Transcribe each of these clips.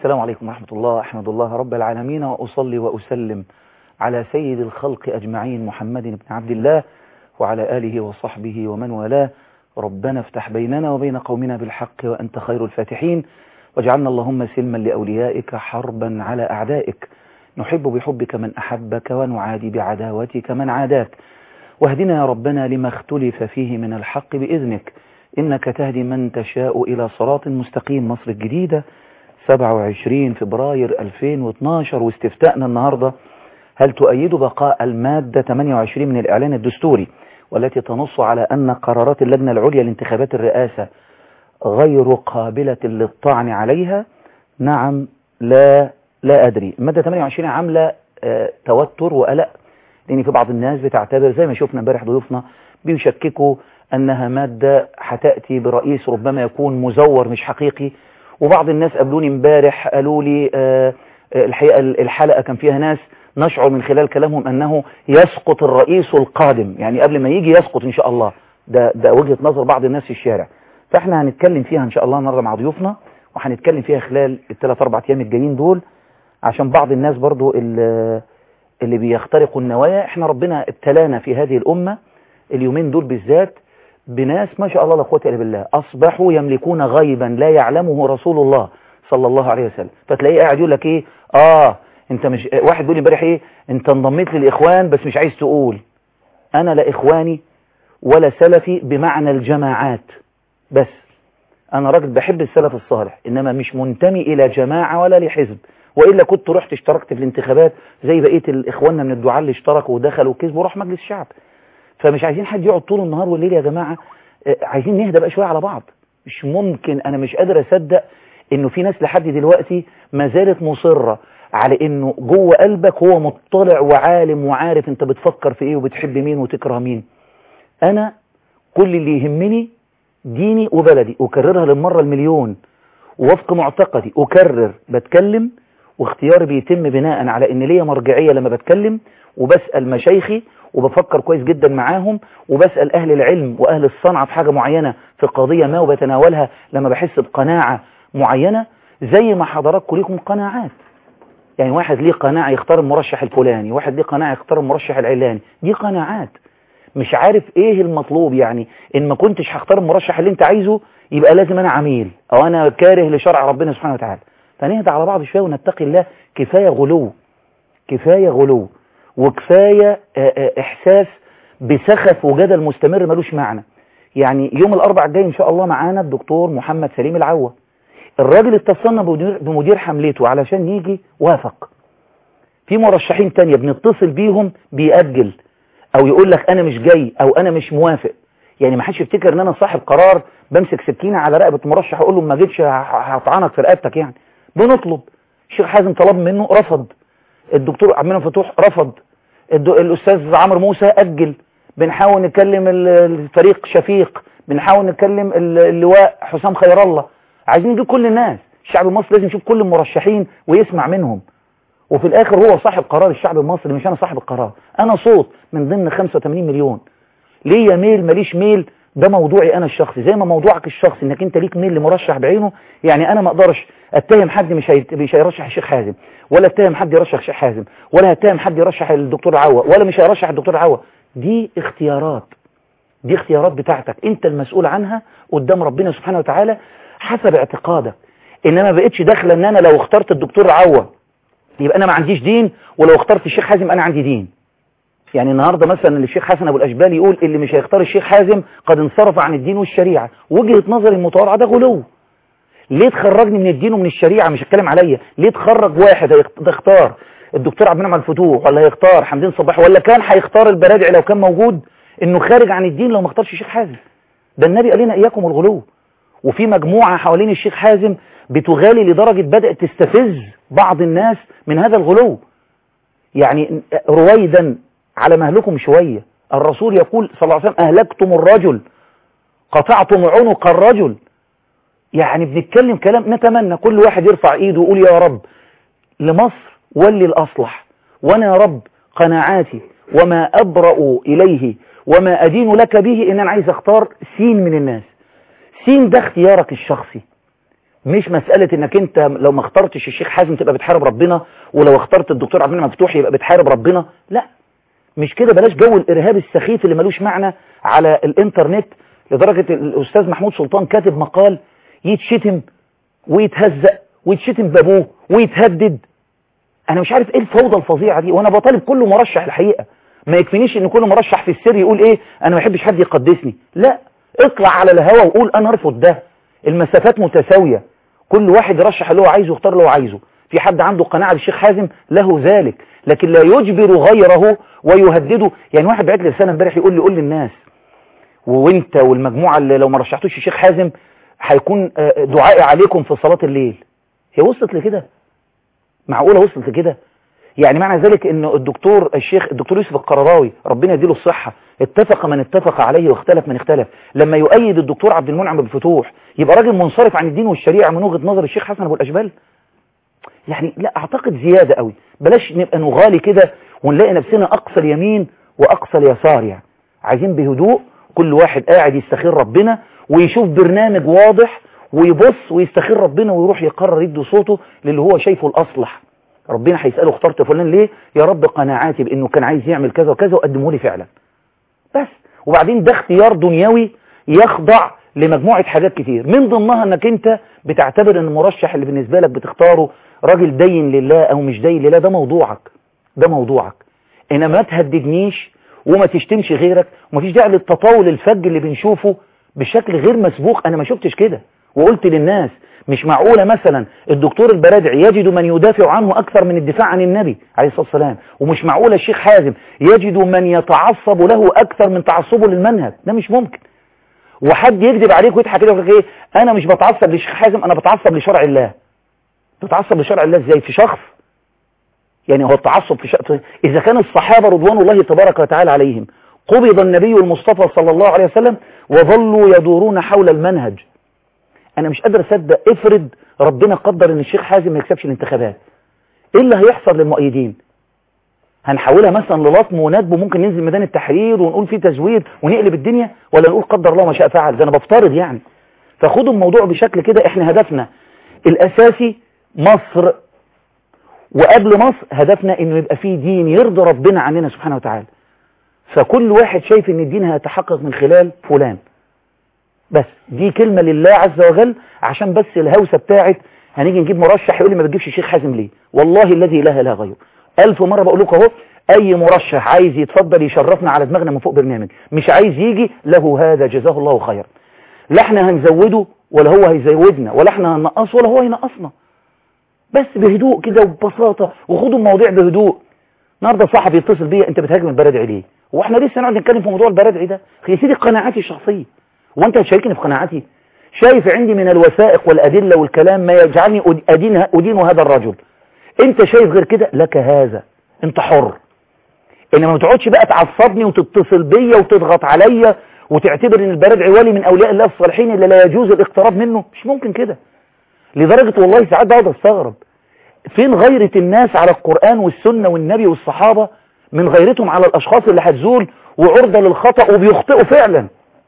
السلام عليكم ورحمة الله أحمد الله رب العالمين وأصلي وأسلم على سيد الخلق أجمعين محمد بن عبد الله وعلى آله وصحبه ومن والاه ربنا افتح بيننا وبين قومنا بالحق وأنت خير الفاتحين واجعلنا اللهم سلما لأوليائك حربا على أعدائك نحب بحبك من أحبك ونعادي بعداوتك من عاداك واهدنا يا ربنا لما اختلف فيه من الحق بإذنك إنك تهدي من تشاء إلى صراط مستقيم مصر الجديدة 27 فبراير 2012 واستفتاءنا النهاردة هل تؤيد بقاء المادة 28 من الإعلان الدستوري والتي تنص على أن قرارات اللجنة العليا لانتخابات الرئاسة غير قابلة للطعن عليها نعم لا لا أدري المادة 28 عاملة آه توتر وقلق لأن في بعض الناس بتعتبر زي ما شفنا امبارح ضيوفنا بيشككوا أنها مادة هتأتي برئيس ربما يكون مزور مش حقيقي وبعض الناس قابلوني امبارح قالوا لي آه الحقيقة الحلقة كان فيها ناس نشعر من خلال كلامهم أنه يسقط الرئيس القادم يعني قبل ما يجي يسقط إن شاء الله ده, ده وجهة نظر بعض الناس في الشارع فاحنا هنتكلم فيها إن شاء الله النهارده مع ضيوفنا وهنتكلم فيها خلال الثلاث أربع أيام الجايين دول عشان بعض الناس برضو اللي, اللي بيخترقوا النوايا احنا ربنا ابتلانا في هذه الأمة اليومين دول بالذات بناس ما شاء الله لا قوه الا بالله اصبحوا يملكون غيبا لا يعلمه رسول الله صلى الله عليه وسلم فتلاقيه قاعد يقول لك ايه اه انت مش واحد بيقول لي امبارح ايه انت انضميت للاخوان بس مش عايز تقول انا لا اخواني ولا سلفي بمعنى الجماعات بس انا راجل بحب السلف الصالح انما مش منتمي الى جماعه ولا لحزب والا كنت رحت اشتركت في الانتخابات زي بقيه الاخواننا من الدعاء اللي اشتركوا ودخلوا وكسبوا وراح مجلس الشعب فمش عايزين حد يقعد طول النهار والليل يا جماعة عايزين نهدى بقى شوية على بعض مش ممكن انا مش قادر اصدق انه في ناس لحد دلوقتي ما زالت مصرة على انه جوه قلبك هو مطلع وعالم وعارف انت بتفكر في ايه وبتحب مين وتكره مين انا كل اللي يهمني ديني وبلدي اكررها للمرة المليون ووفق معتقدي اكرر بتكلم واختياري بيتم بناء على ان ليا مرجعية لما بتكلم وبسأل مشايخي وبفكر كويس جدا معاهم وبسأل أهل العلم وأهل الصنعة في حاجة معينة في قضية ما وبتناولها لما بحس بقناعة معينة زي ما حضراتكم ليكم قناعات يعني واحد ليه قناعة يختار المرشح الفلاني واحد ليه قناعة يختار المرشح العلاني دي قناعات مش عارف ايه المطلوب يعني ان ما كنتش هختار المرشح اللي انت عايزه يبقى لازم انا عميل او انا كاره لشرع ربنا سبحانه وتعالى فنهدى على بعض شوية ونتقي الله كفاية غلو كفاية غلو وكفاية احساس بسخف وجدل مستمر ملوش معنى يعني يوم الاربع الجاي ان شاء الله معانا الدكتور محمد سليم العوة الراجل اتصلنا بمدير حملته علشان يجي وافق في مرشحين تانية بنتصل بيهم بيأجل او يقول لك انا مش جاي او انا مش موافق يعني ما حدش يفتكر ان انا صاحب قرار بمسك سكينة على رقبة مرشح اقول له ما جيتش هطعنك في رقبتك يعني بنطلب الشيخ حازم طلب منه رفض الدكتور عبد المنعم فتوح رفض الأستاذ عمرو موسى أجل بنحاول نكلم الفريق شفيق بنحاول نكلم اللواء حسام خير الله عايزين نجيب كل الناس الشعب المصري لازم يشوف كل المرشحين ويسمع منهم وفي الآخر هو صاحب قرار الشعب المصري مش أنا صاحب القرار أنا صوت من ضمن 85 مليون ليا ميل ماليش ميل ده موضوعي أنا الشخصي زي ما موضوعك الشخصي إنك أنت ليك ميل لمرشح بعينه يعني أنا ما أقدرش اتهم حد مش مش هيرشح الشيخ حازم ولا اتهم حد يرشح الشيخ حازم ولا اتهم حد يرشح الدكتور عوا ولا مش هيرشح الدكتور عوا دي اختيارات دي اختيارات بتاعتك انت المسؤول عنها قدام ربنا سبحانه وتعالى حسب اعتقادك انما بقتش داخله ان انا لو اخترت الدكتور عوا يبقى انا ما عنديش دين ولو اخترت الشيخ حازم انا عندي دين يعني النهارده مثلا الشيخ حسن ابو الاشبال يقول اللي مش هيختار الشيخ حازم قد انصرف عن الدين والشريعه وجهه نظري المتواضعه ده غلو ليه تخرجني من الدين ومن الشريعة مش هتكلم عليا ليه تخرج واحد هيختار الدكتور عبد المنعم الفتوح ولا هيختار حمدين صباح ولا كان هيختار البرادعي لو كان موجود انه خارج عن الدين لو ما اختارش الشيخ حازم ده النبي قال لنا اياكم الغلو وفي مجموعة حوالين الشيخ حازم بتغالي لدرجة بدأت تستفز بعض الناس من هذا الغلو يعني رويدا على مهلكم شوية الرسول يقول صلى الله عليه وسلم أهلكتم الرجل قطعتم عنق الرجل يعني بنتكلم كلام نتمنى كل واحد يرفع ايده ويقول يا رب لمصر ولي الأصلح وانا يا رب قناعاتي وما أبرأ إليه وما أدين لك به إن أنا عايز أختار سين من الناس سين ده اختيارك الشخصي مش مسألة انك انت لو ما اخترتش الشيخ حازم تبقى بتحارب ربنا ولو اخترت الدكتور عبد المنعم مفتوح يبقى بتحارب ربنا لا مش كده بلاش جو الارهاب السخيف اللي ملوش معنى على الانترنت لدرجة الاستاذ محمود سلطان كاتب مقال يتشتم ويتهزق ويتشتم بابوه ويتهدد انا مش عارف ايه الفوضى الفظيعة دي وانا بطالب كل مرشح الحقيقة ما يكفينيش ان كل مرشح في السر يقول ايه انا ما بحبش حد يقدسني لا اطلع على الهوا وقول انا ارفض ده المسافات متساوية كل واحد يرشح اللي هو عايزه يختار اللي هو عايزه في حد عنده قناعة بالشيخ حازم له ذلك لكن لا يجبر غيره ويهدده يعني واحد بعت لي رسالة امبارح يقول لي قول للناس وانت والمجموعة اللي لو ما رشحتوش الشيخ حازم هيكون دعائي عليكم في صلاة الليل هي وصلت لكده معقولة وصلت لكده يعني معنى ذلك ان الدكتور الشيخ الدكتور يوسف القرضاوي ربنا يديله الصحة اتفق من اتفق عليه واختلف من اختلف لما يؤيد الدكتور عبد المنعم بالفتوح يبقى راجل منصرف عن الدين والشريعة من وجهة نظر الشيخ حسن ابو الاشبال يعني لا اعتقد زيادة قوي بلاش نبقى نغالي كده ونلاقي نفسنا اقصى اليمين واقصى اليسار يعني عايزين بهدوء كل واحد قاعد يستخير ربنا ويشوف برنامج واضح ويبص ويستخير ربنا ويروح يقرر يدي صوته للي هو شايفه الاصلح ربنا هيسأله اخترت فلان ليه يا رب قناعاتي بانه كان عايز يعمل كذا وكذا وقدمه لي فعلا بس وبعدين ده اختيار دنيوي يخضع لمجموعة حاجات كتير من ضمنها انك انت بتعتبر ان المرشح اللي بالنسبة لك بتختاره راجل دين لله او مش دين لله ده موضوعك ده موضوعك انما ما تهددنيش وما تشتمش غيرك ومفيش داعي للتطاول الفج اللي بنشوفه بشكل غير مسبوق انا ما شفتش كده وقلت للناس مش معقولة مثلا الدكتور البرادعي يجد من يدافع عنه أكثر من الدفاع عن النبي عليه الصلاة والسلام ومش معقولة الشيخ حازم يجد من يتعصب له أكثر من تعصبه للمنهج ده مش ممكن وحد يكذب عليك ويضحك كده ويقول ايه انا مش بتعصب للشيخ حازم انا بتعصب لشرع الله تتعصب لشرع الله ازاي في شخص يعني هو التعصب في شخص اذا كان الصحابة رضوان الله تبارك وتعالى عليهم قبض النبي المصطفى صلى الله عليه وسلم وظلوا يدورون حول المنهج انا مش قادر اصدق افرض ربنا قدر ان الشيخ حازم ما يكسبش الانتخابات ايه اللي هيحصل للمؤيدين هنحولها مثلا للطم وندب وممكن ننزل ميدان التحرير ونقول فيه تزوير ونقلب الدنيا ولا نقول قدر الله ما شاء فعل ده انا بفترض يعني فخدوا الموضوع بشكل كده احنا هدفنا الاساسي مصر وقبل مصر هدفنا انه يبقى فيه دين يرضي ربنا عننا سبحانه وتعالى فكل واحد شايف ان الدين هيتحقق من خلال فلان بس دي كلمة لله عز وجل عشان بس الهوسة بتاعت هنيجي نجيب مرشح يقول لي ما بتجيبش الشيخ حازم ليه والله الذي لا اله غيره ألف مرة بقول لكم اهو أي مرشح عايز يتفضل يشرفنا على دماغنا من فوق برنامج مش عايز يجي له هذا جزاه الله خيرا لا احنا هنزوده ولا هو هيزودنا ولا احنا هننقصه ولا هو هينقصنا بس بهدوء كده وببساطة وخدوا المواضيع بهدوء النهارده صاحب يتصل بيا انت بتهاجم البرادعي ليه واحنا لسه نقعد نتكلم في موضوع البرادعي ده يا سيدي قناعاتي الشخصيه وانت هتشاركني في قناعاتي شايف عندي من الوثائق والأدلة والكلام ما يجعلني أدين, أدين هذا الرجل انت شايف غير كده لك هذا انت حر انما ما تقعدش بقى تعصبني وتتصل بيا وتضغط عليا وتعتبر ان البرادعي ولي من اولياء الله الصالحين اللي لا يجوز الاقتراب منه مش ممكن كده لدرجة والله ساعات بقعد استغرب فين غيرة الناس على القرآن والسنة والنبي والصحابة من غيرتهم على الاشخاص اللي هتزول وعرضة للخطأ وبيخطئوا فعلا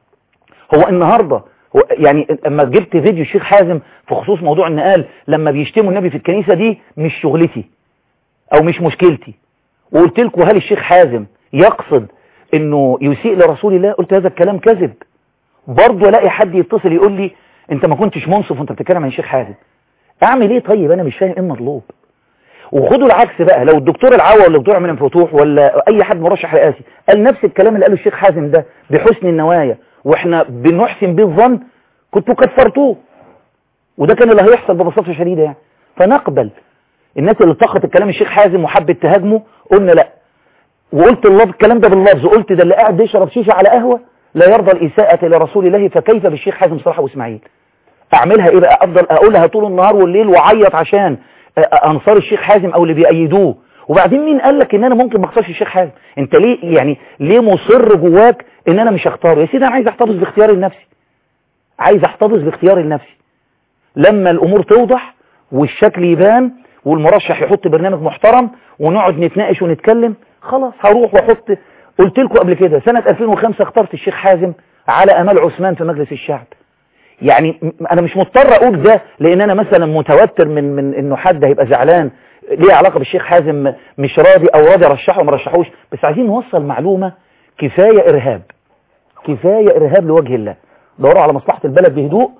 هو النهاردة هو يعني اما جبت فيديو الشيخ حازم في خصوص موضوع ان قال لما بيشتموا النبي في الكنيسة دي مش شغلتي او مش مشكلتي وقلت لكم هل الشيخ حازم يقصد انه يسيء لرسول الله قلت هذا الكلام كذب برضه الاقي حد يتصل يقول لي انت ما كنتش منصف وانت بتتكلم عن الشيخ حازم اعمل ايه طيب انا مش فاهم ايه المطلوب وخدوا العكس بقى لو الدكتور العوا ولا الدكتور عماد فتوح ولا اي حد مرشح رئاسي قال نفس الكلام اللي قاله الشيخ حازم ده بحسن النوايا واحنا بنحسن به الظن كنتوا كفرتوه وده كان اللي هيحصل ببساطه شديده يعني فنقبل الناس اللي طخت الكلام الشيخ حازم وحبت تهاجمه قلنا لا وقلت اللفظ الكلام ده باللفظ قلت ده اللي قاعد بيشرب شيشه على قهوه لا يرضى الاساءه لرسول الله فكيف بالشيخ حازم صلاح واسماعيل اعملها ايه بقى افضل اقولها طول النهار والليل وعيط عشان انصار الشيخ حازم او اللي بيأيدوه وبعدين مين قال لك ان انا ممكن ما اختارش الشيخ حازم انت ليه يعني ليه مصر جواك ان انا مش هختاره يا سيدي انا عايز احتفظ باختياري لنفسي عايز احتفظ باختياري لنفسي لما الامور توضح والشكل يبان والمرشح يحط برنامج محترم ونقعد نتناقش ونتكلم خلاص هروح واحط قلت لكم قبل كده سنة 2005 اخترت الشيخ حازم على امال عثمان في مجلس الشعب يعني م- انا مش مضطر اقول ده لان انا مثلا متوتر من من انه حد هيبقى زعلان ليه علاقة بالشيخ حازم مش راضي او راضي ارشحه وما رشحوش بس عايزين نوصل معلومة كفاية ارهاب كفاية ارهاب لوجه الله دوروا على مصلحة البلد بهدوء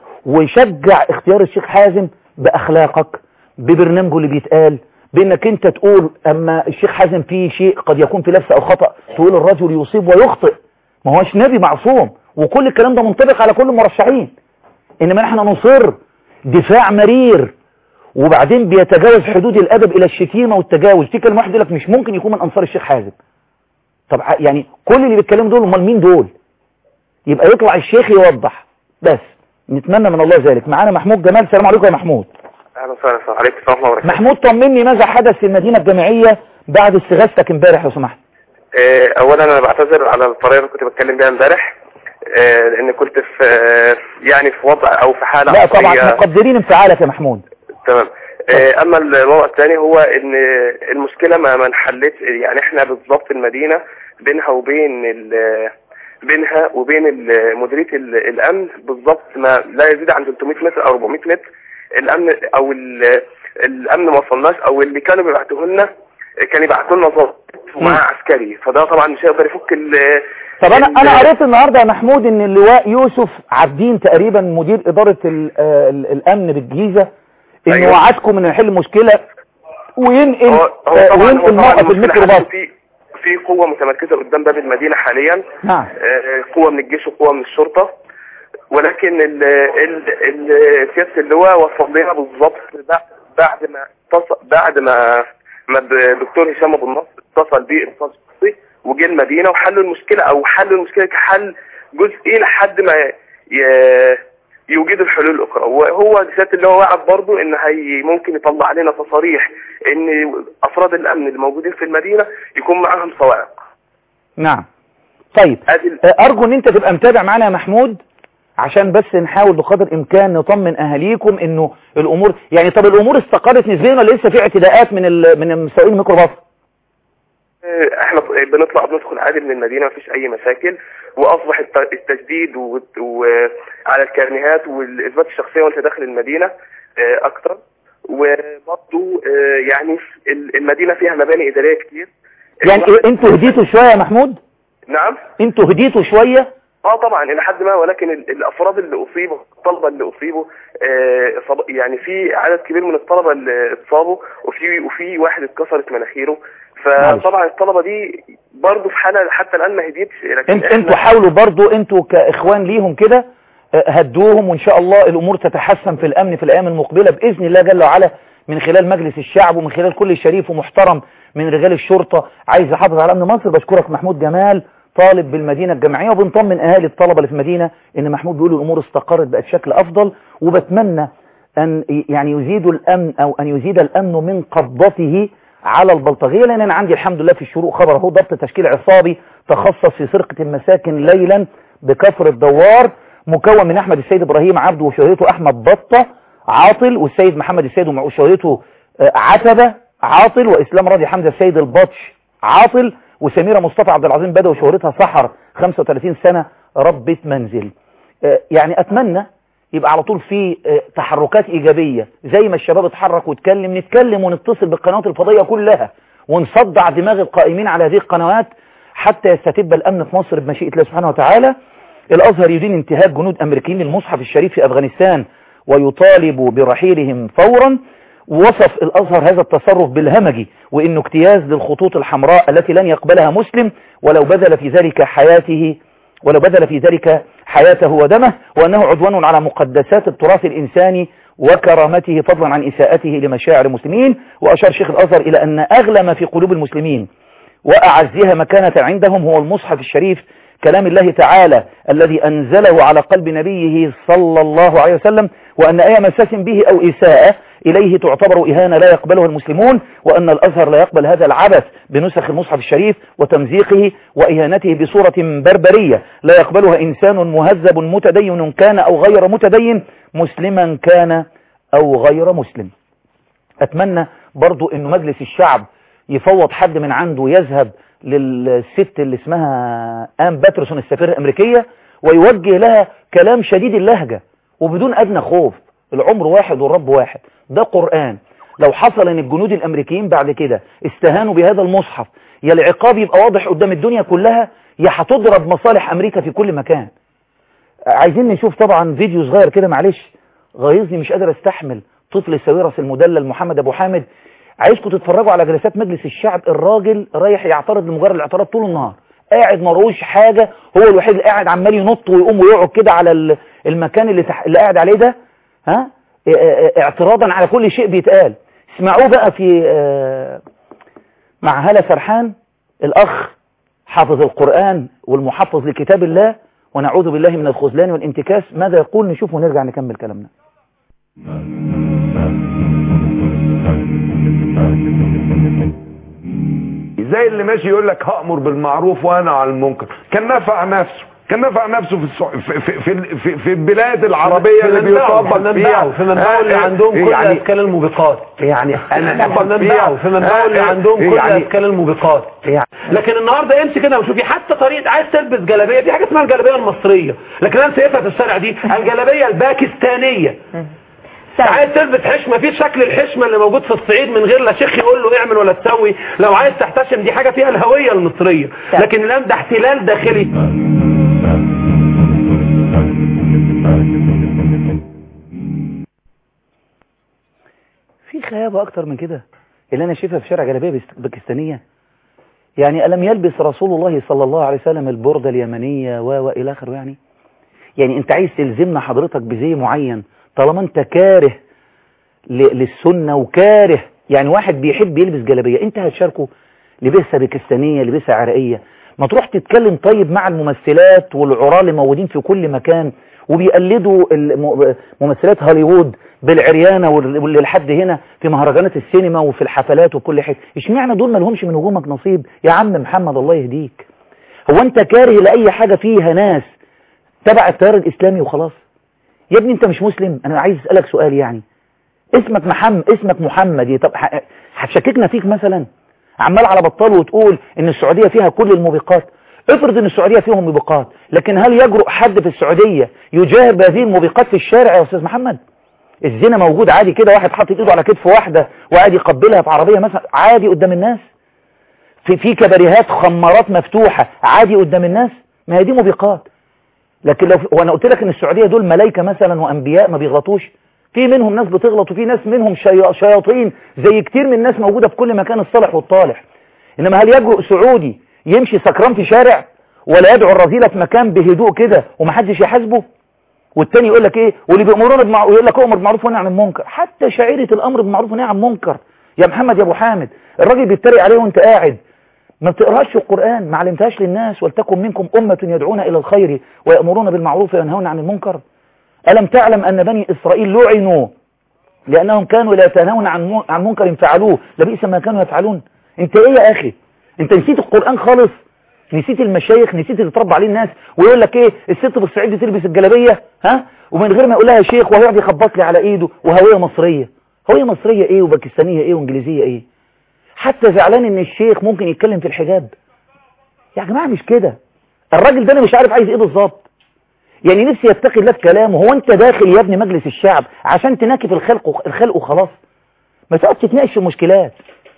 ويشجع اختيار الشيخ حازم باخلاقك ببرنامجه اللي بيتقال بانك انت تقول اما الشيخ حازم فيه شيء قد يكون في لبس او خطأ تقول الرجل يصيب ويخطئ ما هوش نبي معصوم وكل الكلام ده منطبق على كل المرشحين انما نحن نصر دفاع مرير وبعدين بيتجاوز حدود الادب الى الشتيمه والتجاوز في كلمه واحد يقول لك مش ممكن يكون من انصار الشيخ حازم طب ع- يعني كل اللي بيتكلموا دول امال مين دول يبقى يطلع الشيخ يوضح بس نتمنى من الله ذلك معانا محمود جمال السلام عليكم يا محمود اهلا وسهلا السلام عليكم ورحمه الله وبركاته محمود طمني ماذا حدث في المدينه الجامعيه بعد استغاثتك امبارح لو سمحت آه، اولا انا بعتذر على الطريقه اللي كنت بتكلم بيها امبارح آه، لان كنت في آه، يعني في وضع او في حاله لا طبعا عصبية. مقدرين انفعالك يا محمود تمام آه، اما الموضوع الثاني هو ان المشكله ما ما انحلتش يعني احنا بالظبط المدينه بينها وبين ال- بينها وبين ال- مديريه ال- الامن بالظبط ما لا يزيد عن 300 متر او 400 متر الامن او ال- الامن ما وصلناش او اللي كانوا بيبعتوه لنا كان يبعتوا لنا ضابط ومعاه عسكري فده طبعا مش هيقدر يفك ال طب انا ال- انا قريت النهارده يا محمود ان اللواء يوسف عابدين تقريبا مدير اداره ال آه ال الامن بالجيزه انه أيوة. وعدكم انه يحل مشكله وينقل هو هو آه، طبعا هو وينقل طبعا موقف المشكلة الميكروباص حاسس في في قوه متمركزه قدام باب المدينه حاليا نعم آه، قوة من الجيش وقوة من الشرطة ولكن ال ال ال سيادة اللواء وصل لنا بالظبط بعد بعد ما اتصل بعد ما ما الدكتور هشام ابو النصر اتصل بيه اتصال شخصي وجه المدينة وحلوا المشكلة او حلوا المشكلة كحل جزئي لحد ما ي- يوجدوا الحلول الاخرى وهو سيادة اللواء وعد برضه ان هي ممكن يطلع علينا تصاريح ان افراد الامن اللي موجودين في المدينة يكون معاهم سواق نعم طيب ادي ال- آه، ارجو ان انت تبقى متابع معانا يا محمود عشان بس نحاول بقدر الامكان نطمن اهاليكم انه الامور يعني طب الامور استقرت نسبيا ولا لسه في اعتداءات من ال... من سواقين الميكروباص احنا بنطلع بندخل عادي من المدينه مفيش اي مشاكل واصبح الت- التجديد و- وعلى الكارنيهات والاثبات الشخصيه وانت داخل المدينه اه، اكتر وبرضه اه، يعني ال- المدينه فيها مباني اداريه كتير يعني إيه، انتوا هديتوا شويه يا محمود نعم انتوا هديتوا شويه اه طبعا الى حد ما ولكن ال- الافراد اللي اصيبوا الطلبه اللي اصيبوا آه، إصاب- يعني في عدد كبير من الطلبه اللي اتصابوا وفي وفي واحد اتكسرت مناخيره فطبعا الطلبه دي برضه في حاله حتى الان ما هديتش لكن انت إحنا- انتوا حاولوا برضو انتوا كاخوان ليهم كده آه، هدوهم وان شاء الله الامور تتحسن في الامن في الايام المقبله باذن الله جل وعلا من خلال مجلس الشعب ومن خلال كل شريف ومحترم من رجال الشرطه عايز يحافظ على امن مصر بشكرك محمود جمال طالب بالمدينه الجامعيه وبنطمن اهالي الطلبه اللي في المدينه ان محمود بيقول الامور استقرت بقت شكل افضل وبتمنى ان ي- يعني يزيدوا الامن او ان يزيد الامن من قبضته على البلطجيه لان انا عندي الحمد لله في الشروق خبر اهو ضبط تشكيل عصابي تخصص في سرقه المساكن ليلا بكفر الدوار مكون من احمد السيد ابراهيم عبده وشهرته احمد بطه عاطل والسيد محمد السيد وشهرته آه، عتبه عاطل واسلام راضي حمزه السيد البطش عاطل وسميره مصطفى عبد العظيم بدوي وشهرتها سحر 35 سنه ربة منزل آه، يعني اتمنى يبقى على طول في آه، تحركات ايجابيه زي ما الشباب اتحرك واتكلم نتكلم ونتصل بالقنوات الفضائيه كلها ونصدع دماغ القائمين على هذه القنوات حتى يستتب الامن في مصر بمشيئه الله سبحانه وتعالى الازهر يدين انتهاك جنود امريكيين للمصحف الشريف في افغانستان ويطالب برحيلهم فورا ووصف الازهر هذا التصرف بالهمجي وانه اجتياز للخطوط الحمراء التي لن يقبلها مسلم ولو بذل في ذلك حياته ولو بذل في ذلك حياته ودمه وأنه عدوان على مقدسات التراث الإنساني وكرامته فضلا عن إساءته لمشاعر المسلمين وأشار شيخ الأزهر إلى أن أغلى ما في قلوب المسلمين وأعزها مكانة عندهم هو المصحف الشريف كلام الله تعالى الذي أنزله على قلب نبيه صلى الله عليه وسلم وأن أي مساس به أو إساءة إليه تعتبر إهانة لا يقبلها المسلمون وأن الأزهر لا يقبل هذا العبث بنسخ المصحف الشريف وتمزيقه وإهانته بصورة بربرية لا يقبلها إنسان مهذب متدين كان أو غير متدين مسلما كان أو غير مسلم أتمنى برضو أن مجلس الشعب يفوض حد من عنده يذهب للست اللي اسمها آم باترسون السفيرة الأمريكية ويوجه لها كلام شديد اللهجة وبدون ادنى خوف العمر واحد والرب واحد ده قرآن لو حصل ان الجنود الامريكيين بعد كده استهانوا بهذا المصحف يا العقاب يبقى واضح قدام الدنيا كلها يا هتضرب مصالح امريكا في كل مكان عايزين نشوف طبعا فيديو صغير كده معلش غيظني مش قادر استحمل طفل الساويرس المدلل محمد ابو حامد عايزكم تتفرجوا على جلسات مجلس الشعب الراجل رايح يعترض لمجرد الاعتراض طول النهار قاعد مروش حاجة هو الوحيد اللي قاعد عمال ينط ويقوم ويقعد كده على المكان اللي, تح... اللي قاعد عليه ده ها اعتراضا على كل شيء بيتقال اسمعوه بقى في مع هالة سرحان الأخ حافظ القرآن والمحفظ لكتاب الله ونعوذ بالله من الخذلان والانتكاس ماذا يقول نشوف ونرجع نكمل كلامنا زي اللي ماشي يقول لك هأمر بالمعروف وانا على المنكر كان نفع نفسه كان نفع نفسه في السع... في في في, في, في البلاد العربيه اللي بيطبق فيها في منبعه اللي عندهم كل يعني اشكال الموبقات يعني انا في منبعه في منبعه اللي عندهم كل يعني اشكال الموبقات يعني لكن النهارده امشي كده وشوفي حتى طريقه عايز تلبس جلابيه في حاجه اسمها الجلابيه المصريه لكن انا شايفها في الشارع دي الجلابيه الباكستانيه عايز تلبس حشمه في شكل الحشمه اللي موجود في الصعيد من غير لا شيخ يقول له اعمل ولا تسوي لو عايز تحتشم دي حاجه فيها الهويه المصريه لكن الان ده احتلال داخلي في خيابة أكتر من كده اللي أنا شايفها في شارع جلابية باكستانية يعني ألم يلبس رسول الله صلى الله عليه وسلم البردة اليمنية و وإلى آخره يعني يعني أنت عايز تلزمنا حضرتك بزي معين طالما أنت كاره للسنة وكاره يعني واحد بيحب يلبس جلابية أنت هتشاركه لبسها باكستانية لبسها عراقية ما تروح تتكلم طيب مع الممثلات والعراة اللي موجودين في كل مكان وبيقلدوا ممثلات هوليوود بالعريانة واللي لحد هنا في مهرجانات السينما وفي الحفلات وكل حته اشمعنى دول ما لهمش من هجومك نصيب يا عم محمد الله يهديك هو انت كاره لأي حاجة فيها ناس تبع التيار الإسلامي وخلاص يا ابني انت مش مسلم انا عايز اسألك سؤال يعني اسمك محمد اسمك محمد طب هتشككنا فيك مثلا عمال على بطال وتقول ان السعودية فيها كل الموبقات افرض ان السعودية فيهم موبقات لكن هل يجرؤ حد في السعودية يجاهر بهذه الموبقات في الشارع يا استاذ محمد الزنا موجود عادي كده واحد حاطط ايده على كتف واحدة وقاعد يقبلها في عربية مثلا عادي قدام الناس في في كباريهات خمارات مفتوحة عادي قدام الناس ما هي دي موبقات لكن لو وانا قلت لك ان السعودية دول ملائكة مثلا وانبياء ما بيغلطوش في منهم ناس بتغلط وفي ناس منهم شياطين زي كتير من الناس موجودة في كل مكان الصالح والطالح انما هل يجرؤ سعودي يمشي سكران في شارع ولا يدعو الرذيلة في مكان بهدوء كده ومحدش يحاسبه والتاني يقول لك ايه واللي بيأمرون بمعروف يقول لك امر بالمعروف ونهي عن المنكر حتى شعيرة الامر بالمعروف ونهي عن المنكر يا محمد يا ابو حامد الراجل بيتريق عليه وانت قاعد ما بتقراش القرآن ما علمتهاش للناس ولتكن منكم أمة يدعون إلى الخير ويأمرون بالمعروف وينهون عن المنكر ألم تعلم أن بني إسرائيل لعنوا لأنهم كانوا لا يتنهون عن عن منكر فعلوه لبئس ما كانوا يفعلون انت ايه يا اخي انت نسيت القرآن خالص نسيت المشايخ نسيت اللي اتربى عليه الناس ويقول لك ايه الست في الصعيد تلبس الجلابيه ها ومن غير ما يقول لها شيخ وهو يقعد يخبط لي على ايده وهويه مصريه هويه مصريه ايه وباكستانيه ايه وانجليزيه ايه حتى زعلان ان الشيخ ممكن يتكلم في الحجاب يا جماعه مش كده الراجل ده انا مش عارف عايز ايه بالظبط يعني نفسي يتقي الله في كلامه هو انت داخل يا ابني مجلس الشعب عشان تناكف الخلق الخلق وخلاص ما تقعدش تتناقش في المشكلات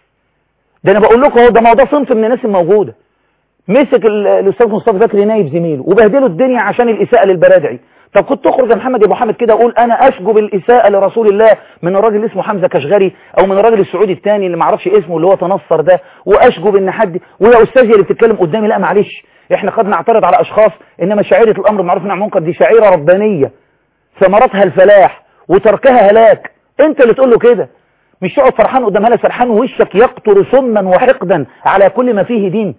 ده انا بقول لكم اهو ده ما ده صنف من الناس الموجوده مسك الاستاذ مصطفى بكري نايب زميله وبهدله الدنيا عشان الاساءه للبرادعي طب كنت تخرج يا محمد يا ابو حامد كده اقول انا اشجب الاساءه لرسول الله من الراجل اللي اسمه حمزه كشغري او من الراجل السعودي الثاني اللي ما اعرفش اسمه اللي هو تنصر ده واشجب ان حد ويا استاذي اللي بتتكلم قدامي لا معلش احنا قد نعترض على اشخاص انما شعيره الامر بالمعروف والنهي عن المنكر دي شعيره ربانيه ثمرتها الفلاح وتركها هلاك انت اللي تقول له كده مش تقعد فرحان قدام هلا سرحان ووشك يقطر سما وحقدا على كل ما فيه دين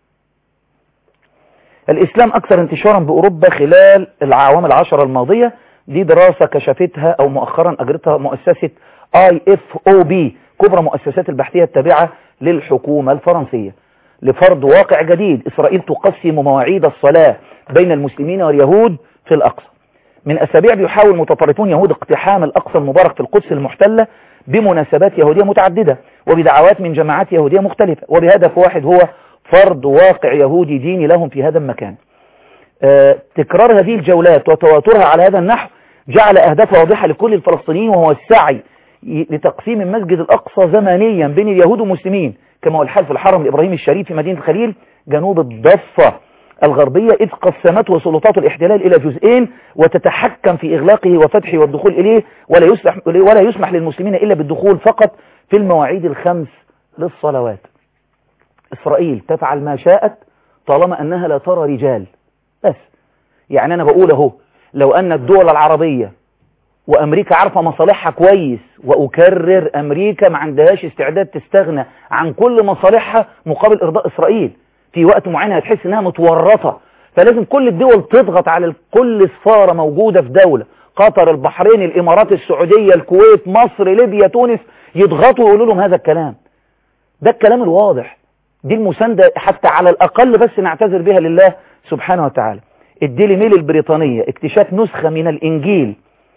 الإسلام أكثر انتشارا بأوروبا خلال العوام العشرة الماضية دي دراسة كشفتها أو مؤخرا أجرتها مؤسسة IFOB كبرى مؤسسات البحثية التابعة للحكومة الفرنسية لفرض واقع جديد إسرائيل تقسم مواعيد الصلاة بين المسلمين واليهود في الأقصى من أسابيع بيحاول متطرفون يهود اقتحام الأقصى المبارك في القدس المحتلة بمناسبات يهودية متعددة وبدعوات من جماعات يهودية مختلفة وبهدف واحد هو فرض واقع يهودي ديني لهم في هذا المكان آه تكرار هذه الجولات وتواترها على هذا النحو جعل أهداف واضحة لكل الفلسطينيين وهو السعي لتقسيم المسجد الأقصى زمنيا بين اليهود والمسلمين كما هو الحال في الحرم الإبراهيمي الشريف في مدينة الخليل جنوب الضفة الغربية إذ قسمته سلطات الاحتلال إلى جزئين وتتحكم في إغلاقه وفتحه والدخول إليه ولا يسمح, ولا يسمح للمسلمين إلا بالدخول فقط في المواعيد الخمس للصلوات إسرائيل تفعل ما شاءت طالما أنها لا ترى رجال بس يعني أنا بقول أهو لو أن الدول العربية وأمريكا عارفة مصالحها كويس وأكرر أمريكا ما عندهاش استعداد تستغنى عن كل مصالحها مقابل إرضاء إسرائيل في وقت معين هتحس إنها متورطة فلازم كل الدول تضغط على كل سفارة موجودة في دولة قطر البحرين الإمارات السعودية الكويت مصر ليبيا تونس يضغطوا ويقولوا لهم هذا الكلام ده الكلام الواضح دي المساندة حتى على الأقل بس نعتذر بها لله سبحانه وتعالى الديلي ميل البريطانية اكتشاف نسخة من الإنجيل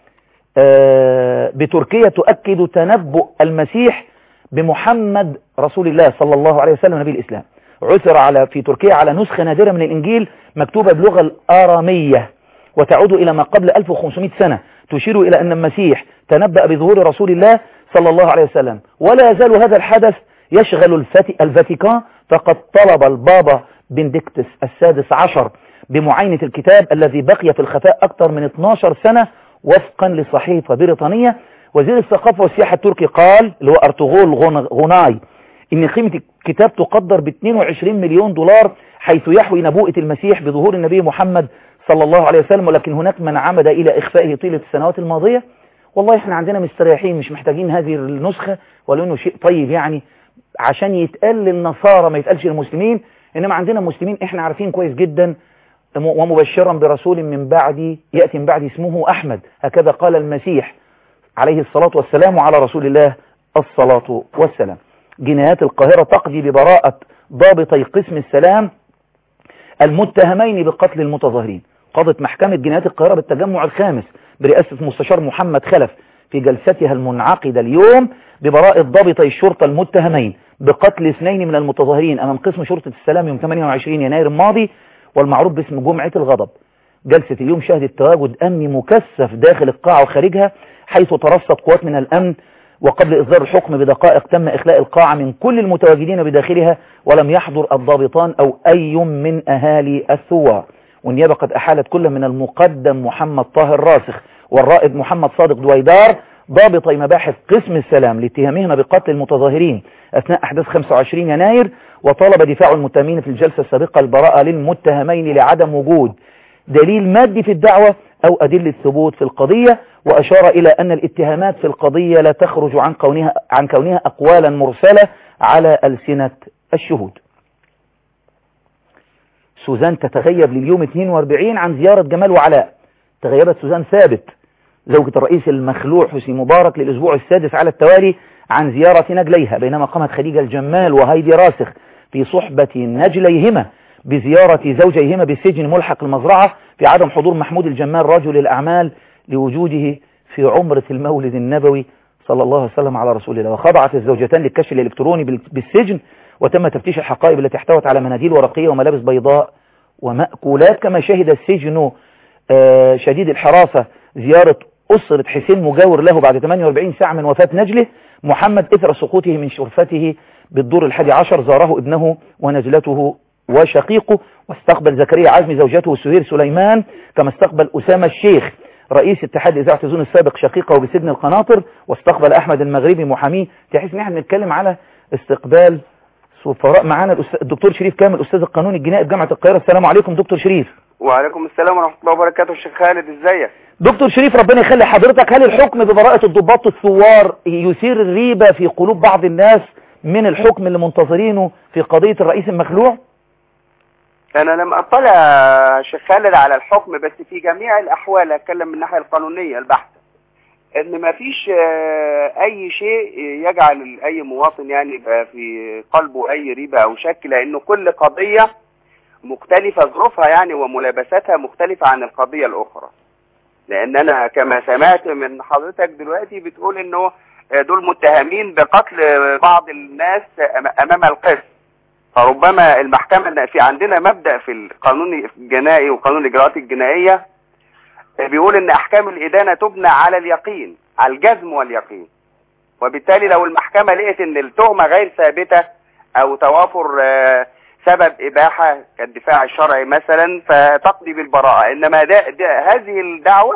بتركيا تؤكد تنبؤ المسيح بمحمد رسول الله صلى الله عليه وسلم نبي الإسلام عثر على في تركيا على نسخة نادرة من الإنجيل مكتوبة باللغة الآرامية وتعود إلى ما قبل 1500 سنة تشير إلى أن المسيح تنبأ بظهور رسول الله صلى الله عليه وسلم ولا يزال هذا الحدث يشغل الفاتيكان فقد طلب البابا بنديكتس السادس عشر بمعاينة الكتاب الذي بقي في الخفاء أكثر من 12 سنة وفقا لصحيفة بريطانية وزير الثقافة والسياحة التركي قال اللي هو أرطغول غوناي إن قيمة الكتاب تقدر ب 22 مليون دولار حيث يحوي نبوءة المسيح بظهور النبي محمد صلى الله عليه وسلم ولكن هناك من عمد إلى إخفائه طيلة السنوات الماضية والله احنا عندنا مستريحين مش محتاجين هذه النسخة ولا انه شيء طيب يعني عشان يتقال للنصارى ما يتقالش للمسلمين انما عندنا مسلمين احنا عارفين كويس جدا ومبشرا برسول من بعدي يأتي من بعد اسمه أحمد هكذا قال المسيح عليه الصلاة والسلام وعلى رسول الله الصلاة والسلام جنايات القاهرة تقضي ببراءة ضابطي قسم السلام المتهمين بقتل المتظاهرين قضت محكمة جنايات القاهرة بالتجمع الخامس برئاسة مستشار محمد خلف في جلستها المنعقدة اليوم ببراءة ضابطي الشرطة المتهمين بقتل اثنين من المتظاهرين أمام قسم شرطة السلام يوم 28 يناير الماضي والمعروف باسم جمعة الغضب جلسة اليوم شهدت تواجد أمني مكثف داخل القاعة وخارجها حيث ترصد قوات من الأمن وقبل إصدار الحكم بدقائق تم إخلاء القاعة من كل المتواجدين بداخلها ولم يحضر الضابطان أو أي من أهالي الثوار والنيابة قد أحالت كل من المقدم محمد طاهر راسخ والرائد محمد صادق دويدار ضابطي مباحث قسم السلام لاتهامهما بقتل المتظاهرين أثناء أحداث 25 يناير وطالب دفاع المتهمين في الجلسة السابقة البراءة للمتهمين لعدم وجود دليل مادي في الدعوة أو أدلة ثبوت في القضية وأشار إلى أن الاتهامات في القضية لا تخرج عن كونها, عن كونها أقوالا مرسلة على ألسنة الشهود سوزان تتغيب لليوم 42 عن زيارة جمال وعلاء تغيبت سوزان ثابت زوجة الرئيس المخلوع حسني مبارك للأسبوع السادس على التوالي عن زيارة نجليها بينما قامت خديجة الجمال وهيدي راسخ في صحبة نجليهما بزيارة زوجيهما بالسجن ملحق المزرعة في عدم حضور محمود الجمال رجل الأعمال لوجوده في عمرة المولد النبوي صلى الله عليه وسلم على رسول الله وخضعت الزوجتان للكشف الإلكتروني بالسجن وتم تفتيش الحقائب التي احتوت على مناديل ورقية وملابس بيضاء ومأكولات كما شهد السجن شديد الحراسة زيارة أسرة حسين مجاور له بعد 48 ساعة من وفاة نجله محمد إثر سقوطه من شرفته بالدور الحادي عشر زاره ابنه ونزلته وشقيقه واستقبل زكريا عزمي زوجته سهير سليمان كما استقبل أسامة الشيخ رئيس اتحاد إذاعة زون السابق شقيقه بسجن القناطر واستقبل أحمد المغربي محاميه تحس ان احنا بنتكلم على استقبال سفراء معانا الدكتور شريف كامل أستاذ القانون الجنائي بجامعة القاهرة السلام عليكم دكتور شريف وعليكم السلام ورحمة الله وبركاته الشيخ خالد ازيك دكتور شريف ربنا يخلي حضرتك هل الحكم ببراءة الضباط الثوار يثير الريبة في قلوب بعض الناس من الحكم اللي منتظرينه في قضية الرئيس المخلوع انا لم اطلع شيخ خالد على الحكم بس في جميع الاحوال اتكلم من الناحية القانونية البحتة ان ما فيش اي شيء يجعل اي مواطن يعني يبقى في قلبه اي ريبة او شك لانه كل قضية مختلفة ظروفها يعني وملابساتها مختلفة عن القضية الاخرى لان انا كما سمعت من حضرتك دلوقتي بتقول انه دول متهمين بقتل بعض الناس امام القسم فربما المحكمة في عندنا مبدأ في القانون الجنائي وقانون الاجراءات الجنائية بيقول ان احكام الادانة تبنى على اليقين على الجزم واليقين وبالتالي لو المحكمة لقت ان التهمة غير ثابتة او توافر آه، سبب اباحة كالدفاع الشرعي مثلا فتقضي بالبراءة انما ده, ده هذه الدعوة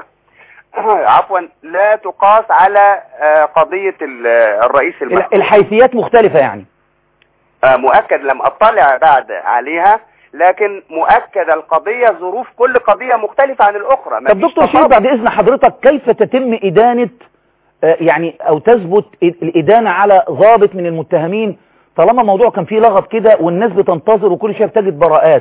عفوا لا تقاس على آه، قضية ال- الرئيس ال- المحكوم الحيثيات مختلفة يعني آه، مؤكد لم اطلع بعد عليها لكن مؤكد القضية ظروف كل قضية مختلفة عن الأخرى طب مفيش دكتور شريف تطابق. بعد إذن حضرتك كيف تتم إدانة آه، يعني أو تثبت الإدانة على ضابط من المتهمين طالما الموضوع كان فيه لغط كده والناس بتنتظر وكل شويه بتجد براءات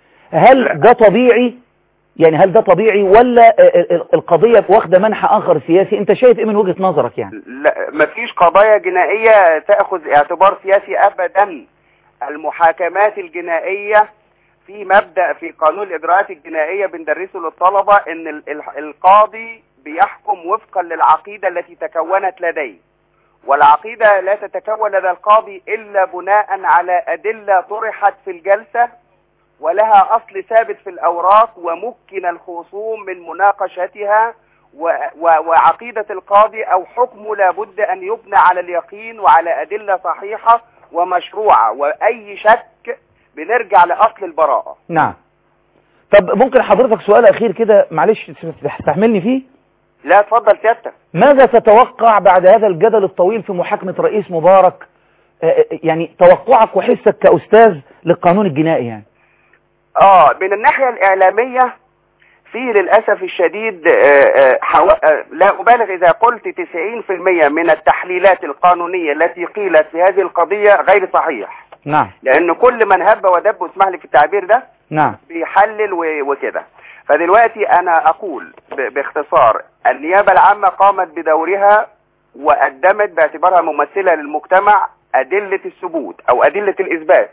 هل ده طبيعي يعني هل ده طبيعي ولا آه، آه، القضية واخدة منحى آخر سياسي انت شايف ايه من وجهة نظرك يعني لا مفيش قضايا جنائية تأخذ اعتبار سياسي أبدا المحاكمات الجنائية في مبدأ في قانون الإجراءات الجنائية بندرسه للطلبة إن ال- ال- القاضي بيحكم وفقا للعقيدة التي تكونت لديه والعقيدة لا تتكون لدى القاضي إلا بناء على أدلة طرحت في الجلسة ولها أصل ثابت في الأوراق ومكن الخصوم من مناقشتها و- و- وعقيدة القاضي أو حكمه لابد أن يبنى على اليقين وعلى أدلة صحيحة ومشروعة وأي شك بنرجع لأصل البراءة نعم طب ممكن حضرتك سؤال أخير كده معلش تستحملني فيه لا اتفضل سيادتك ماذا تتوقع بعد هذا الجدل الطويل في محاكمة رئيس مبارك آه، آه، يعني توقعك وحسك كأستاذ للقانون الجنائي يعني اه من الناحية الإعلامية في للأسف الشديد آه، آه، حو... آه، لا أبالغ إذا قلت 90% من التحليلات القانونية التي قيلت في هذه القضية غير صحيح نعم لأن كل من هب ودب واسمح لي في التعبير ده نعم بيحلل و- وكده فدلوقتي أنا أقول ب- باختصار النيابة العامة قامت بدورها وقدمت باعتبارها ممثلة للمجتمع أدلة الثبوت أو أدلة الإثبات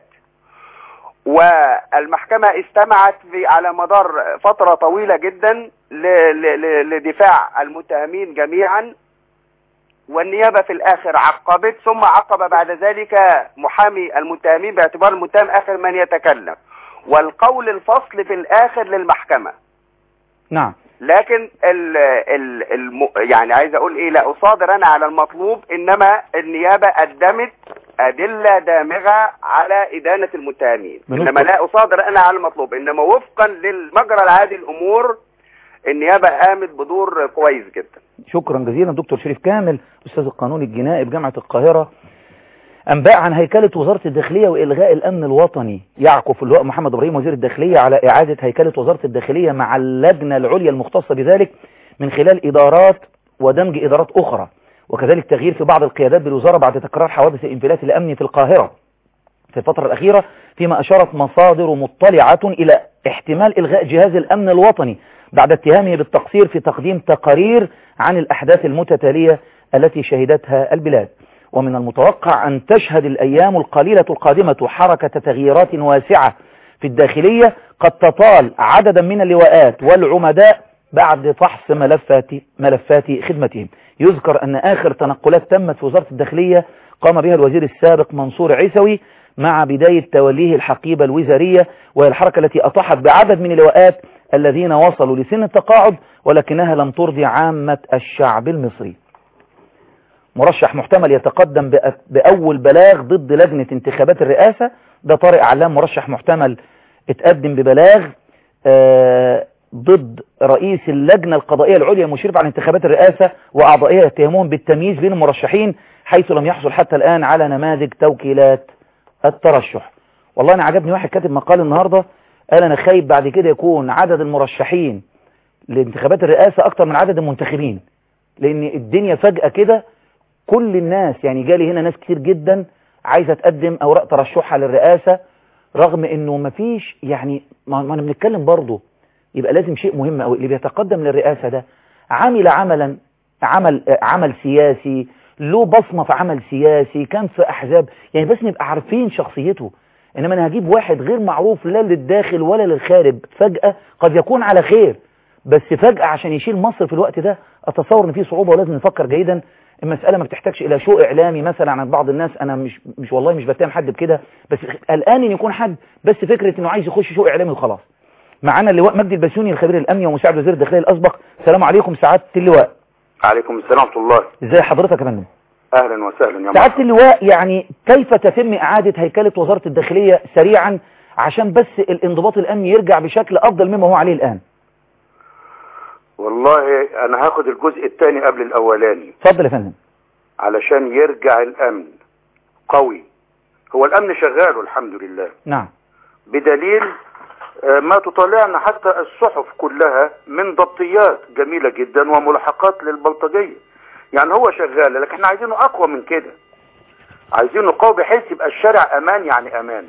والمحكمة استمعت في على مدار فترة طويلة جدا ل- ل- ل- لدفاع المتهمين جميعا والنيابة في الآخر عقبت ثم عقب بعد ذلك محامي المتهمين باعتبار المتهم آخر من يتكلم والقول الفصل في الآخر للمحكمة نعم لكن ال ال الم يعني عايز اقول ايه لا اصادر انا على المطلوب انما النيابه قدمت ادله دامغه على ادانه المتهمين بنذكر- انما لا اصادر انا على المطلوب انما وفقا للمجرى العادي الامور النيابه قامت بدور كويس جدا شكرا جزيلا دكتور شريف كامل أستاذ القانون الجنائي بجامعة القاهرة أنباء عن هيكلة وزارة الداخلية وإلغاء الأمن الوطني يعكف اللواء محمد إبراهيم وزير الداخلية على إعادة هيكلة وزارة الداخلية مع اللجنة العليا المختصة بذلك من خلال إدارات ودمج إدارات أخرى وكذلك تغيير في بعض القيادات بالوزارة بعد تكرار حوادث الانفلات الأمني في القاهرة في الفترة الأخيرة فيما أشارت مصادر مطلعة إلى احتمال إلغاء جهاز الأمن الوطني بعد اتهامه بالتقصير في تقديم تقارير عن الأحداث المتتالية التي شهدتها البلاد ومن المتوقع أن تشهد الأيام القليلة القادمة حركة تغييرات واسعة في الداخلية قد تطال عددا من اللواءات والعمداء بعد فحص ملفات ملفات خدمتهم يذكر أن آخر تنقلات تمت في وزارة الداخلية قام بها الوزير السابق منصور عيسوي مع بداية توليه الحقيبة الوزارية وهي الحركة التي أطاحت بعدد من اللواءات الذين وصلوا لسن التقاعد ولكنها لم ترضي عامة الشعب المصري مرشح محتمل يتقدم بأ- بأول بلاغ ضد لجنة انتخابات الرئاسة ده طارق علام مرشح محتمل اتقدم ببلاغ آه، ضد رئيس اللجنة القضائية العليا المشرف على انتخابات الرئاسة وأعضائها يتهمون بالتمييز بين المرشحين حيث لم يحصل حتى الآن على نماذج توكيلات الترشح والله أنا عجبني واحد كاتب مقال النهاردة قال أنا خايف بعد كده يكون عدد المرشحين لانتخابات الرئاسة أكتر من عدد المنتخبين لأن الدنيا فجأة كده كل الناس يعني جالي هنا ناس كتير جدا عايزة تقدم أوراق ترشحها للرئاسة رغم انه مفيش يعني ما ما انا بنتكلم برضه يبقى لازم شيء مهم قوي اللي بيتقدم للرئاسة ده عمل عملا عمل آه، عمل سياسي له بصمة في عمل سياسي كان في احزاب يعني بس نبقى عارفين شخصيته انما انا هجيب واحد غير معروف لا للداخل ولا للخارج فجأة قد يكون على خير بس فجأة عشان يشيل مصر في الوقت ده اتصور ان في صعوبة ولازم نفكر جيدا المسألة ما بتحتاجش إلى شو إعلامي مثلا عن بعض الناس أنا مش مش والله مش بتهم حد بكده بس قلقان إن يكون حد بس فكرة إنه عايز يخش شو إعلامي وخلاص معانا اللواء مجدي البسيوني الخبير الامني ومساعد وزير الداخليه الاسبق السلام عليكم سعاده اللواء عليكم السلام ورحمه الله ازي حضرتك يا فندم اهلا وسهلا يا سعاده اللواء يعني كيف تتم اعاده هيكله وزاره الداخليه سريعا عشان بس الانضباط الامني يرجع بشكل افضل مما هو عليه الان والله انا هاخد الجزء الثاني قبل الاولاني اتفضل يا فندم علشان يرجع الامن قوي هو الامن شغال والحمد لله نعم بدليل آه، ما تطالعنا حتى الصحف كلها من ضبطيات جميلة جدا وملاحقات للبلطجية يعني هو شغال لكن احنا عايزينه اقوى من كده عايزينه قوي بحيث يبقى الشارع امان يعني امان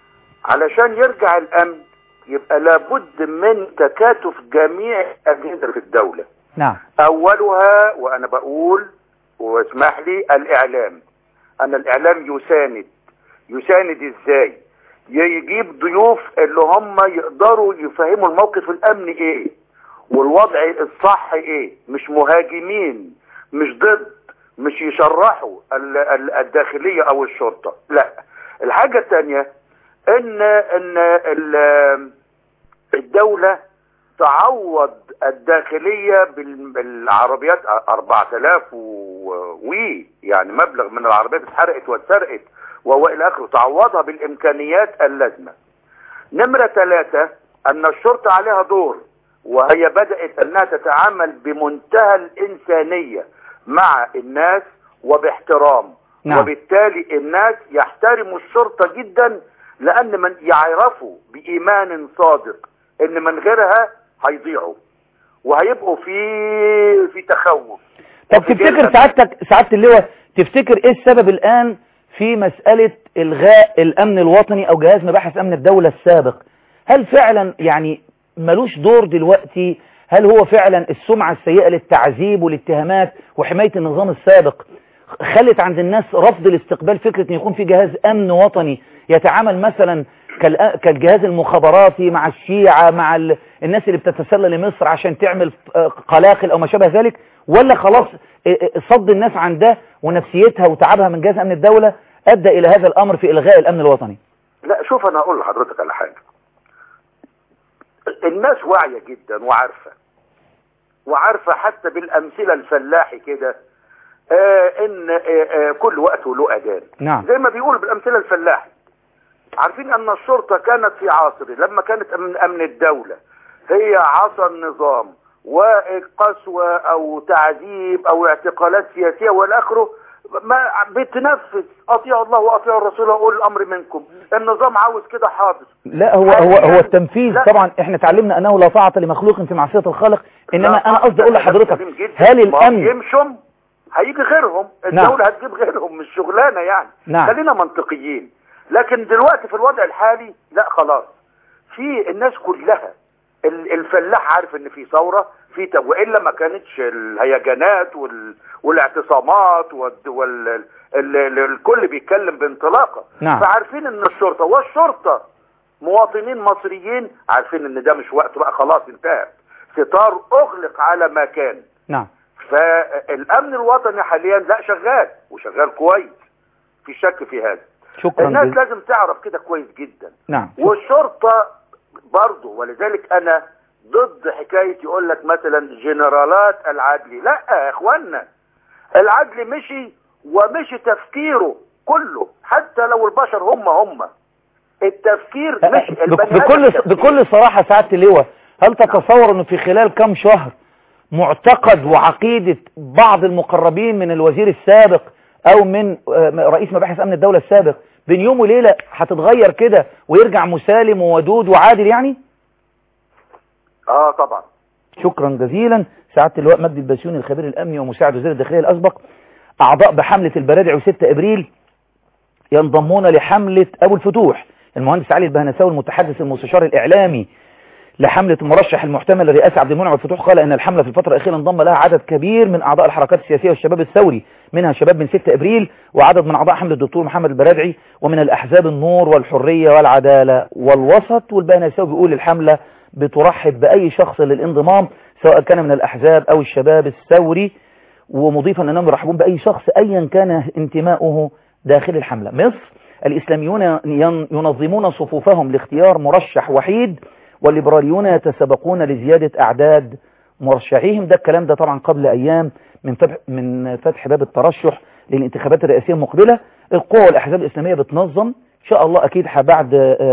علشان يرجع الامن يبقى لابد من تكاتف جميع الاجهزه في الدوله نعم اولها وانا بقول واسمح لي الاعلام ان الاعلام يساند يساند ازاي يجيب ضيوف اللي هم يقدروا يفهموا الموقف الامني ايه والوضع الصح ايه مش مهاجمين مش ضد مش يشرحوا ال- ال- الداخلية او الشرطة لا الحاجة التانية ان ان ال- الدولة تعوض الداخلية بال- بالعربيات 4000 و- وي يعني مبلغ من العربيات اتحرقت واتسرقت وهو الى اخره تعوضها بالامكانيات اللازمة نمرة ثلاثة ان الشرطة عليها دور وهي بدأت انها تتعامل بمنتهى الانسانية مع الناس وباحترام نعم. وبالتالي الناس يحترموا الشرطة جدا لان من يعرفوا بايمان صادق ان من غيرها هيضيعوا وهيبقوا في في تخوف طب وفي تفتكر جلد. سعادتك سعاده اللواء تفتكر ايه السبب الان في مسألة الغاء الامن الوطني او جهاز مباحث امن الدولة السابق هل فعلا يعني ملوش دور دلوقتي هل هو فعلا السمعة السيئة للتعذيب والاتهامات وحماية النظام السابق خلت عند الناس رفض الاستقبال فكرة ان يكون في جهاز امن وطني يتعامل مثلا كالأ- كالجهاز المخابراتي مع الشيعة مع ال- الناس اللي بتتسلل لمصر عشان تعمل آه، قلاقل او ما شابه ذلك ولا خلاص آه، آه، صد الناس عن ده ونفسيتها وتعبها من جهاز امن الدولة ادى الى هذا الامر في الغاء الامن الوطني لا شوف انا اقول لحضرتك على حاجه الناس واعيه جدا وعارفه وعارفه حتى بالامثله الفلاحي كده آه ان آه آه كل وقت وله اذان نعم زي ما بيقول بالامثله الفلاحي عارفين ان الشرطه كانت في عصر لما كانت امن امن الدوله هي عصا النظام وقسوه او تعذيب او اعتقالات سياسيه والى اخره ما بتنفذ اطيعوا الله واطيعوا الرسول واولي الامر منكم النظام عاوز كده حاضر لا هو هو هو حالياً- التنفيذ لا. طبعا احنا اتعلمنا انه لا طاعة لمخلوق في معصية الخالق انما لا، انا قصدي اقول ده لحضرتك كلام جداً. هل ما هو الامن يمشم هيجي غيرهم نعم. الدولة هتجيب غيرهم مش شغلانة يعني نعم. خلينا منطقيين لكن دلوقتي في الوضع الحالي لا خلاص في الناس كلها ال- الفلاح عارف ان في ثورة في ت- والا ما كانتش الهيجانات وال... والاعتصامات وال... وال... ال... ال... الكل بيتكلم بانطلاقة نعم. فعارفين ان الشرطة والشرطة مواطنين مصريين عارفين ان ده مش وقته بقى خلاص انتهى ستار اغلق على ما كان نعم فالامن الوطني حاليا لا شغال وشغال كويس في شك في هذا شكرا الناس جزيلا لازم تعرف كده كويس جدا نعم والشرطة برضه ولذلك انا ضد حكاية يقول لك مثلا جنرالات العدلي لا يا اخوانا العدل مشي ومشي تفكيره كله حتى لو البشر هم هم التفكير مش بك- البني آدم بكل تفكير. بكل صراحة سعادة اللواء هل تتصور انه في خلال كم شهر معتقد وعقيدة بعض المقربين من الوزير السابق او من آه، رئيس مباحث امن الدولة السابق بين يوم وليلة هتتغير كده ويرجع مسالم وودود وعادل يعني اه طبعا شكرا جزيلا سعادة اللواء مجدي البسيوني الخبير الامني ومساعد وزير الداخلية الاسبق اعضاء بحملة البرادع و6 ابريل ينضمون لحملة ابو الفتوح المهندس علي البهنساوي المتحدث المستشار الاعلامي لحملة المرشح المحتمل لرئاسة عبد المنعم الفتوح قال ان الحملة في الفترة الاخيرة انضم لها عدد كبير من اعضاء الحركات السياسية والشباب الثوري منها شباب من 6 ابريل وعدد من اعضاء حملة الدكتور محمد البرادعي ومن الاحزاب النور والحرية والعدالة والوسط والبهنساوي بيقول الحملة بترحب باي شخص للانضمام سواء كان من الاحزاب او الشباب الثوري ومضيفا انهم يرحبون باي شخص ايا كان انتماؤه داخل الحملة مصر الاسلاميون ين- ينظمون صفوفهم لاختيار مرشح وحيد والليبراليون يتسابقون لزيادة أعداد مرشحيهم ده الكلام ده طبعا قبل أيام من فتح, من فتح باب الترشح للانتخابات الرئاسية المقبلة القوى والأحزاب الإسلامية بتنظم إن شاء الله أكيد بعد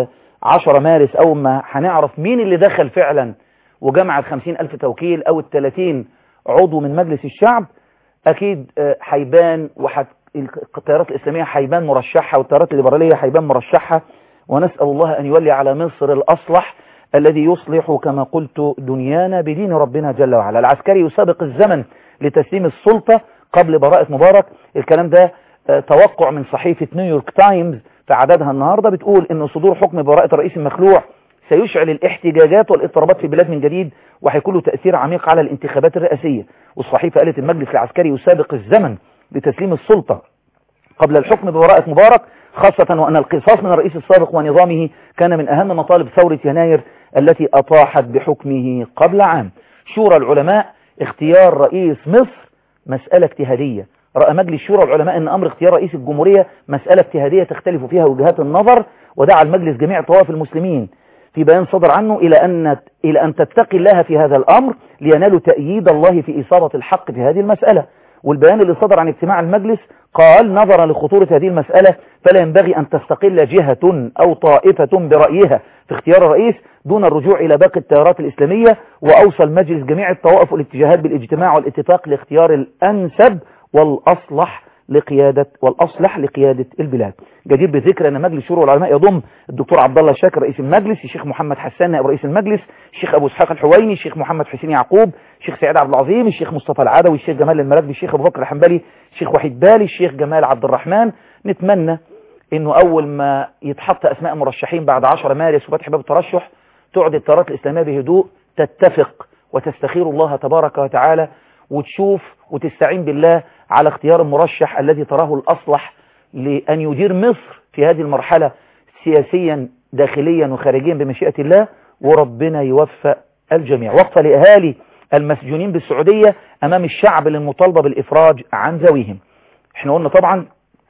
10 مارس أول ما هنعرف مين اللي دخل فعلا وجمع الخمسين ألف توكيل أو الثلاثين عضو من مجلس الشعب أكيد هيبان وحت التيارات الإسلامية هيبان مرشحها والتيارات الليبرالية هيبان مرشحها ونسأل الله أن يولي على مصر الأصلح الذي يصلح كما قلت دنيانا بدين ربنا جل وعلا العسكري يسابق الزمن لتسليم السلطة قبل براءة مبارك الكلام ده توقع من صحيفة نيويورك تايمز في عددها النهاردة بتقول ان صدور حكم براءة الرئيس المخلوع سيشعل الاحتجاجات والاضطرابات في البلاد من جديد وهيكون له تأثير عميق على الانتخابات الرئاسية والصحيفة قالت المجلس العسكري يسابق الزمن لتسليم السلطة قبل الحكم ببراءة مبارك خاصة وأن القصاص من الرئيس السابق ونظامه كان من أهم مطالب ثورة يناير التي أطاحت بحكمه قبل عام شورى العلماء اختيار رئيس مصر مسألة اجتهادية رأى مجلس شورى العلماء أن أمر اختيار رئيس الجمهورية مسألة اجتهادية تختلف فيها وجهات النظر ودعا المجلس جميع طوائف المسلمين في بيان صدر عنه إلى أن, إلى أن تتقي الله في هذا الأمر لينالوا تأييد الله في إصابة الحق في هذه المسألة والبيان اللي صدر عن اجتماع المجلس قال نظرا لخطورة هذه المسألة فلا ينبغي أن تستقل جهة أو طائفة برأيها في اختيار الرئيس دون الرجوع إلى باقي التيارات الإسلامية وأوصى المجلس جميع الطوائف والاتجاهات بالاجتماع والاتفاق لاختيار الأنسب والأصلح لقيادة والأصلح لقيادة البلاد جدير بذكر أن مجلس شورى العلماء يضم الدكتور عبد الله شاكر رئيس المجلس الشيخ محمد حسان نائب رئيس المجلس الشيخ أبو إسحاق الحويني الشيخ محمد حسين يعقوب الشيخ سعيد عبد العظيم الشيخ مصطفى العدوي الشيخ جمال المراكبي الشيخ أبو بكر الحنبلي الشيخ وحيد بالي الشيخ جمال عبد الرحمن نتمنى انه اول ما يتحط اسماء مرشحين بعد 10 مارس وفتح باب الترشح تقعد التيارات الاسلاميه بهدوء تتفق وتستخير الله تبارك وتعالى وتشوف وتستعين بالله على اختيار المرشح الذي تراه الأصلح لأن يدير مصر في هذه المرحلة سياسيا داخليا وخارجيا بمشيئة الله وربنا يوفق الجميع وقفة لأهالي المسجونين بالسعودية أمام الشعب للمطالبة بالإفراج عن ذويهم احنا قلنا طبعا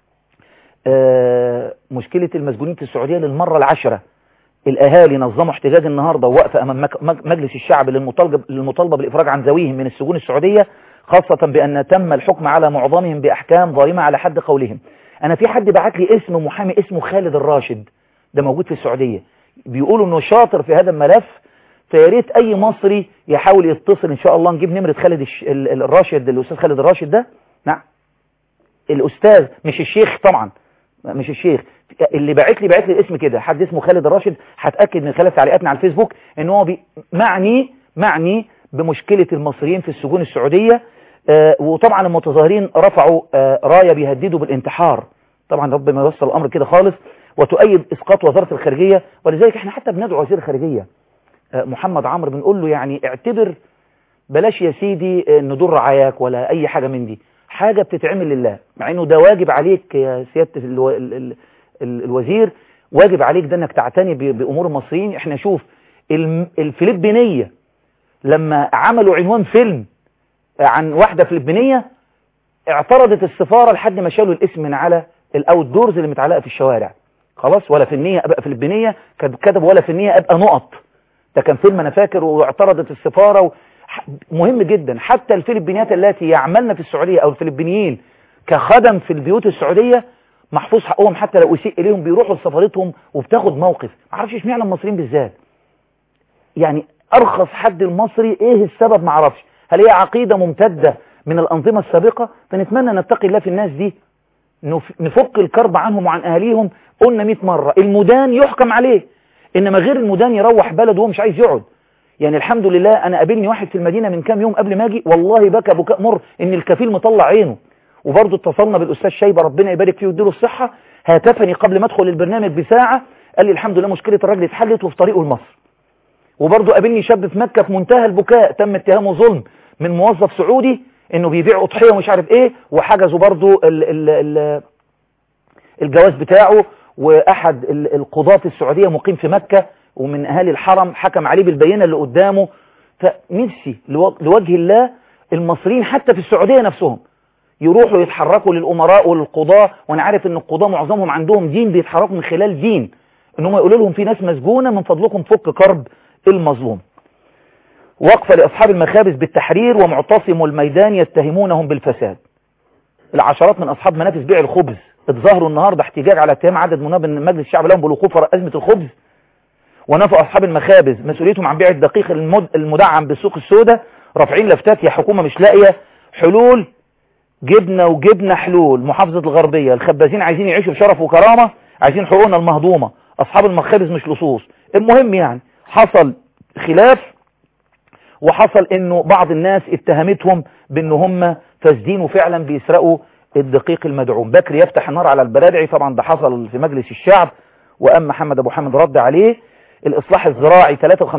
مشكلة المسجونين في السعودية للمرة العشرة الأهالي نظموا احتجاج النهاردة ووقف أمام مجلس الشعب للمطالبة بالإفراج عن ذويهم من السجون السعودية خاصة بأن تم الحكم على معظمهم بأحكام ظالمة على حد قولهم أنا في حد بعت لي اسم محامي اسمه خالد الراشد ده موجود في السعودية بيقولوا أنه شاطر في هذا الملف فياريت أي مصري يحاول يتصل إن شاء الله نجيب نمرة خالد الراشد الأستاذ خالد الراشد ده نعم الأستاذ مش الشيخ طبعا مش الشيخ اللي بعت لي بعت لي الاسم كده حد اسمه خالد الراشد هتأكد من خلال تعليقاتنا على الفيسبوك ان هو بي معني معني بمشكلة المصريين في السجون السعودية آه وطبعا المتظاهرين رفعوا آه راية بيهددوا بالانتحار طبعا رب ما يوصل الامر كده خالص وتؤيد اسقاط وزارة الخارجية ولذلك احنا حتى بندعو وزير الخارجية آه محمد عمرو بنقول له يعني اعتبر بلاش يا سيدي ندور رعاياك ولا اي حاجة من دي حاجة بتتعمل لله مع انه ده واجب عليك يا سيادة الو... ال... ال... ال... الوزير واجب عليك ده انك تعتني ب... بامور المصريين احنا شوف الفلبينية لما عملوا عنوان فيلم عن واحدة فلبينية اعترضت السفارة لحد ما شالوا الاسم من على الاوت دورز اللي متعلقة في الشوارع خلاص ولا فنية ابقى فلبينية كتب ولا فنية ابقى نقط ده كان فيلم انا فاكر واعترضت السفارة و... مهم جدا حتى الفلبينيات التي يعملن في السعودية او الفلبينيين كخدم في البيوت السعودية محفوظ حقهم حتى لو اسيء اليهم بيروحوا لسفارتهم وبتاخد موقف ما اعرفش اشمعنى المصريين بالذات يعني ارخص حد المصري ايه السبب ما اعرفش هل هي عقيدة ممتدة من الانظمة السابقة فنتمنى نتقي الله في الناس دي نفك الكرب عنهم وعن اهاليهم قلنا 100 مرة المدان يحكم عليه انما غير المدان يروح بلده وهو مش عايز يقعد يعني الحمد لله انا قابلني واحد في المدينة من كام يوم قبل ما اجي والله بكى بكاء مر ان الكفيل مطلع عينه وبرضه اتصلنا بالاستاذ شيبه ربنا يبارك فيه ويديله الصحة هاتفني قبل ما ادخل البرنامج بساعة قال لي الحمد لله مشكلة الراجل اتحلت وفي طريقه لمصر وبرضه قابلني شاب في مكة في منتهى البكاء تم اتهامه ظلم من موظف سعودي انه بيبيع اضحيه ومش عارف ايه وحجزوا برضه ال ال ال الجواز بتاعه واحد القضاة السعودية مقيم في مكة ومن اهالي الحرم حكم عليه بالبينة اللي قدامه فنفسي لوجه الله المصريين حتى في السعودية نفسهم يروحوا يتحركوا للأمراء وللقضاة وانا عارف ان القضاة معظمهم عندهم دين بيتحركوا من خلال دين ان هم يقولوا لهم في ناس مسجونة من فضلكم فك كرب المظلوم وقفة لأصحاب المخابز بالتحرير ومعتصم الميدان يتهمونهم بالفساد العشرات من أصحاب منافس بيع الخبز اتظاهروا النهاردة احتجاج على اتهام عدد مناب من مجلس الشعب لهم بالوقوف وراء أزمة الخبز ونفوا أصحاب المخابز مسؤوليتهم عن بيع الدقيق المد... المدعم بالسوق السوداء رافعين لفتات يا حكومة مش لاقية حلول جبنة وجبنة حلول محافظة الغربية الخبازين عايزين يعيشوا بشرف وكرامة عايزين حقوقنا المهضومة أصحاب المخابز مش لصوص المهم يعني حصل خلاف وحصل انه بعض الناس اتهمتهم بان هم فاسدين وفعلا بيسرقوا الدقيق المدعوم بكري يفتح النار على البرادعي طبعا ده حصل في مجلس الشعب وأم محمد أبو حامد رد عليه الإصلاح الزراعي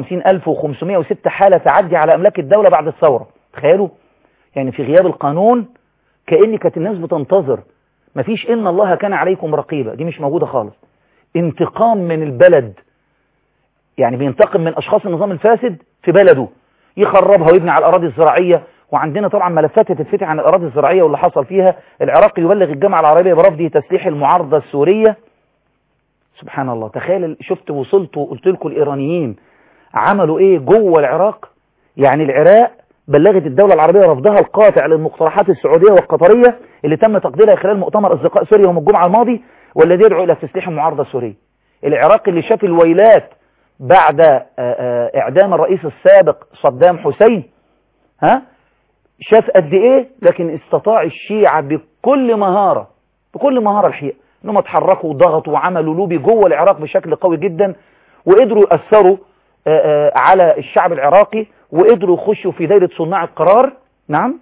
53506 حالة تعدي على أملاك الدولة بعد الثورة تخيلوا يعني في غياب القانون كأن كانت الناس بتنتظر مفيش إن الله كان عليكم رقيبة دي مش موجودة خالص انتقام من البلد يعني بينتقم من أشخاص النظام الفاسد في بلده يخربها ويبني على الأراضي الزراعية وعندنا طبعا ملفات تتفتح عن الأراضي الزراعية واللي حصل فيها العراق يبلغ الجامعة العربية برفضه تسليح المعارضة السورية سبحان الله تخيل شفت وصلت وقلت لكم الإيرانيين عملوا إيه جوه العراق يعني العراق بلغت الدولة العربية رفضها القاطع للمقترحات السعودية والقطرية اللي تم تقديرها خلال مؤتمر أصدقاء سوريا يوم الجمعة الماضي والذي يدعو إلى تسليح المعارضة السورية العراق اللي شاف الويلات بعد إعدام الرئيس السابق صدام حسين ها شاف قد إيه لكن استطاع الشيعة بكل مهارة بكل مهارة الحقيقة انهم اتحركوا وضغطوا وعملوا لوبي جوه العراق بشكل قوي جدا وقدروا يأثروا على الشعب العراقي وقدروا يخشوا في دايرة صناع القرار نعم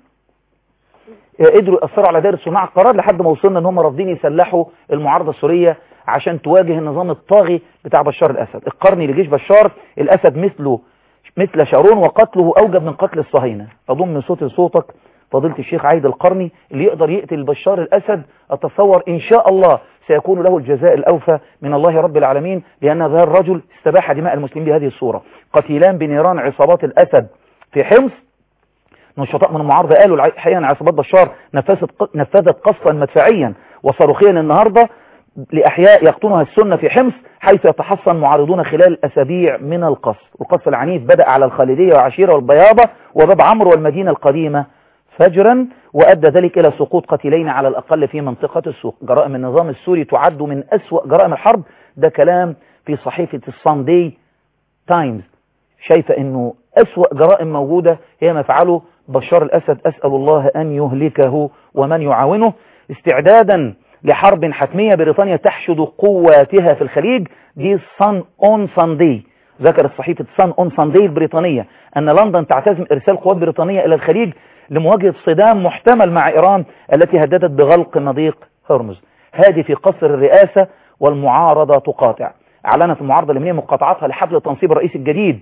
قدروا يأثروا على دايرة صناع القرار لحد ما وصلنا ان هم رافضين يسلحوا المعارضة السورية عشان تواجه النظام الطاغي بتاع بشار الأسد القرني لجيش بشار الأسد مثله مثل شارون وقتله أوجب من قتل الصهاينة أضم من صوتي لصوتك فضيلة الشيخ عايد القرني اللي يقدر يقتل بشار الأسد أتصور إن شاء الله سيكون له الجزاء الأوفى من الله رب العالمين لأن هذا الرجل استباح دماء المسلمين بهذه الصورة قتيلان بنيران عصابات الأسد في حمص نشطاء من المعارضة قالوا الحقيقة أن عصابات بشار نفذت نفذت قصفا مدفعيا وصاروخيا النهاردة لأحياء يقطنها السنة في حمص حيث يتحصن معارضون خلال أسابيع من القصف والقصف العنيف بدأ على الخالدية وعشيرة والبياضة وباب عمرو والمدينة القديمة فجرا وأدى ذلك إلى سقوط قتيلين على الأقل في منطقة السوق جرائم النظام السوري تعد من أسوأ جرائم الحرب ده كلام في صحيفة الصندي تايمز شايفة أنه أسوأ جرائم موجودة هي ما فعله بشار الأسد أسأل الله أن يهلكه ومن يعاونه استعدادا لحرب حتمية بريطانيا تحشد قواتها في الخليج دي صن اون ساندي ذكرت صحيفة صن اون ساندي البريطانية أن لندن تعتزم إرسال قوات بريطانية إلى الخليج لمواجهة صدام محتمل مع إيران التي هددت بغلق مضيق هرمز هذه في قصر الرئاسة والمعارضة تقاطع أعلنت المعارضة اليمنية مقاطعتها لحفل تنصيب الرئيس الجديد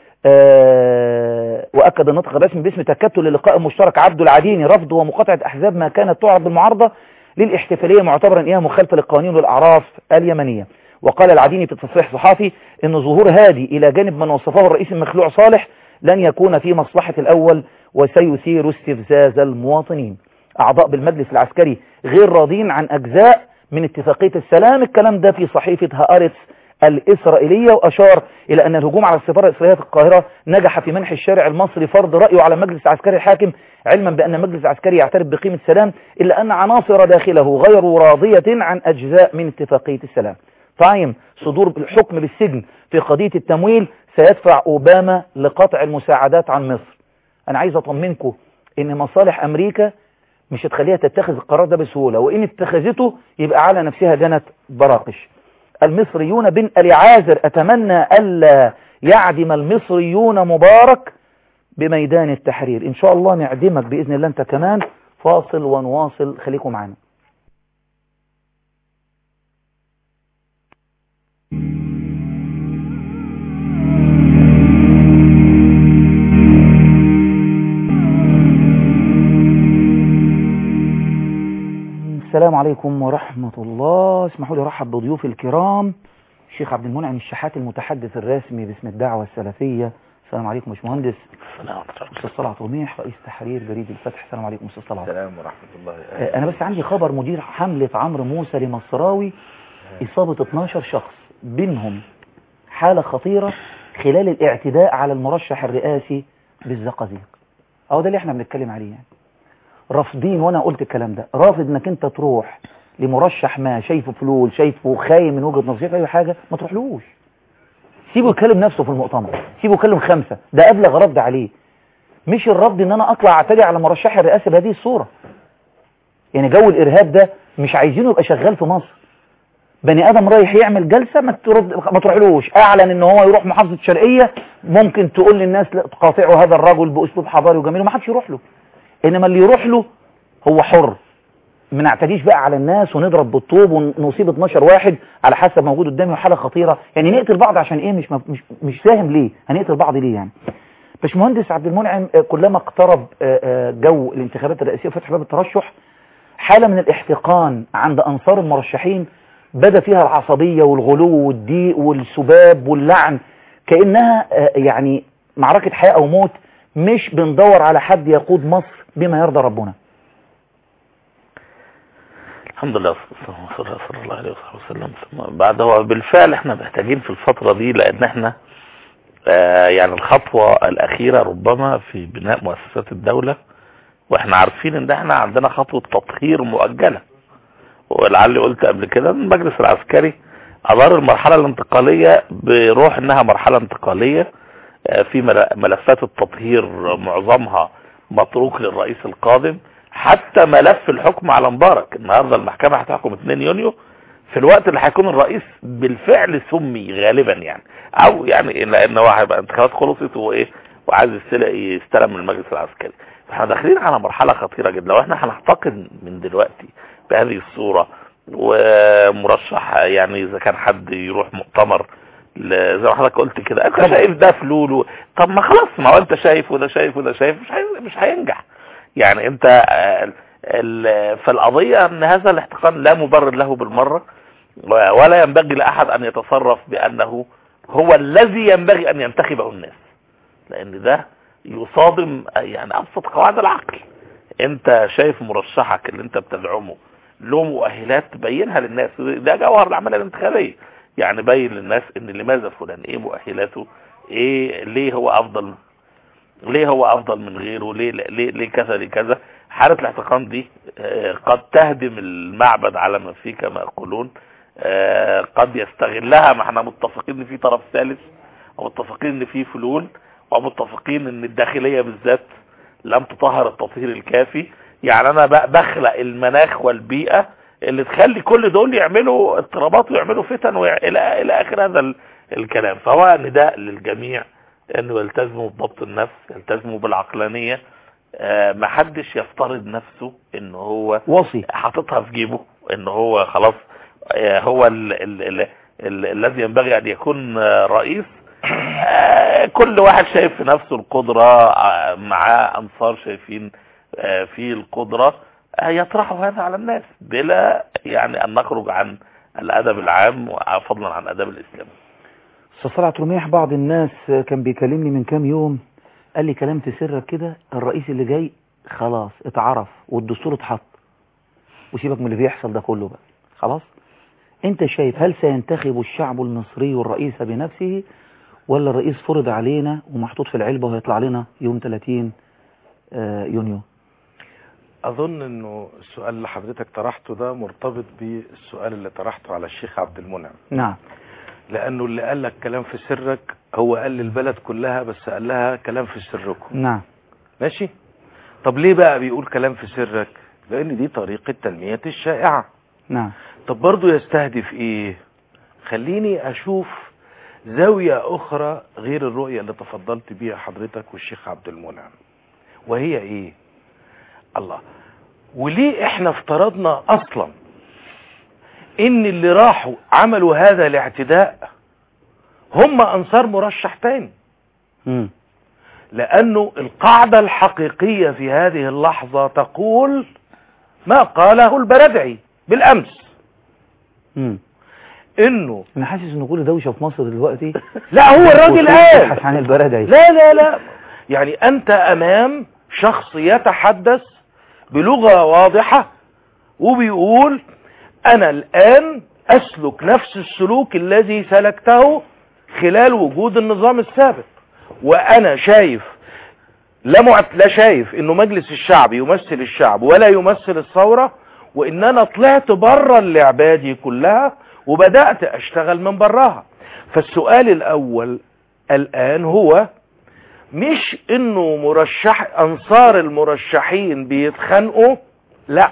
أه وأكد النطق الرسمي باسم تكتل للقاء المشترك عبد العديني رفض ومقاطعة أحزاب ما كانت تعرض بالمعارضة للاحتفالية معتبرا إنها مخالفة للقوانين والأعراف اليمنية وقال العديني في تصريح صحافي أن ظهور هادي إلى جانب من وصفه الرئيس المخلوع صالح لن يكون في مصلحة الأول وسيثير استفزاز المواطنين أعضاء بالمجلس العسكري غير راضين عن أجزاء من اتفاقية السلام الكلام ده في صحيفة هآرتس الإسرائيلية وأشار إلى أن الهجوم على السفارة الإسرائيلية في القاهرة نجح في منح الشارع المصري فرض رأيه على المجلس العسكري الحاكم علما بأن المجلس العسكري يعترف بقيمة السلام إلا أن عناصر داخله غير راضية عن أجزاء من اتفاقية السلام تايم صدور الحكم بالسجن في قضية التمويل سيدفع أوباما لقطع المساعدات عن مصر أنا عايز أطمنكم إن مصالح أمريكا مش هتخليها تتخذ القرار ده بسهولة وإن اتخذته يبقى على نفسها جنت براقش المصريون بن العازر أتمنى ألا يعدم المصريون مبارك بميدان التحرير إن شاء الله نعدمك بإذن الله أنت كمان فاصل ونواصل خليكم معنا السلام عليكم ورحمة الله اسمحوا لي ارحب بضيوفي الكرام الشيخ عبد المنعم الشحات المتحدث الرسمي باسم الدعوة السلفية السلام عليكم يا باشمهندس السلام ورحمة استاذ طلعت رميح رئيس تحرير جريد الفتح السلام عليكم استاذ طلعت السلام ورحمة الله آه، انا بس عندي خبر مدير حملة عمرو موسى لمصراوي اصابة 12 شخص بينهم حالة خطيرة خلال الاعتداء على المرشح الرئاسي بالزقازيق اهو ده اللي احنا بنتكلم عليه يعني رافضين وانا قلت الكلام ده رافض انك انت تروح لمرشح ما شايفه فلول شايفه خاين من وجهة نظرك اي حاجة ما تروحلوش سيبه يكلم نفسه في المؤتمر سيبه يكلم خمسة ده ابلغ رد عليه مش الرد ان انا اطلع اعتدي على مرشحي الرئاسي بهذه الصورة يعني جو الارهاب ده مش عايزينه يبقى شغال في مصر بني ادم رايح يعمل جلسة ما ترد ما تروحلوش اعلن ان هو يروح محافظة الشرقية ممكن تقول للناس لا تقاطعوا هذا الرجل باسلوب حضاري وجميل وما حدش يروح له انما اللي يروح له هو حر ما نعتديش بقى على الناس ونضرب بالطوب ونصيب 12 واحد على حسب موجود قدامي وحاله خطيره يعني نقتل بعض عشان ايه مش مش مش فاهم ليه هنقتل بعض ليه يعني باشمهندس عبد المنعم كلما اقترب جو الانتخابات الرئاسيه وفتح باب الترشح حاله من الاحتقان عند انصار المرشحين بدا فيها العصبيه والغلو والضيق والسباب واللعن كانها يعني معركه حياه او موت مش بندور على حد يقود مصر بما يرضى ربنا الحمد لله صلى الله عليه وسلم ثم بعد هو بالفعل احنا محتاجين في الفترة دي لان احنا آه يعني الخطوة الاخيرة ربما في بناء مؤسسات الدولة واحنا عارفين ان احنا عندنا خطوة تطهير مؤجلة ولعلي قلت قبل كده ان المجلس العسكري ادار المرحلة الانتقالية بروح انها مرحلة انتقالية آه في ملفات التطهير معظمها متروك للرئيس القادم حتى ملف الحكم على مبارك النهاردة المحكمة هتحكم 2 يونيو في الوقت اللي هيكون الرئيس بالفعل سمي غالبا يعني او يعني لان هو هيبقى انتخابات خلصت وايه وعايز يستلم من المجلس العسكري فاحنا داخلين على مرحلة خطيرة جدا لو احنا هنحتقد من دلوقتي بهذه الصورة ومرشح يعني اذا كان حد يروح مؤتمر زي ما حضرتك قلت كده انت شايف ده فلول طب ما خلاص ما هو انت شايف وده شايف وده شايف مش مش هينجح يعني انت في القضية ان هذا الاحتقان لا مبرر له بالمرة ولا ينبغي لأحد ان يتصرف بأنه هو الذي ينبغي ان ينتخبه الناس لان ده يصادم يعني ابسط قواعد العقل انت شايف مرشحك اللي انت بتدعمه له مؤهلات تبينها للناس ده جوهر العملية الانتخابية يعني بين للناس ان لماذا فلان ايه مؤهلاته ايه ليه هو افضل ليه هو افضل من غيره ليه ليه, ليه كذا ليه كذا حالة الاحتقان دي قد تهدم المعبد على ما فيه كما يقولون قد يستغلها ما احنا متفقين ان في طرف ثالث ومتفقين ان في فلول ومتفقين ان الداخلية بالذات لم تطهر التطهير الكافي يعني انا بخلق المناخ والبيئة اللي تخلي كل دول يعملوا اضطرابات ويعملوا فتن الى الى اخر هذا الكلام فهو نداء للجميع انه يلتزموا بضبط النفس يلتزموا بالعقلانية آه ما حدش يفترض نفسه ان هو وصي حاططها في جيبه ان هو خلاص آه هو ال ال ال ال الذي ينبغي ان يكون آه رئيس آه كل واحد شايف في نفسه القدرة آه معاه انصار شايفين آه في القدرة آه يطرحوا هذا على الناس بلا يعني ان نخرج عن الادب العام فضلا عن اداب الاسلام استاذ طلعت رميح بعض الناس كان بيكلمني من كام يوم قال لي كلام في سرك كده الرئيس اللي جاي خلاص اتعرف والدستور اتحط وسيبك من اللي بيحصل ده كله بقى خلاص انت شايف هل سينتخب الشعب المصري الرئيس بنفسه ولا الرئيس فرض علينا ومحطوط في العلبة وهيطلع لنا يوم 30 يونيو اظن انه السؤال اللي حضرتك طرحته ده مرتبط بالسؤال اللي طرحته على الشيخ عبد المنعم نعم لانه اللي قال لك كلام في سرك هو قال للبلد كلها بس قال لها كلام في سركم نعم ماشي طب ليه بقى بيقول كلام في سرك لان دي طريقة تنمية الشائعة نعم طب برضو يستهدف ايه خليني اشوف زاوية اخرى غير الرؤية اللي تفضلت بيها حضرتك والشيخ عبد المنعم وهي ايه الله وليه احنا افترضنا اصلا ان اللي راحوا عملوا هذا الاعتداء هم انصار مرشح تاني مم. لانه القاعدة الحقيقية في هذه اللحظة تقول ما قاله البردعي بالامس مم. انه انا حاسس ان كل دوشه في مصر دلوقتي لا هو الراجل قال بيبحث عن البرادعي لا لا لا يعني انت امام شخص يتحدث بلغة واضحة وبيقول انا الان اسلك نفس السلوك الذي سلكته خلال وجود النظام السابق وانا شايف لا معت... لا شايف انه مجلس الشعب يمثل الشعب ولا يمثل الثورة وان انا طلعت بره اللعبة دي كلها وبدأت اشتغل من براها فالسؤال الاول الان هو مش انه مرشح انصار المرشحين بيتخانقوا لا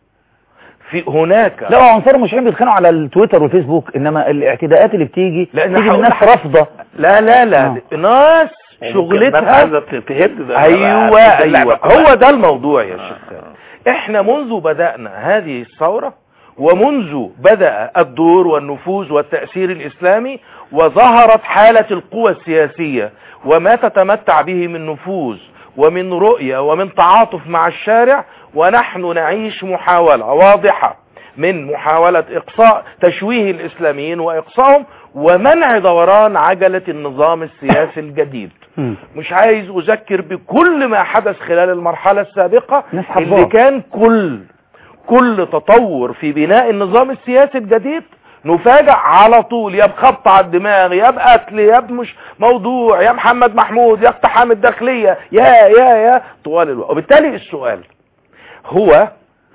في هناك لا هو عنصر المشرعين بيتخانقوا على التويتر والفيسبوك انما الاعتداءات اللي بتيجي لأن تيجي من هقول ناس لك- رافضه لا لا لا آه. ناس الناس شغلتها عايزة تهد ده ايوه ده اللعبة ايوه كلها. هو ده الموضوع يا شيخ خالد. احنا منذ بدأنا هذه الثورة ومنذ بدأ الدور والنفوذ والتأثير الإسلامي وظهرت حالة القوى السياسية وما تتمتع به من نفوذ ومن رؤية ومن تعاطف مع الشارع ونحن نعيش محاولة واضحة من محاولة إقصاء تشويه الإسلاميين وإقصائهم ومنع دوران عجلة النظام السياسي الجديد مم. مش عايز أذكر بكل ما حدث خلال المرحلة السابقة ناس اللي حافظاه. كان كل كل تطور في بناء النظام السياسي الجديد نفاجأ على طول يا بخبط على الدماغ يا بقتل يا بمش موضوع يا محمد محمود يا اقتحام الداخلية يا يا يا طوال الوقت وبالتالي السؤال هو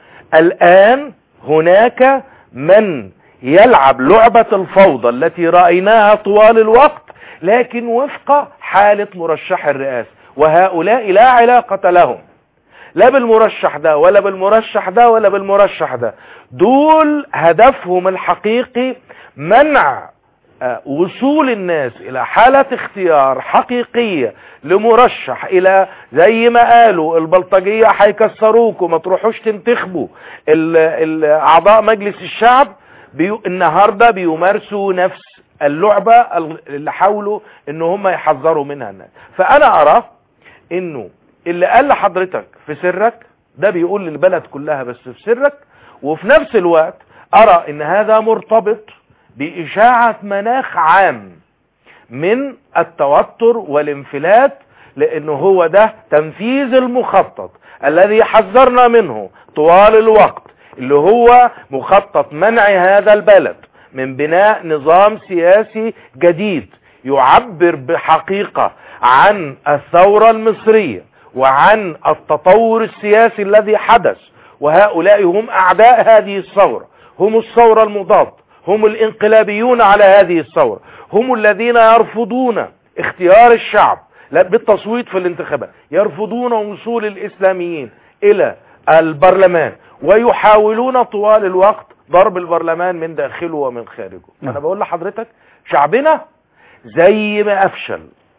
الآن هناك من يلعب لعبة الفوضى التي رأيناها طوال الوقت لكن وفق حالة مرشح الرئاسة وهؤلاء لا علاقة لهم لا بالمرشح ده ولا بالمرشح ده ولا بالمرشح ده دول هدفهم الحقيقي منع آه، وصول الناس الى حالة اختيار حقيقية لمرشح الى زي ما قالوا البلطجية هيكسروكوا ما تروحوش تنتخبوا ال- ال- اعضاء مجلس الشعب بيو النهاردة بيمارسوا نفس اللعبة ال- اللي حاولوا ان هم يحذروا منها الناس فانا ارى انه اللي قال لحضرتك في سرك ده بيقول للبلد كلها بس في سرك وفي نفس الوقت ارى ان هذا مرتبط باشاعة مناخ عام من التوتر والانفلات لانه هو ده تنفيذ المخطط الذي حذرنا منه طوال الوقت اللي هو مخطط منع هذا البلد من بناء نظام سياسي جديد يعبر بحقيقة عن الثورة المصرية وعن التطور السياسي الذي حدث وهؤلاء هم أعداء هذه الثورة هم الثورة المضاد هم الانقلابيون على هذه الثورة هم الذين يرفضون اختيار الشعب لا بالتصويت في الانتخابات يرفضون وصول الإسلاميين إلى البرلمان ويحاولون طوال الوقت ضرب البرلمان من داخله ومن خارجه نعم. أنا بقول لحضرتك شعبنا زي ما أفشل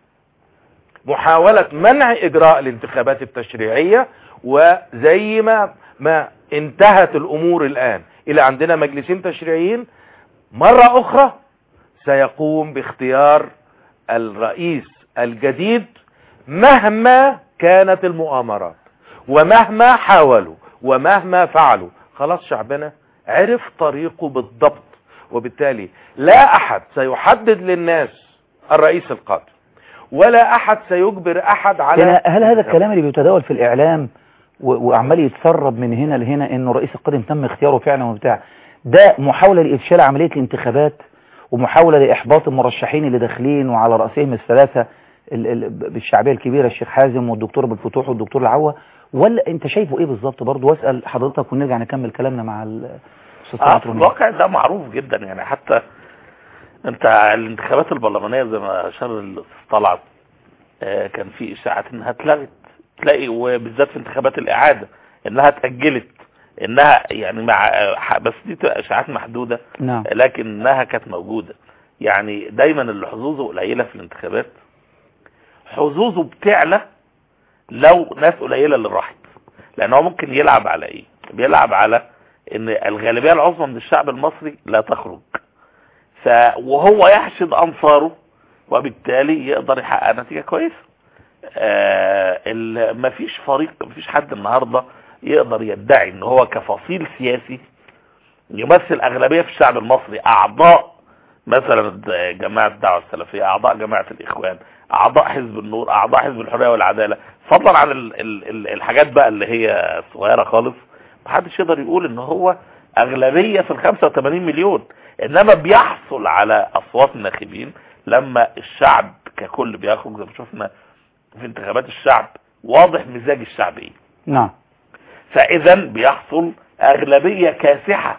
محاولة منع إجراء الانتخابات التشريعية وزي ما ما انتهت الأمور الآن إلى عندنا مجلسين تشريعيين مرة أخرى سيقوم باختيار الرئيس الجديد مهما كانت المؤامرات ومهما حاولوا ومهما فعلوا خلاص شعبنا عرف طريقه بالضبط وبالتالي لا أحد سيحدد للناس الرئيس القادم ولا أحد سيجبر أحد على يعني هل هذا الكلام اللي بيتداول في الإعلام و- وعمال يتسرب من هنا لهنا انه الرئيس القادم تم اختياره فعلا وبتاع ده محاولة لإفشال عملية الانتخابات ومحاولة لإحباط المرشحين اللي داخلين وعلى رأسهم الثلاثة ال- ال- بالشعبية الكبيرة الشيخ حازم والدكتور أبو الفتوح والدكتور العوة ولا انت شايفه ايه بالظبط برضه واسأل حضرتك ونرجع نكمل كلامنا مع الأستاذ اه طلعت في رمية. الواقع ده معروف جدا يعني حتى انت الانتخابات البرلمانيه زي ما اشار الاستاذ طلعت آه، كان في اشاعات انها اتلغت تلاقي وبالذات في انتخابات الاعاده انها اتاجلت انها يعني مع آه، بس دي تبقى اشاعات محدوده نعم لكنها كانت موجوده يعني دايما اللي حظوظه قليله في الانتخابات حظوظه بتعلى لو ناس قليله اللي راحت لان هو ممكن يلعب على ايه بيلعب على ان الغالبيه العظمى من الشعب المصري لا تخرج ف وهو يحشد انصاره وبالتالي يقدر يحقق نتيجه كويسه آه ال- مفيش فريق مفيش حد النهارده يقدر يدعي ان هو كفصيل سياسي يمثل اغلبيه في الشعب المصري اعضاء مثلا د- جماعه الدعوه السلفيه اعضاء جماعه الاخوان اعضاء حزب النور اعضاء حزب الحريه والعداله فضلا عن ال ال ال الحاجات بقى اللي هي صغيره خالص محدش يقدر يقول ان هو اغلبيه في ال 85 مليون انما بيحصل على اصوات الناخبين لما الشعب ككل بيخرج زي ما شفنا في انتخابات الشعب واضح مزاج الشعب ايه نعم فاذا بيحصل اغلبيه كاسحه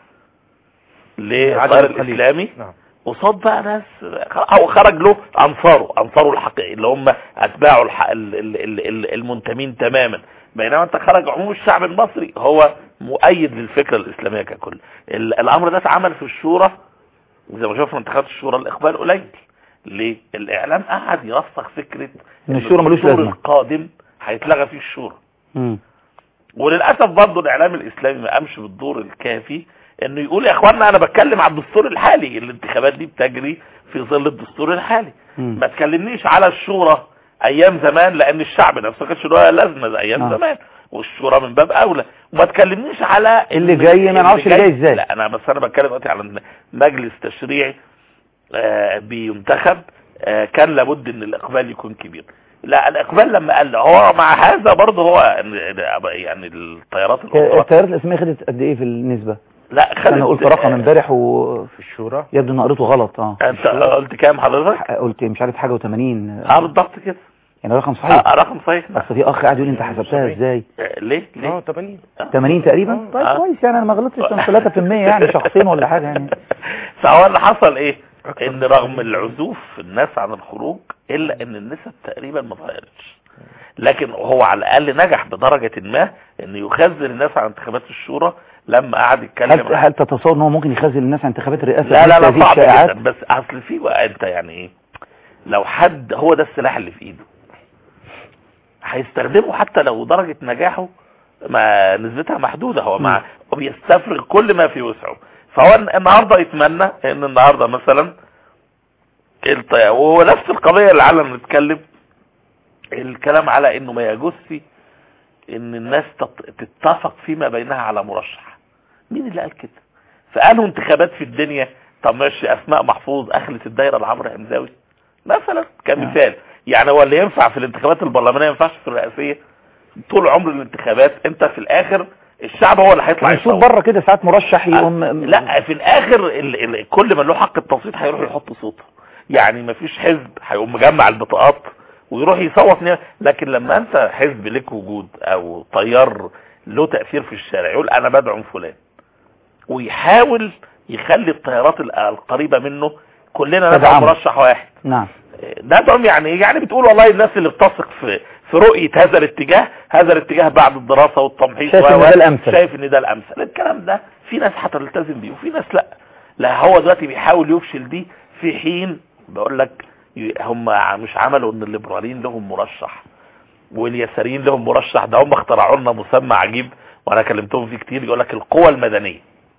للتيار الاسلامي نعم قصاد بقى ناس او خرج له انصاره انصاره الحقيقي اللي هم اتباعه الح... ال- ال- ال- ال- المنتمين تماما بينما انت خرج عموم الشعب المصري هو مؤيد للفكره الاسلاميه ككل ال- الامر ده اتعمل في الشورى زي ما شفنا انتخابات الشورى الاقبال قليل ليه الاعلام قعد يرسخ فكره إن الشورى ملوش الدستور لازمة. القادم هيتلغى فيه الشورى مم. وللاسف برضه الاعلام الاسلامي ما قامش بالدور الكافي انه يقول يا اخوانا انا بتكلم على الدستور الحالي الانتخابات دي بتجري في ظل الدستور الحالي مم. ما تكلمنيش على الشورى ايام زمان لان الشعب نفسه ما كانش له لازمه زي ايام آه. زمان والشورى من باب اولى وما تكلمنيش على اللي جاي ما نعرفش اللي جاي ازاي. لا انا بس انا بتكلم دلوقتي على إن مجلس تشريعي آه، بينتخب آه، كان لابد ان الاقبال يكون كبير لا الاقبال لما قال هو مع هذا برضه هو إن- يعني التيارات الاخرى التيارات الاسلاميه خدت قد ايه في النسبه لا خدت انا قلت رقم امبارح ويبدو في الشورى ان قريته غلط اه انت قلت كام حضرتك قلت مش عارف حاجه و80 اه بالضبط كده يعني رقم صحيح آه رقم صحيح بس في اخ قاعد يقول لي انت حسبتها ازاي آه، ليه اه ليه 80 80 تقريبا طيب آه. كويس يعني انا ما غلطتش كان 3% يعني شخصين ولا حاجه يعني فهو اللي حصل ايه ان رغم العزوف الناس عن الخروج الا ان النسب تقريبا ما اتغيرتش لكن هو على الاقل نجح بدرجة ما انه يخزن الناس عن انتخابات الشورى لما قعد يتكلم هل هل تتصور ان هو ممكن يخزن الناس عن انتخابات الرئاسه لا لا بمثل لا هذه صعب الشائعات جدا بس اصل في بقى انت يعني ايه لو حد هو ده السلاح اللي في ايده هيستخدمه حتى لو درجة نجاحه ما نسبتها محدودة هو مع هو بيستفرغ كل ما في وسعه فهو النهاردة يتمنى ان النهاردة مثلا الط- وهو نفس القضية اللي على نتكلم الكلام على انه ما يجوزش ان الناس تت- تتفق فيما بينها على مرشح مين اللي قال كده فقالوا انتخابات في الدنيا طب ماشي اسماء محفوظ اخلت الدايره لعمرو حمزاوي مثلا كمثال يعني هو اللي ينفع في الانتخابات البرلمانيه ما ينفعش في الرئاسيه طول عمر الانتخابات انت في الاخر الشعب هو اللي هيطلع نشوف يصوت. بره كده ساعات مرشح يقوم لا في الاخر ال ال كل من له حق التصويت هيروح يحط صوته يعني مفيش حزب هيقوم مجمع البطاقات ويروح يصوت نيا- لكن لما انت حزب لك وجود او تيار له تأثير في الشارع يقول انا بدعم فلان ويحاول يخلي التيارات ال- القريبة منه كلنا ندعم تدعمه. مرشح واحد نعم ندعم يعني ايه؟ يعني بتقول والله الناس اللي بتثق في في رؤية هذا الاتجاه هذا الاتجاه بعد الدراسة والتمحيص شايف إن و- ده الأمثل. شايف ان ده الامثل الكلام ده في ناس هتلتزم بيه وفي ناس لا لا هو دلوقتي بيحاول يفشل دي في حين بقول لك ي- هم ع- مش عملوا ان الليبراليين لهم مرشح واليساريين لهم مرشح ده هم اخترعوا لنا مسمى عجيب وانا كلمتهم فيه كتير يقول لك القوى المدنيه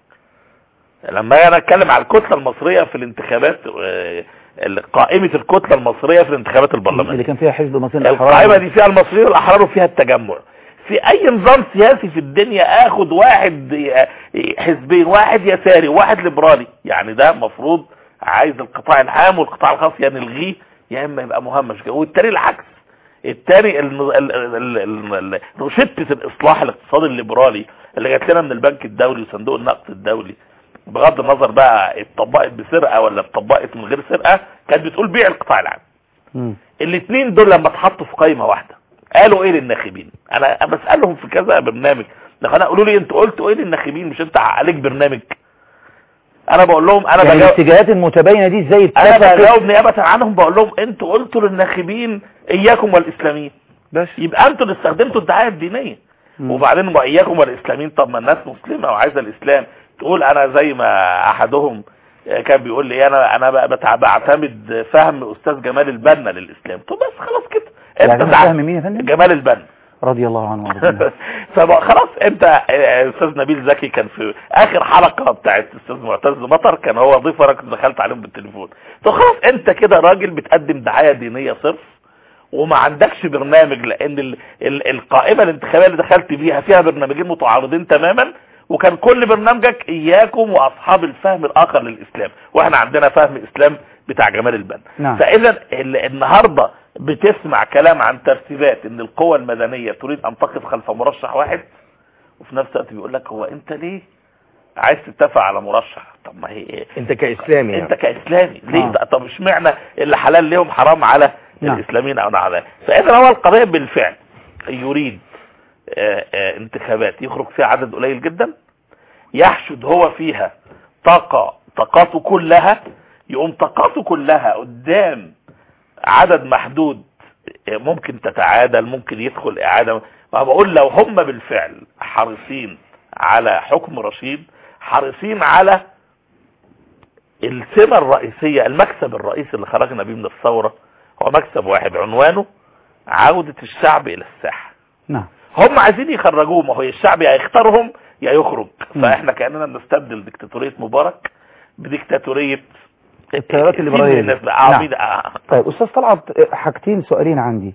لما انا اتكلم على الكتله المصريه في الانتخابات آه، قائمه الكتله المصريه في الانتخابات البرلمانيه اللي كان فيها حزب مصري القائمة دي فيها المصريين والأحرار وفيها التجمع في أي نظام سياسي في الدنيا آخد واحد ي- حزبين واحد يساري وواحد ليبرالي يعني ده مفروض عايز القطاع العام والقطاع الخاص يا نلغيه يا إما يبقى مهمش كده. والتاني العكس التاني ال- ال- ال- ال- ال- روشتة الإصلاح الاقتصادي الليبرالي اللي جات لنا من البنك الدولي وصندوق النقد الدولي بغض النظر بقى اتطبقت بسرقة ولا اتطبقت من غير سرقة كانت بتقول بيع القطاع العام مم. الاثنين دول لما اتحطوا في قائمه واحده قالوا ايه للناخبين انا بسالهم في كذا برنامج لكن انا قولوا لي انتوا قلتوا ايه للناخبين مش انت عليك برنامج انا بقول لهم انا يعني بجاوب الاتجاهات المتباينه دي ازاي انا اتفقت بجاوب نيابه عنهم بقول لهم انتوا قلتوا للناخبين اياكم والاسلاميين بس يبقى انتوا اللي استخدمتوا الدعايه الدينيه مم. وبعدين واياكم والاسلاميين طب ما الناس مسلمه وعايزه الاسلام تقول انا زي ما احدهم كان بيقول لي انا انا بقى بتع- بعتمد فهم استاذ جمال البنا للاسلام طب بس خلاص كده يعني انت أنا بتع- فاهم مين يا فندم جمال البنا رضي الله عنه وارضاه فبقى خلاص انت اه، استاذ نبيل زكي كان في اخر حلقه بتاعت استاذ معتز مطر كان هو ضيف انا كنت دخلت عليهم بالتليفون طب خلاص انت كده راجل بتقدم دعايه دينيه صرف وما عندكش برنامج لان ال ال القائمه الانتخابيه اللي دخلت بيها فيها برنامجين متعارضين تماما وكان كل برنامجك اياكم واصحاب الفهم الاخر للاسلام واحنا عندنا فهم اسلام بتاع جمال البنا نعم. فاذا ال- النهارده بتسمع كلام عن ترتيبات ان القوى المدنيه تريد ان تقف خلف مرشح واحد وفي نفس الوقت بيقول لك هو انت ليه عايز تتفق على مرشح طب ما هي انت كاسلامي يعني. انت كاسلامي ليه آه. طب اشمعنى اللي حلال ليهم حرام على نعم. الاسلاميين او على فاذا هو القضيه بالفعل يريد آه، آه، انتخابات يخرج فيها عدد قليل جدا يحشد هو فيها طاقة طاقاته كلها يقوم طاقاته كلها قدام عدد محدود آه، ممكن تتعادل ممكن يدخل اعادة ما بقول لو هم بالفعل حريصين على حكم رشيد حريصين على السمة الرئيسية المكسب الرئيسي اللي خرجنا بيه من الثورة هو مكسب واحد عنوانه عودة الشعب الى الساحة نعم هم عايزين يخرجوه ما هو الشعب يا يختارهم يا يخرج مم. فاحنا كاننا بنستبدل دكتاتوريه مبارك بديكتاتوريه التيارات كتير الليبرالية من الناس دي. بقى. آه، نعم. مين- آه. طيب استاذ طلعت آه، حاجتين سؤالين عندي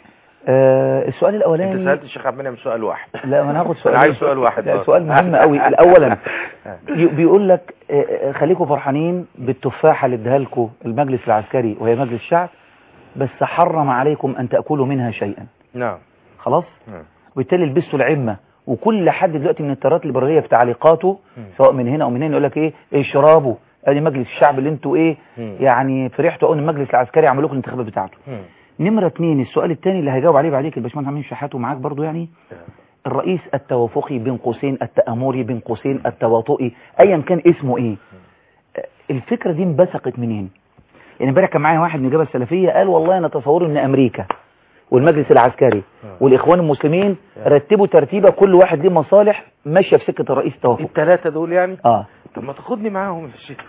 آه السؤال انت الاولاني سالت الشيخ عبد المنعم سؤال واحد لا ما انا هاخد سؤال انا عايز سؤال واحد لا برضه. سؤال مهم قوي الاولا ي- بيقول لك آه، آه، خليكم فرحانين بالتفاحه اللي اداها لكم المجلس العسكري وهي مجلس الشعب بس حرم عليكم ان تاكلوا منها شيئا نعم خلاص مم. وبالتالي لبستوا العمه وكل حد دلوقتي من التيارات الليبراليه في تعليقاته سواء من هنا او من هنا يقول لك ايه اشربوا ادي مجلس الشعب اللي انتوا ايه مم. يعني فرحتوا قوي ان المجلس العسكري عملوا لكم الانتخابات بتاعته مم. نمرة اتنين السؤال التاني اللي هيجاوب عليه بعديك الباشمهندس عمين شحاته معاك برضو يعني الرئيس التوافقي بين قوسين التآمري بين قوسين التواطئي ايا كان اسمه ايه الفكرة دي انبثقت منين يعني امبارح كان معايا واحد من الجبهه السلفية قال والله انا تصوري ان امريكا والمجلس العسكري والاخوان المسلمين رتبوا ترتيبه كل واحد ليه مصالح ماشيه في سكه الرئيس التوافقي الثلاثه دول يعني اه طب ما تاخدني معاهم يا شيخ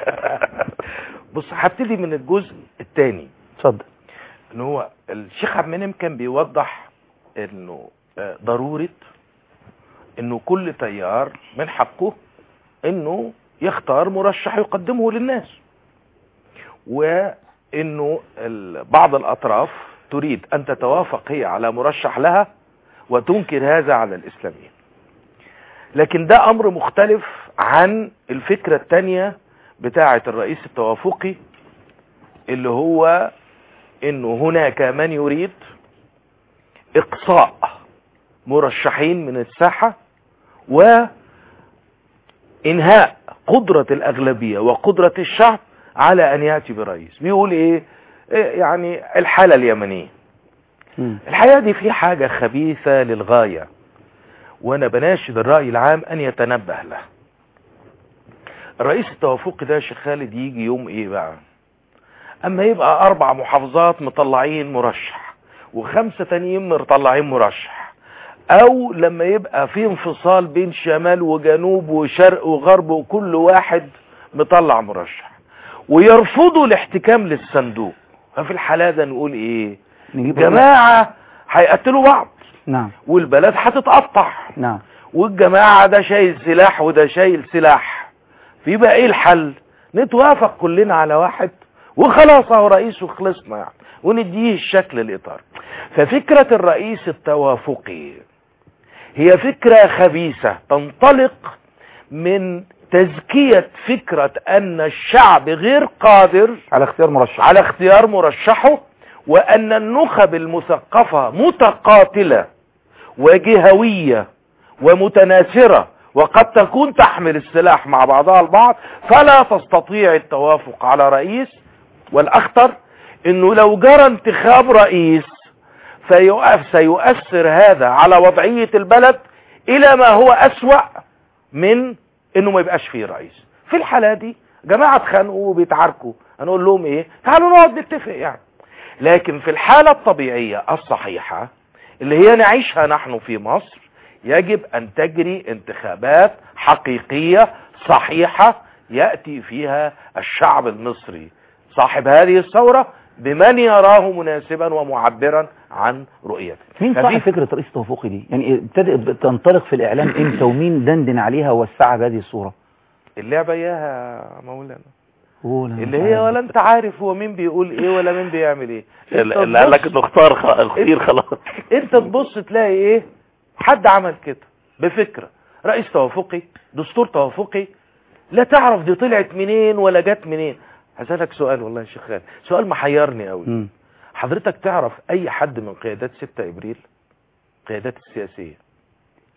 بص هبتدي من الجزء الثاني اتفضل ان هو الشيخ عبد المنعم كان بيوضح انه آه، ضرورة انه كل تيار من حقه انه يختار مرشح يقدمه للناس وانه ال- بعض الاطراف تريد ان تتوافق هي على مرشح لها وتنكر هذا على الاسلاميين لكن ده امر مختلف عن الفكرة التانية بتاعة الرئيس التوافقي اللي هو انه هناك من يريد اقصاء مرشحين من الساحة وانهاء قدرة الاغلبية وقدرة الشعب على ان يأتي برئيس بيقول ايه إيه يعني الحالة اليمنية مم. الحقيقة دي في حاجة خبيثة للغاية وانا بناشد الرأي العام ان يتنبه له الرئيس التوافقي ده يا شيخ خالد يجي يوم ايه بقى اما يبقى اربع محافظات مطلعين مرشح وخمسة تانيين مطلعين مرشح او لما يبقى في انفصال بين شمال وجنوب وشرق وغرب وكل واحد مطلع مرشح ويرفضوا الاحتكام للصندوق ففي الحالة ده نقول ايه نجيب جماعة هيقتلوا بعض نعم والبلد هتتقطع نعم والجماعة ده شايل سلاح وده شايل سلاح فيبقى ايه الحل نتوافق كلنا على واحد وخلاص اهو رئيس وخلصنا يعني ونديه الشكل الاطار ففكرة الرئيس التوافقي هي فكرة خبيثة تنطلق من تزكية فكرة ان الشعب غير قادر على اختيار مرشح على اختيار مرشحه وان النخب المثقفة متقاتلة وجهوية ومتناثرة وقد تكون تحمل السلاح مع بعضها البعض فلا تستطيع التوافق على رئيس والاخطر انه لو جرى انتخاب رئيس سيؤ- سيؤثر هذا على وضعية البلد الى ما هو اسوأ من انه ما يبقاش فيه رئيس في الحالة دي جماعة اتخانقوا وبيتعاركوا هنقول لهم ايه تعالوا نقعد نتفق يعني لكن في الحالة الطبيعية الصحيحة اللي هي نعيشها نحن في مصر يجب ان تجري انتخابات حقيقية صحيحة يأتي فيها الشعب المصري صاحب هذه الثورة بمن يراه مناسبا ومعبرا عن رؤيته مين ففي- صاحب فكرة رئيس التوافقي دي يعني ابتدأت تنطلق في الإعلام إمتى ومين دندن عليها ووسعها بهذه الصورة اللعبة اياها مولانا قول أنا اللي مش هي عارف. ولا انت عارف هو مين بيقول ايه ولا مين بيعمل ايه انت اللي قال لك تبص- انه اختار خ- الخير خلاص انت تبص تلاقي ايه حد عمل كده بفكرة رئيس توافقي دستور توافقي لا تعرف دي طلعت منين ولا جت منين هسألك سؤال والله يا شيخ خالد سؤال محيرني قوي مم. حضرتك تعرف اي حد من قيادات 6 ابريل قيادات السياسية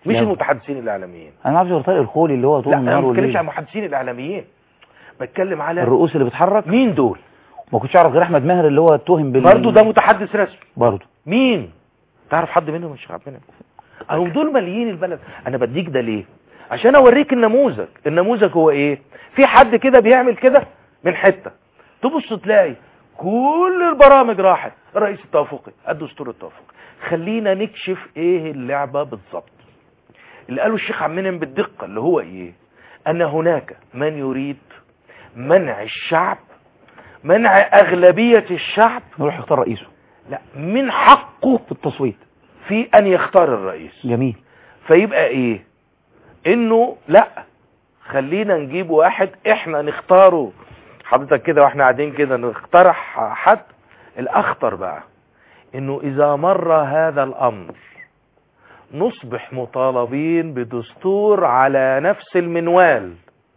مش لا. المتحدثين الاعلاميين انا ما اعرفش غير طارق الخولي اللي هو طول لا انا النهار ما بتكلمش والليل عن المحدثين الاعلاميين بتكلم على الرؤوس اللي بتحرك مين دول ما كنتش اعرف غير احمد ماهر اللي هو اتهم بال برضه ده متحدث رسمي برضه مين تعرف حد منهم مش عارف منهم اهم دول ماليين البلد انا بديك ده ليه عشان اوريك النموذج النموذج هو ايه في حد كده بيعمل كده من حته تبص تلاقي كل البرامج راحت الرئيس التوافقي الدستور التوافقي خلينا نكشف ايه اللعبه بالظبط اللي قاله الشيخ عبد المنعم بالدقه اللي هو ايه ان هناك من يريد منع الشعب منع اغلبيه الشعب يروح يختار رئيسه لا من حقه في التصويت في ان يختار الرئيس جميل فيبقى ايه انه لا خلينا نجيب واحد احنا نختاره حضرتك كده واحنا قاعدين كده نقترح حد الاخطر بقى انه اذا مر هذا الامر نصبح مطالبين بدستور على نفس المنوال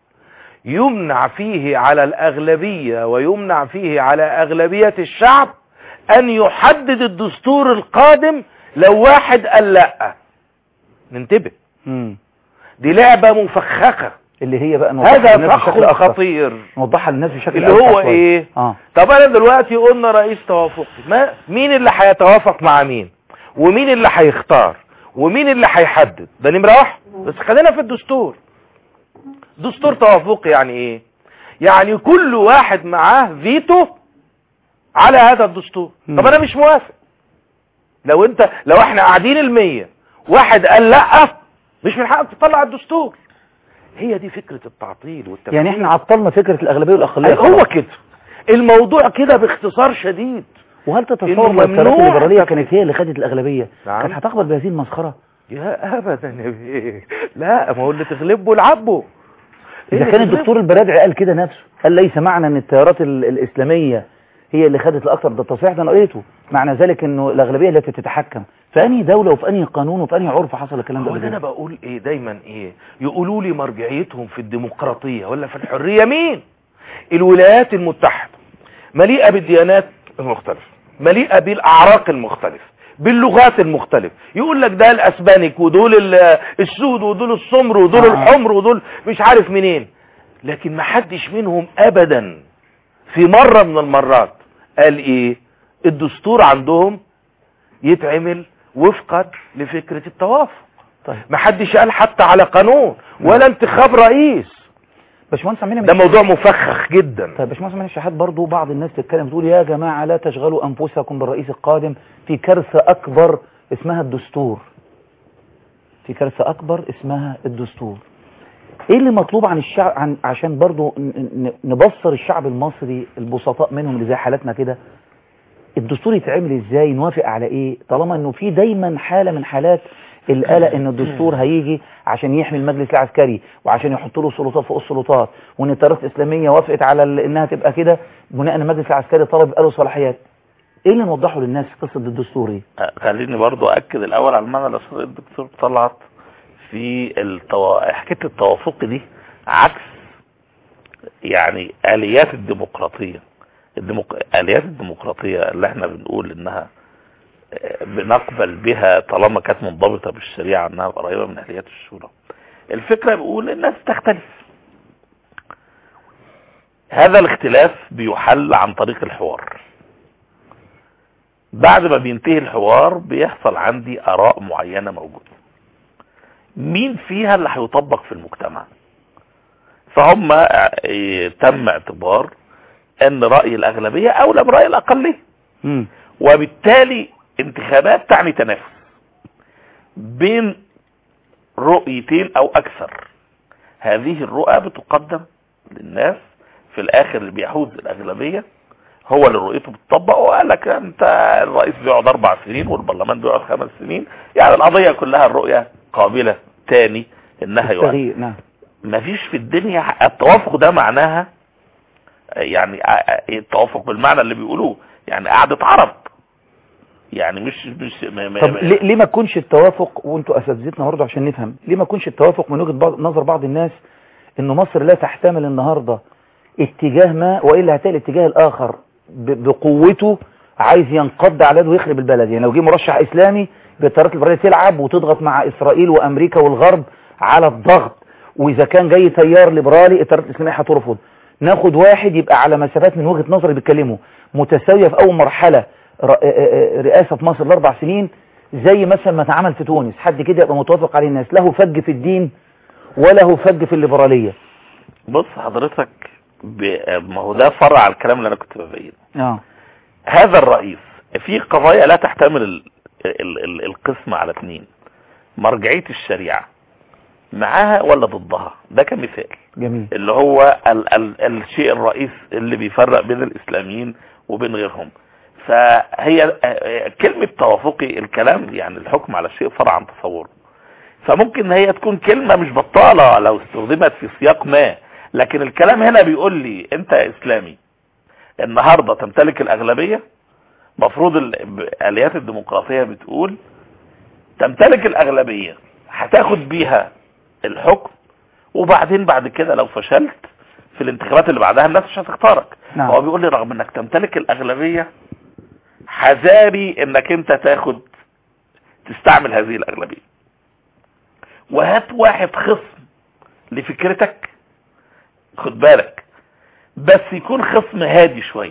يمنع فيه على الاغلبية ويمنع فيه على اغلبية الشعب ان يحدد الدستور القادم لو واحد قال لا ننتبه مم. دي لعبة مفخخة اللي هي بقى نوضحها هذا للناس بشكل فخ أكثر. خطير نوضحها للناس بشكل اللي أوسع هو شوية. ايه اه طب انا دلوقتي قلنا رئيس توافقي ما مين اللي هيتوافق مع مين ومين اللي هيختار ومين اللي هيحدد ده نمره واحد بس خلينا في الدستور دستور توافقي يعني ايه يعني كل واحد معاه فيتو على هذا الدستور طب انا مش موافق لو انت لو احنا قاعدين المية واحد قال لا مش من حقك تطلع الدستور هي دي فكرة التعطيل والتفكير يعني احنا عطلنا فكرة الأغلبية والأقلية هو خلاص. كده الموضوع كده باختصار شديد وهل تتصور إنه لو التيارات ممنوع الليبرالية التفكير. كانت هي اللي خدت الأغلبية نعم. كانت هتقبل بهذه المسخرة يا ابدا يا بيه لا ما هو اللي تغلبه العبه إذا كان الدكتور البرادعي قال كده نفسه قال ليس معنى أن التيارات ال- الإسلامية هي اللي خدت الأكثر ده التصحيح ده أنا قريته معنى ذلك أنه الأغلبية التي تتحكم في أنهي دولة وفي أنهي قانون وفي أنهي عرف حصل الكلام ده هو قبل ده انا كده؟ بقول ايه دايما ايه يقولوا لي مرجعيتهم في الديمقراطية ولا في الحرية مين الولايات المتحدة مليئة بالديانات المختلفة مليئة بالاعراق المختلفة باللغات المختلفة يقول لك ده الاسبانيك ودول ال- السود ودول السمر ودول آه. الحمر ودول مش عارف منين لكن ما حدش منهم ابدا في مرة من المرات قال ايه الدستور عندهم يتعمل وفقا لفكرة التوافق طيب ما حدش قال حتى على قانون ولا انتخاب رئيس باشمهندس عمنا ده موضوع مفخخ جدا طيب باشمهندس عمنا الشحات برضو بعض الناس تتكلم تقول يا جماعة لا تشغلوا أنفسكم بالرئيس القادم في كارثة أكبر اسمها الدستور في كارثة أكبر اسمها الدستور ايه اللي مطلوب عن الشعب عن عشان برضو ن- ن- نبصر الشعب المصري البسطاء منهم اللي زي حالتنا كده الدستور يتعمل ازاي نوافق على ايه طالما انه في دايما حالة من حالات القلق ان الدستور هيجي عشان يحمي المجلس العسكري وعشان يحط له سلطات فوق السلطات وان التيارات الاسلاميه وافقت على ال- انها تبقى كده بناء ان المجلس العسكري طلب يبقى له صلاحيات ايه اللي نوضحه للناس في قصه الدستور ايه آه، خليني برضو أكد الأول على المعنى اللي أستاذ الدكتور طلعت في التو... حكاية التوافق دي عكس يعني آليات الديمقراطية الديمق... آليات الديمقراطية اللي احنا بنقول إنها آه، بنقبل بها طالما كانت منضبطة بالشريعة إنها قريبة من آليات الشورى الفكرة بيقول الناس تختلف هذا الاختلاف بيحل عن طريق الحوار بعد ما بينتهي الحوار بيحصل عندي اراء معينة موجودة مين فيها اللي هيطبق في المجتمع فهم اه، تم اعتبار ان رأي الاغلبية اولى برأي الاقلية امم وبالتالي انتخابات تعني تنافس بين رؤيتين او اكثر هذه الرؤى بتقدم للناس في الاخر اللي بيحوز الاغلبية هو اللي رؤيته بتطبق وقال لك انت الرئيس بيقعد اربع سنين والبرلمان بيقعد خمس سنين يعني القضية كلها الرؤية قابلة تاني انها يؤدي التغيير نعم مفيش في الدنيا التوافق ده معناها يعني التوافق بالمعنى اللي بيقولوه يعني قعدة عرب يعني مش مش ما ما طب ليه ليه ما تكونش التوافق وانتوا اساتذتنا برضه عشان نفهم ليه ما يكونش التوافق من وجهه بعض- نظر بعض الناس انه مصر لا تحتمل النهارده اتجاه ما والا هتلاقي الاتجاه الاخر ب- بقوته عايز ينقض على البلد ويخرب البلد يعني لو جه مرشح اسلامي بالطيارات الليبراليه تلعب وتضغط مع اسرائيل وامريكا والغرب على الضغط واذا كان جاي تيار ليبرالي الطيارات الاسلاميه هترفض ناخد واحد يبقى على مسافات من وجهه نظري بيتكلموا متساويه في اول مرحله ر- آه، آه، رئاسه في مصر الاربع سنين زي مثلا ما اتعمل في تونس حد كده يبقى متوافق عليه الناس له فج في الدين وله فج في الليبراليه بص حضرتك ب... ما هو ده فرع على الكلام اللي انا كنت ببينه اه هذا الرئيس في قضايا لا تحتمل ال... ال... ال... القسم على اثنين مرجعية الشريعة معاها ولا ضدها ده كمثال جميل اللي هو ال... ال... الشيء الرئيس اللي بيفرق بين الاسلاميين وبين غيرهم فهي آه، كلمة توافقي الكلام يعني الحكم على الشيء فرع عن تصوره فممكن هي تكون كلمة مش بطالة لو استخدمت في سياق ما لكن الكلام هنا بيقول لي انت يا اسلامي النهاردة تمتلك الاغلبية مفروض ال- الاليات الديمقراطية بتقول تمتلك الاغلبية هتاخد بيها الحكم وبعدين بعد كده لو فشلت في الانتخابات اللي بعدها الناس مش هتختارك نعم. هو بيقول لي رغم انك تمتلك الاغلبية حذاري انك انت تاخد تستعمل هذه الاغلبية وهات واحد خصم لفكرتك خد بالك بس يكون خصم هادي شوية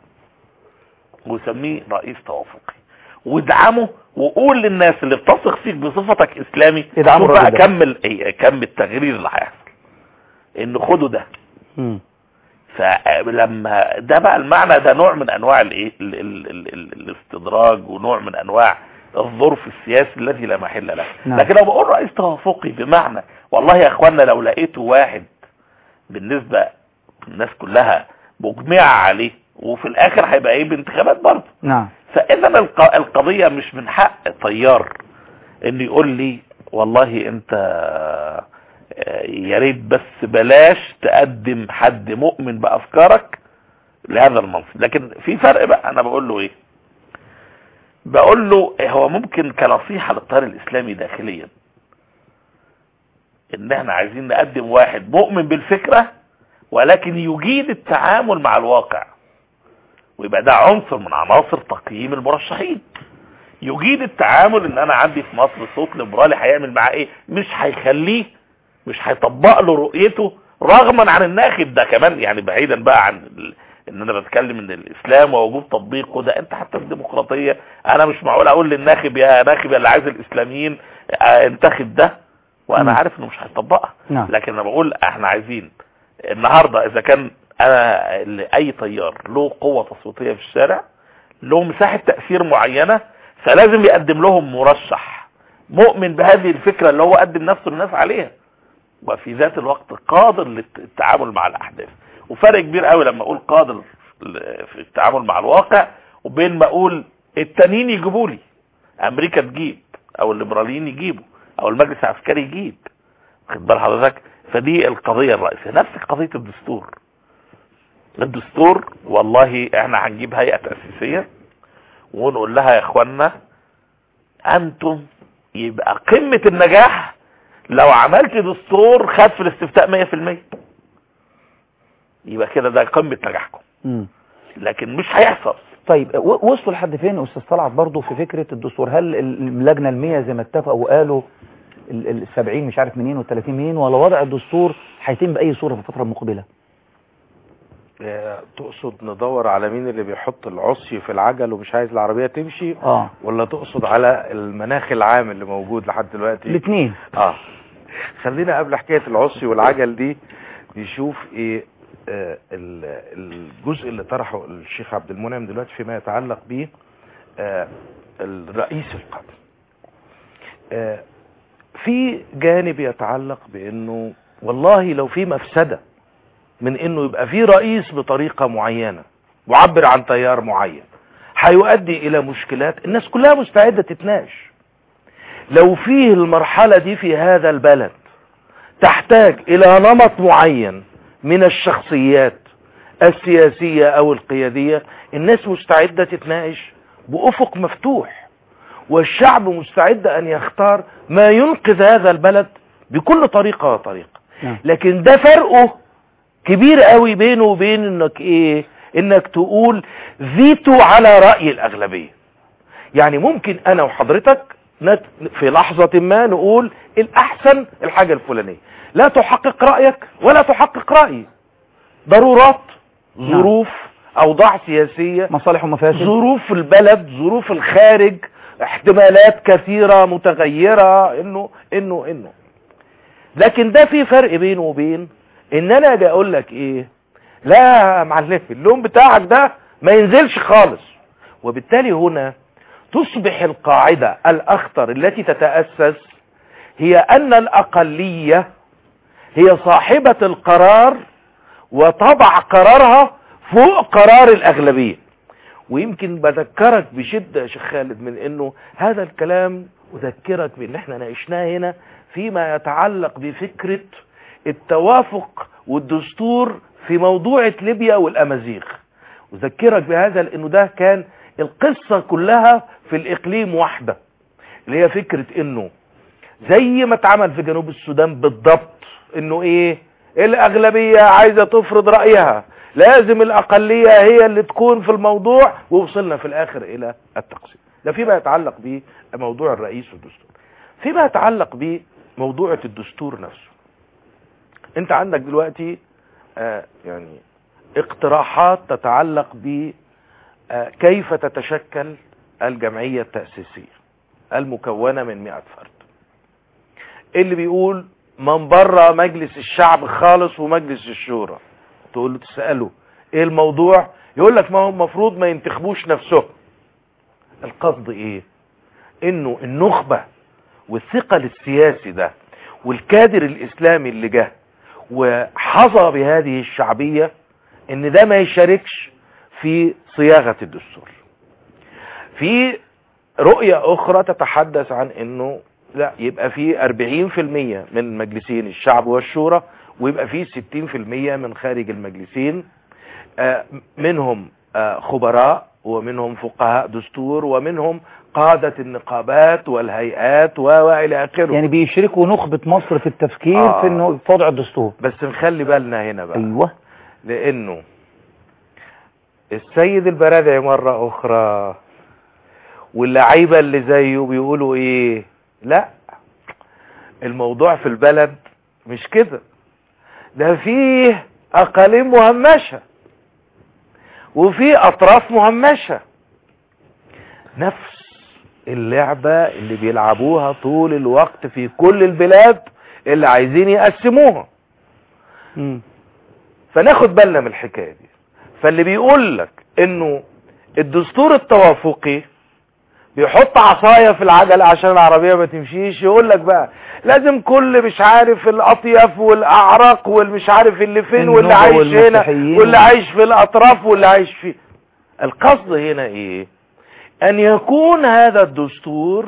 وسميه رئيس توافقي وادعمه وقول للناس اللي بتثق فيك بصفتك اسلامي ادعموا شوف بقى الراجل ده. كمل ايه كم التغيير اللي هيحصل ان خدوا ده مم. فلما ده بقى المعنى ده نوع من انواع الايه ال- ال- ال- ال- الاستدراج ونوع من انواع الظرف السياسي الذي لا محل له نعم. لكن لو بقول رئيس توافقي بمعنى والله يا اخوانا لو لقيته واحد بالنسبة الناس كلها مجمعة عليه وفي الاخر هيبقى ايه بانتخابات برضه نعم فاذا الق- القضية مش من حق طيار ان يقول لي والله انت آه، يا ريت بس بلاش تقدم حد مؤمن بافكارك لهذا المنصب لكن في فرق بقى انا بقول له ايه بقول له هو ممكن كنصيحة للتيار الاسلامي داخليا ان احنا عايزين نقدم واحد مؤمن بالفكرة ولكن يجيد التعامل مع الواقع ويبقى ده عنصر من عناصر تقييم المرشحين يجيد التعامل ان انا عندي في مصر صوت ليبرالي هيعمل معاه ايه مش هيخليه مش هيطبق له رؤيته رغما عن الناخب ده كمان يعني بعيدا بقى عن ال... ان انا بتكلم ان الاسلام ووجوب تطبيقه ده انت حتى في الديمقراطيه انا مش معقول اقول للناخب يا ناخب يا اللي عايز الاسلاميين آه، انتخب ده وانا مم. عارف انه مش هيطبقها نعم. لكن انا بقول احنا عايزين النهارده اذا كان انا اي طيار له قوه تصويتيه في الشارع له مساحه تاثير معينه فلازم يقدم لهم مرشح مؤمن بهذه الفكره اللي هو قدم نفسه للناس عليها وفي ذات الوقت قادر للتعامل مع الاحداث وفرق كبير قوي لما اقول قادر في التعامل مع الواقع وبين ما اقول التانيين يجيبوا لي امريكا تجيب او الليبراليين يجيبوا او المجلس العسكري يجيب خد بال حضرتك فدي القضية الرئيسية نفس قضية الدستور الدستور والله احنا هنجيب هيئة تأسيسية ونقول لها يا اخوانا انتم يبقى قمة النجاح لو عملت دستور خد في الاستفتاء 100% يبقى كده ده قمة نجاحكم مم. لكن مش هيحصل طيب و- وصلوا لحد فين استاذ طلعت برضه في فكره الدستور هل ال- اللجنه المية زي ما اتفقوا وقالوا ال ال- 70 مش عارف منين وال 30 منين ولا وضع الدستور هيتم باي صوره في الفتره المقبله آه، تقصد ندور على مين اللي بيحط العصي في العجل ومش عايز العربية تمشي اه ولا تقصد على المناخ العام اللي موجود لحد دلوقتي الاثنين اه خلينا قبل حكاية العصي والعجل دي نشوف ايه آه ال- الجزء اللي طرحه الشيخ عبد المنعم دلوقتي فيما يتعلق به آه الرئيس القادم آه في جانب يتعلق بانه والله لو في مفسدة من انه يبقى في رئيس بطريقة معينة معبر عن تيار معين هيؤدي الى مشكلات الناس كلها مستعدة تتناقش لو فيه المرحلة دي في هذا البلد تحتاج الى نمط معين من الشخصيات السياسية او القيادية الناس مستعدة تتناقش بافق مفتوح والشعب مستعد ان يختار ما ينقذ هذا البلد بكل طريقة وطريقة نعم. لكن ده فرقه كبير قوي بينه وبين انك ايه انك تقول فيتو على رأي الاغلبية يعني ممكن انا وحضرتك نت- في لحظة ما نقول الاحسن الحاجة الفلانية لا تحقق رأيك ولا تحقق رأيي ضرورات نعم. ظروف اوضاع سياسية مصالح ومفاسد ظروف البلد ظروف الخارج احتمالات كثيرة متغيرة انه انه انه لكن ده في فرق بينه وبين ان انا اجي اقول لك ايه لا يا معلم اللون بتاعك ده ما ينزلش خالص وبالتالي هنا تصبح القاعدة الاخطر التي تتأسس هي ان الاقلية هي صاحبة القرار وتضع قرارها فوق قرار الاغلبية ويمكن بذكرك بشدة يا شيخ خالد من انه هذا الكلام اذكرك بان احنا ناقشناه هنا فيما يتعلق بفكرة التوافق والدستور في موضوعة ليبيا والامازيغ اذكرك بهذا لانه ده كان القصة كلها في الاقليم واحدة اللي هي فكرة انه زي ما اتعمل في جنوب السودان بالضبط انه ايه الاغلبية عايزة تفرض رأيها لازم الاقلية هي اللي تكون في الموضوع ووصلنا في الاخر الى التقسيم ده فيما يتعلق بموضوع الرئيس والدستور فيما يتعلق بموضوع الدستور نفسه انت عندك دلوقتي آه يعني اقتراحات تتعلق ب آه كيف تتشكل الجمعية التأسيسية المكونة من 100 فرد اللي بيقول من بره مجلس الشعب خالص ومجلس الشورى تقول له تسأله ايه الموضوع يقول لك ما هو المفروض ما ينتخبوش نفسهم القصد ايه انه النخبة والثقل السياسي ده والكادر الاسلامي اللي جه وحظى بهذه الشعبية ان ده ما يشاركش في صياغة الدستور في رؤية اخرى تتحدث عن انه لا يبقى في 40% من مجلسين الشعب والشورى ويبقى في 60% من خارج المجلسين آه، منهم آه، خبراء ومنهم فقهاء دستور ومنهم قادة النقابات والهيئات و- والى اخره يعني بيشركوا نخبة مصر في التفكير آه. في انه في وضع الدستور بس نخلي بالنا هنا بقى ايوه لانه السيد البرادعي مرة اخرى واللعيبة اللي زيه بيقولوا ايه لا الموضوع في البلد مش كده ده فيه اقاليم مهمشة وفي اطراف مهمشة نفس اللعبة اللي بيلعبوها طول الوقت في كل البلاد اللي عايزين يقسموها مم. فناخد بالنا من الحكاية دي فاللي بيقول لك انه الدستور التوافقي بيحط عصاية في العجلة عشان العربية ما تمشيش يقول لك بقى لازم كل مش عارف الاطياف والاعراق والمش عارف اللي فين واللي النوبة عايش هنا والمسيحيين واللي عايش في الاطراف واللي عايش في القصد هنا ايه ان يكون هذا الدستور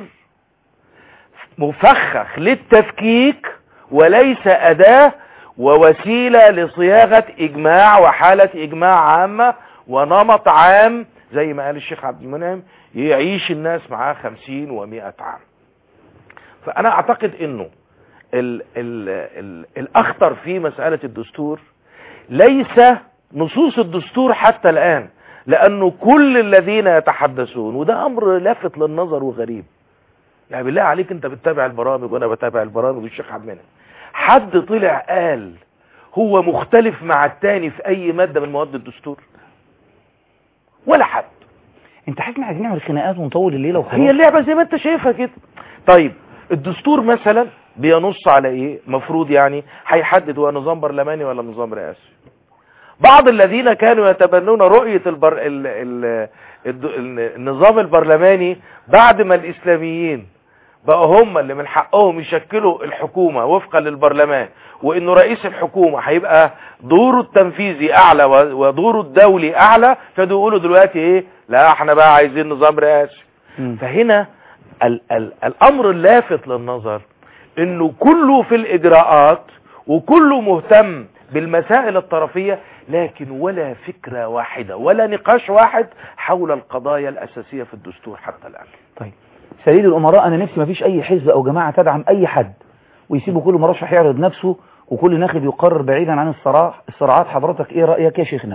مفخخ للتفكيك وليس اداة ووسيلة لصياغة اجماع وحالة اجماع عامة ونمط عام زي ما قال الشيخ عبد المنعم يعيش الناس معاه خمسين ومائة عام فانا اعتقد انه ال ال ال الاخطر في مسألة الدستور ليس نصوص الدستور حتى الان لانه كل الذين يتحدثون وده امر لافت للنظر وغريب يعني بالله عليك انت بتتابع البرامج وانا بتابع البرامج والشيخ عبد المنعم حد طلع قال هو مختلف مع التاني في اي مادة من مواد الدستور ولا حد انت حاسس ان عايزين نعمل خناقات ونطول الليله وخلاص هي اللعبة زي ما انت شايفها كده طيب الدستور مثلا بينص على ايه مفروض يعني هيحدد هو نظام برلماني ولا نظام رئاسي بعض الذين كانوا يتبنون رؤية البر... ال... ال... الد- ال- النظام البرلماني بعد ما الاسلاميين بقوا هم اللي من حقهم يشكلوا الحكومة وفقا للبرلمان وانه رئيس الحكومة هيبقى دوره التنفيذي اعلى و- ودوره الدولي اعلى فدول يقولوا دلوقتي ايه لا احنا بقى عايزين نظام رئاسي مم. فهنا ال ال الامر اللافت للنظر انه كله في الاجراءات وكله مهتم بالمسائل الطرفية لكن ولا فكرة واحدة ولا نقاش واحد حول القضايا الاساسية في الدستور حتى الان طيب سيد الامراء انا نفسي ما فيش اي حزب او جماعه تدعم اي حد ويسيبوا كل مرشح يعرض نفسه وكل ناخب يقرر بعيدا عن الصراع الصراعات حضرتك ايه رايك يا شيخنا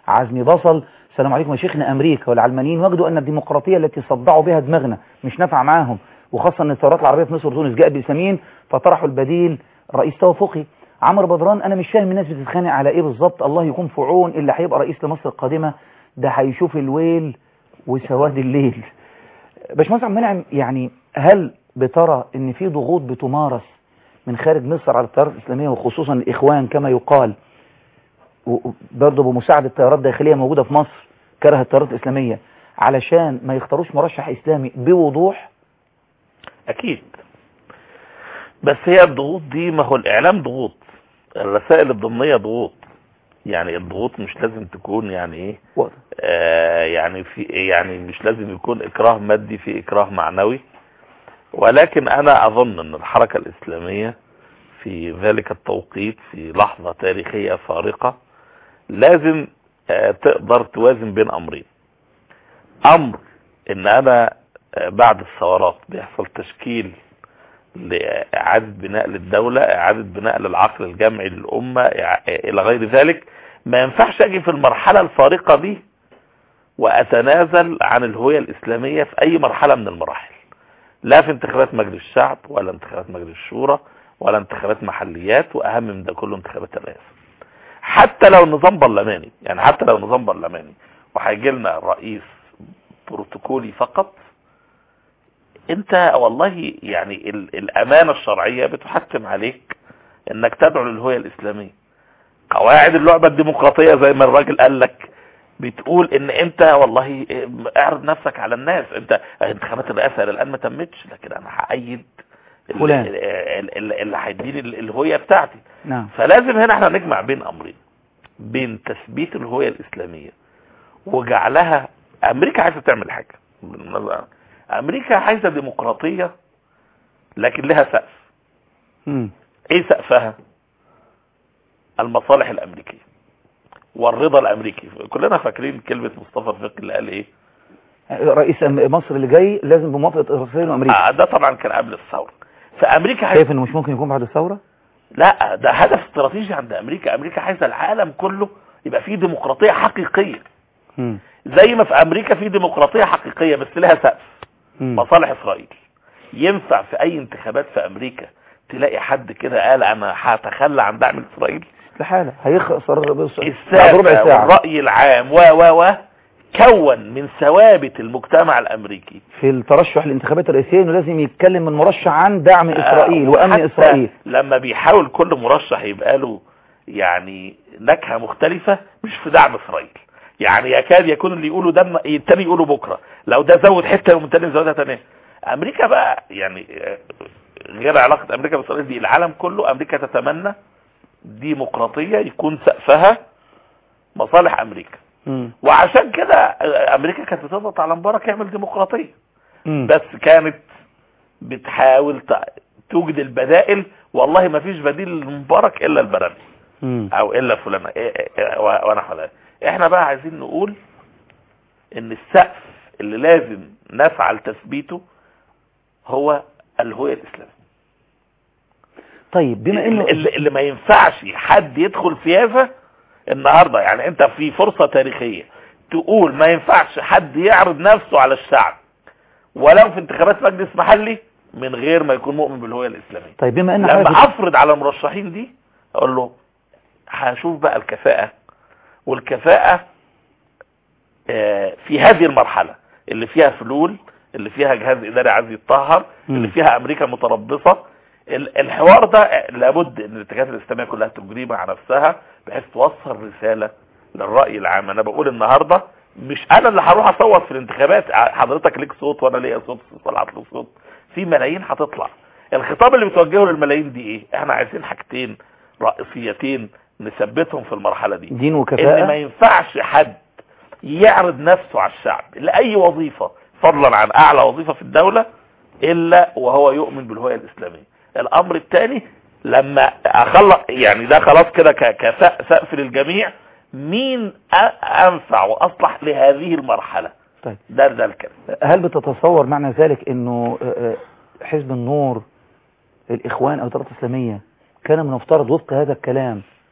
عزمي بصل السلام عليكم يا شيخنا أمريكا والعلمانيين وجدوا أن الديمقراطية التي صدعوا بها دماغنا مش نافعة معاهم وخاصة أن الثورات العربية في مصر وتونس جاء بسمين فطرحوا البديل رئيس توافقي عمرو بدران أنا مش فاهم الناس بتتخانق على إيه بالظبط الله يكون في عون اللي هيبقى رئيس لمصر القادمة ده هيشوف الويل وسواد الليل باشمهندس عبد المنعم يعني هل بترى ان في ضغوط بتمارس من خارج مصر على التيارات الاسلاميه وخصوصا الاخوان كما يقال برضه بمساعده تيارات داخليه موجوده في مصر كره التيارات الاسلاميه علشان ما يختاروش مرشح اسلامي بوضوح اكيد بس هي الضغوط دي ما هو الاعلام ضغوط الرسائل الضمنيه ضغوط يعني الضغوط مش لازم تكون يعني ايه آه يعني في يعني مش لازم يكون اكراه مادي في اكراه معنوي ولكن انا اظن ان الحركة الاسلامية في ذلك التوقيت في لحظة تاريخية فارقة لازم آه تقدر توازن بين امرين امر ان انا آه بعد الثورات بيحصل تشكيل لإعادة بناء للدولة إعادة بناء للعقل الجمعي للأمة إلى غير ذلك ما ينفعش أجي في المرحلة الفارقة دي وأتنازل عن الهوية الإسلامية في أي مرحلة من المراحل لا في انتخابات مجلس الشعب ولا انتخابات مجلس الشورى ولا انتخابات محليات وأهم من ده كله انتخابات الرئاسة حتى لو النظام برلماني يعني حتى لو نظام برلماني وهيجي لنا رئيس بروتوكولي فقط انت والله يعني الامانة الشرعية بتحتم عليك انك تدعو للهوية الاسلامية قواعد اللعبة الديمقراطية زي ما الراجل قال لك بتقول ان انت والله اعرض نفسك على الناس انت انتخابات الرئاسة الان ما تمتش لكن انا هأيد فلان اللي هيديني الهوية بتاعتي نعم فلازم هنا احنا نجمع بين امرين بين تثبيت الهوية الاسلامية وجعلها امريكا عايزة تعمل حاجة امريكا عايزة ديمقراطية لكن لها سقف مم. ايه سقفها المصالح الامريكية والرضا الامريكي كلنا فاكرين كلمة مصطفى الفقي اللي قال ايه رئيس مصر اللي جاي لازم بموافقة اسرائيل وامريكا آه ده طبعا كان قبل الثورة فامريكا شايف انه مش ممكن يكون بعد الثورة لا ده هدف استراتيجي عند امريكا امريكا عايزة العالم كله يبقى فيه ديمقراطية حقيقية مم. زي ما في امريكا في ديمقراطية حقيقية بس لها سقف مم. مصالح اسرائيل ينفع في اي انتخابات في امريكا تلاقي حد كده قال انا هتخلى عن دعم اسرائيل استحالة هيخسر بص- بعد الساسة ربع ساعة والرأي العام و و و كون من ثوابت المجتمع الامريكي في الترشح للانتخابات الرئاسية انه لازم يتكلم من مرشح عن دعم اسرائيل آه، وامن وحتى اسرائيل لما بيحاول كل مرشح يبقى له يعني نكهة مختلفة مش في دعم اسرائيل يعني يكاد يكون اللي يقوله ده التاني يقوله بكرة لو ده زود حتة يوم التاني يزودها تانية امريكا بقى يعني آه، غير علاقة امريكا باسرائيل دي العالم كله امريكا تتمنى ديمقراطية يكون سقفها مصالح امريكا مم. وعشان كده آه، امريكا كانت بتضغط على مبارك يعمل ديمقراطية مم. بس كانت بتحاول ت- توجد البدائل والله ما فيش بديل لمبارك الا البرامج مم. او الا فلان إيه- إيه- إيه، و- ونحو ذلك احنا بقى عايزين نقول ان السقف اللي لازم نفعل تثبيته هو الهوية الاسلامية طيب بما انه اللي, اللي ما ينفعش حد يدخل سياسة النهاردة يعني انت في فرصة تاريخية تقول ما ينفعش حد يعرض نفسه على الشعب ولو في انتخابات مجلس محلي من غير ما يكون مؤمن بالهوية الاسلامية طيب بما ان لما حضرتك افرض على المرشحين دي اقول له هشوف بقى الكفاءة والكفاءة آه، في هذه المرحلة اللي فيها فلول اللي فيها جهاز اداري عايز يتطهر اللي مم. فيها امريكا متربصة ال- الحوار ده لابد ان الاتجاهات الاسلامية كلها تجري مع نفسها بحيث توصل رسالة للرأي العام انا بقول النهاردة مش انا اللي هروح اصوت في الانتخابات حضرتك ليك صوت وانا ليا صوت طلعت له صوت في ملايين هتطلع الخطاب اللي بتوجهه للملايين دي ايه احنا عايزين حاجتين رئيسيتين نثبتهم في المرحلة دي دين ان ما وكفاءة ينفعش حد يعرض نفسه على الشعب لأي وظيفة فضلا عن أعلى وظيفة في الدولة إلا وهو يؤمن بالهوية الإسلامية الأمر الثاني لما أخلق يعني ده خلاص كده ك- كسقف للجميع مين أ- أنفع وأصلح لهذه المرحلة طيب ده ده الكلام هل بتتصور معنى ذلك انه آه، آه، حزب النور الاخوان او التيارات الاسلاميه كان من المفترض وفق هذا الكلام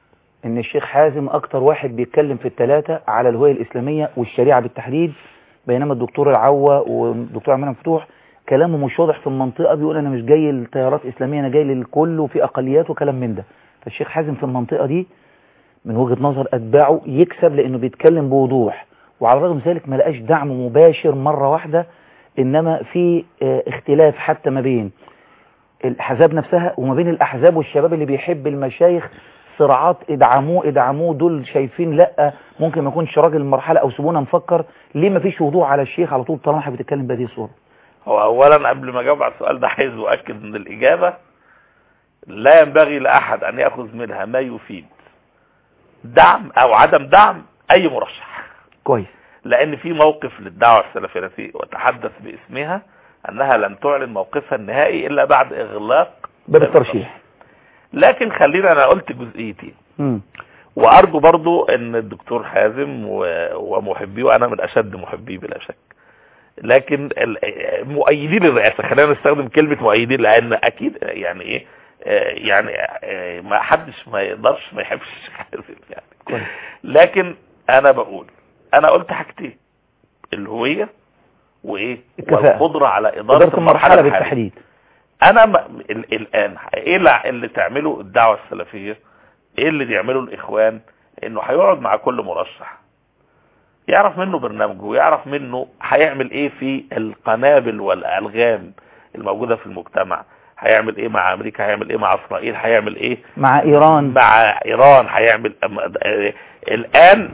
ان الشيخ حازم اكتر واحد بيتكلم في الثلاثة على الهوية الاسلامية والشريعة بالتحديد بينما الدكتور العوة والدكتور عماد مفتوح كلامه مش واضح في المنطقة بيقول انا مش جاي لتيارات اسلامية انا جاي للكل وفي اقليات وكلام من ده فالشيخ حازم في المنطقة دي من وجهة نظر اتباعه يكسب لانه بيتكلم بوضوح وعلى الرغم من ذلك ما لقاش دعم مباشر مرة واحدة انما في اه اختلاف حتى ما بين الاحزاب نفسها وما بين الاحزاب والشباب اللي بيحب المشايخ صراعات ادعموه ادعموه دول شايفين لا ممكن ما يكونش راجل المرحله او سيبونا نفكر ليه ما فيش وضوح على الشيخ على طول طالما حضرتك بتتكلم بهذه الصوره هو اولا قبل ما اجاوب على السؤال ده عايز اؤكد ان الاجابه لا ينبغي لاحد ان ياخذ منها ما يفيد دعم او عدم دعم اي مرشح كويس لان في موقف للدعوه السلفيه التي وتحدث باسمها انها لن تعلن موقفها النهائي الا بعد اغلاق باب الترشيح لكن خلينا انا قلت جزئيتين مم. وارجو برضو ان الدكتور حازم و- ومحبيه وانا من اشد محبيه بلا شك لكن ال- مؤيدين الرئاسه خلينا نستخدم كلمه مؤيدين لان اكيد يعني ايه آه، يعني آه، ما حدش ما يقدرش ما يحبش الشيخ حازم يعني كويس لكن انا بقول انا قلت حاجتين الهويه وايه الكفاءة. والقدره على اداره, إدارة المرحلة الحالية. بالتحديد انا م... ال... الان ايه اللي... اللي تعمله الدعوه السلفيه ايه اللي بيعمله الاخوان انه هيقعد مع كل مرشح يعرف منه برنامجه ويعرف منه هيعمل ايه في القنابل والالغام الموجوده في المجتمع هيعمل ايه مع امريكا هيعمل ايه مع اسرائيل هيعمل ايه مع ايران مع ايران هيعمل أم- آه، الان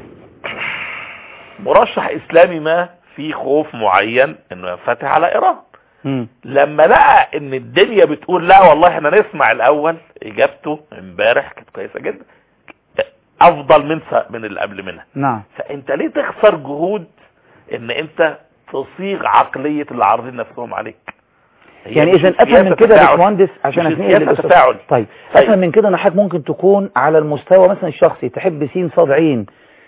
مرشح اسلامي ما في خوف معين انه ينفتح على ايران مم. لما لقى ان الدنيا بتقول لا والله احنا نسمع الاول اجابته امبارح كانت كويسه جدا افضل من س- من اللي قبل منها نعم فانت ليه تخسر جهود ان انت تصيغ عقليه اللي عارضين نفسهم عليك هي يعني مش اذا افهم سياسة من كده يا تفاعل. باشمهندس عشان مش اتنقل سياسة للأستاذ. تفاعل. طيب طيب. افهم من كده ان حضرتك ممكن تكون على المستوى مثلا الشخصي تحب سين صاد عين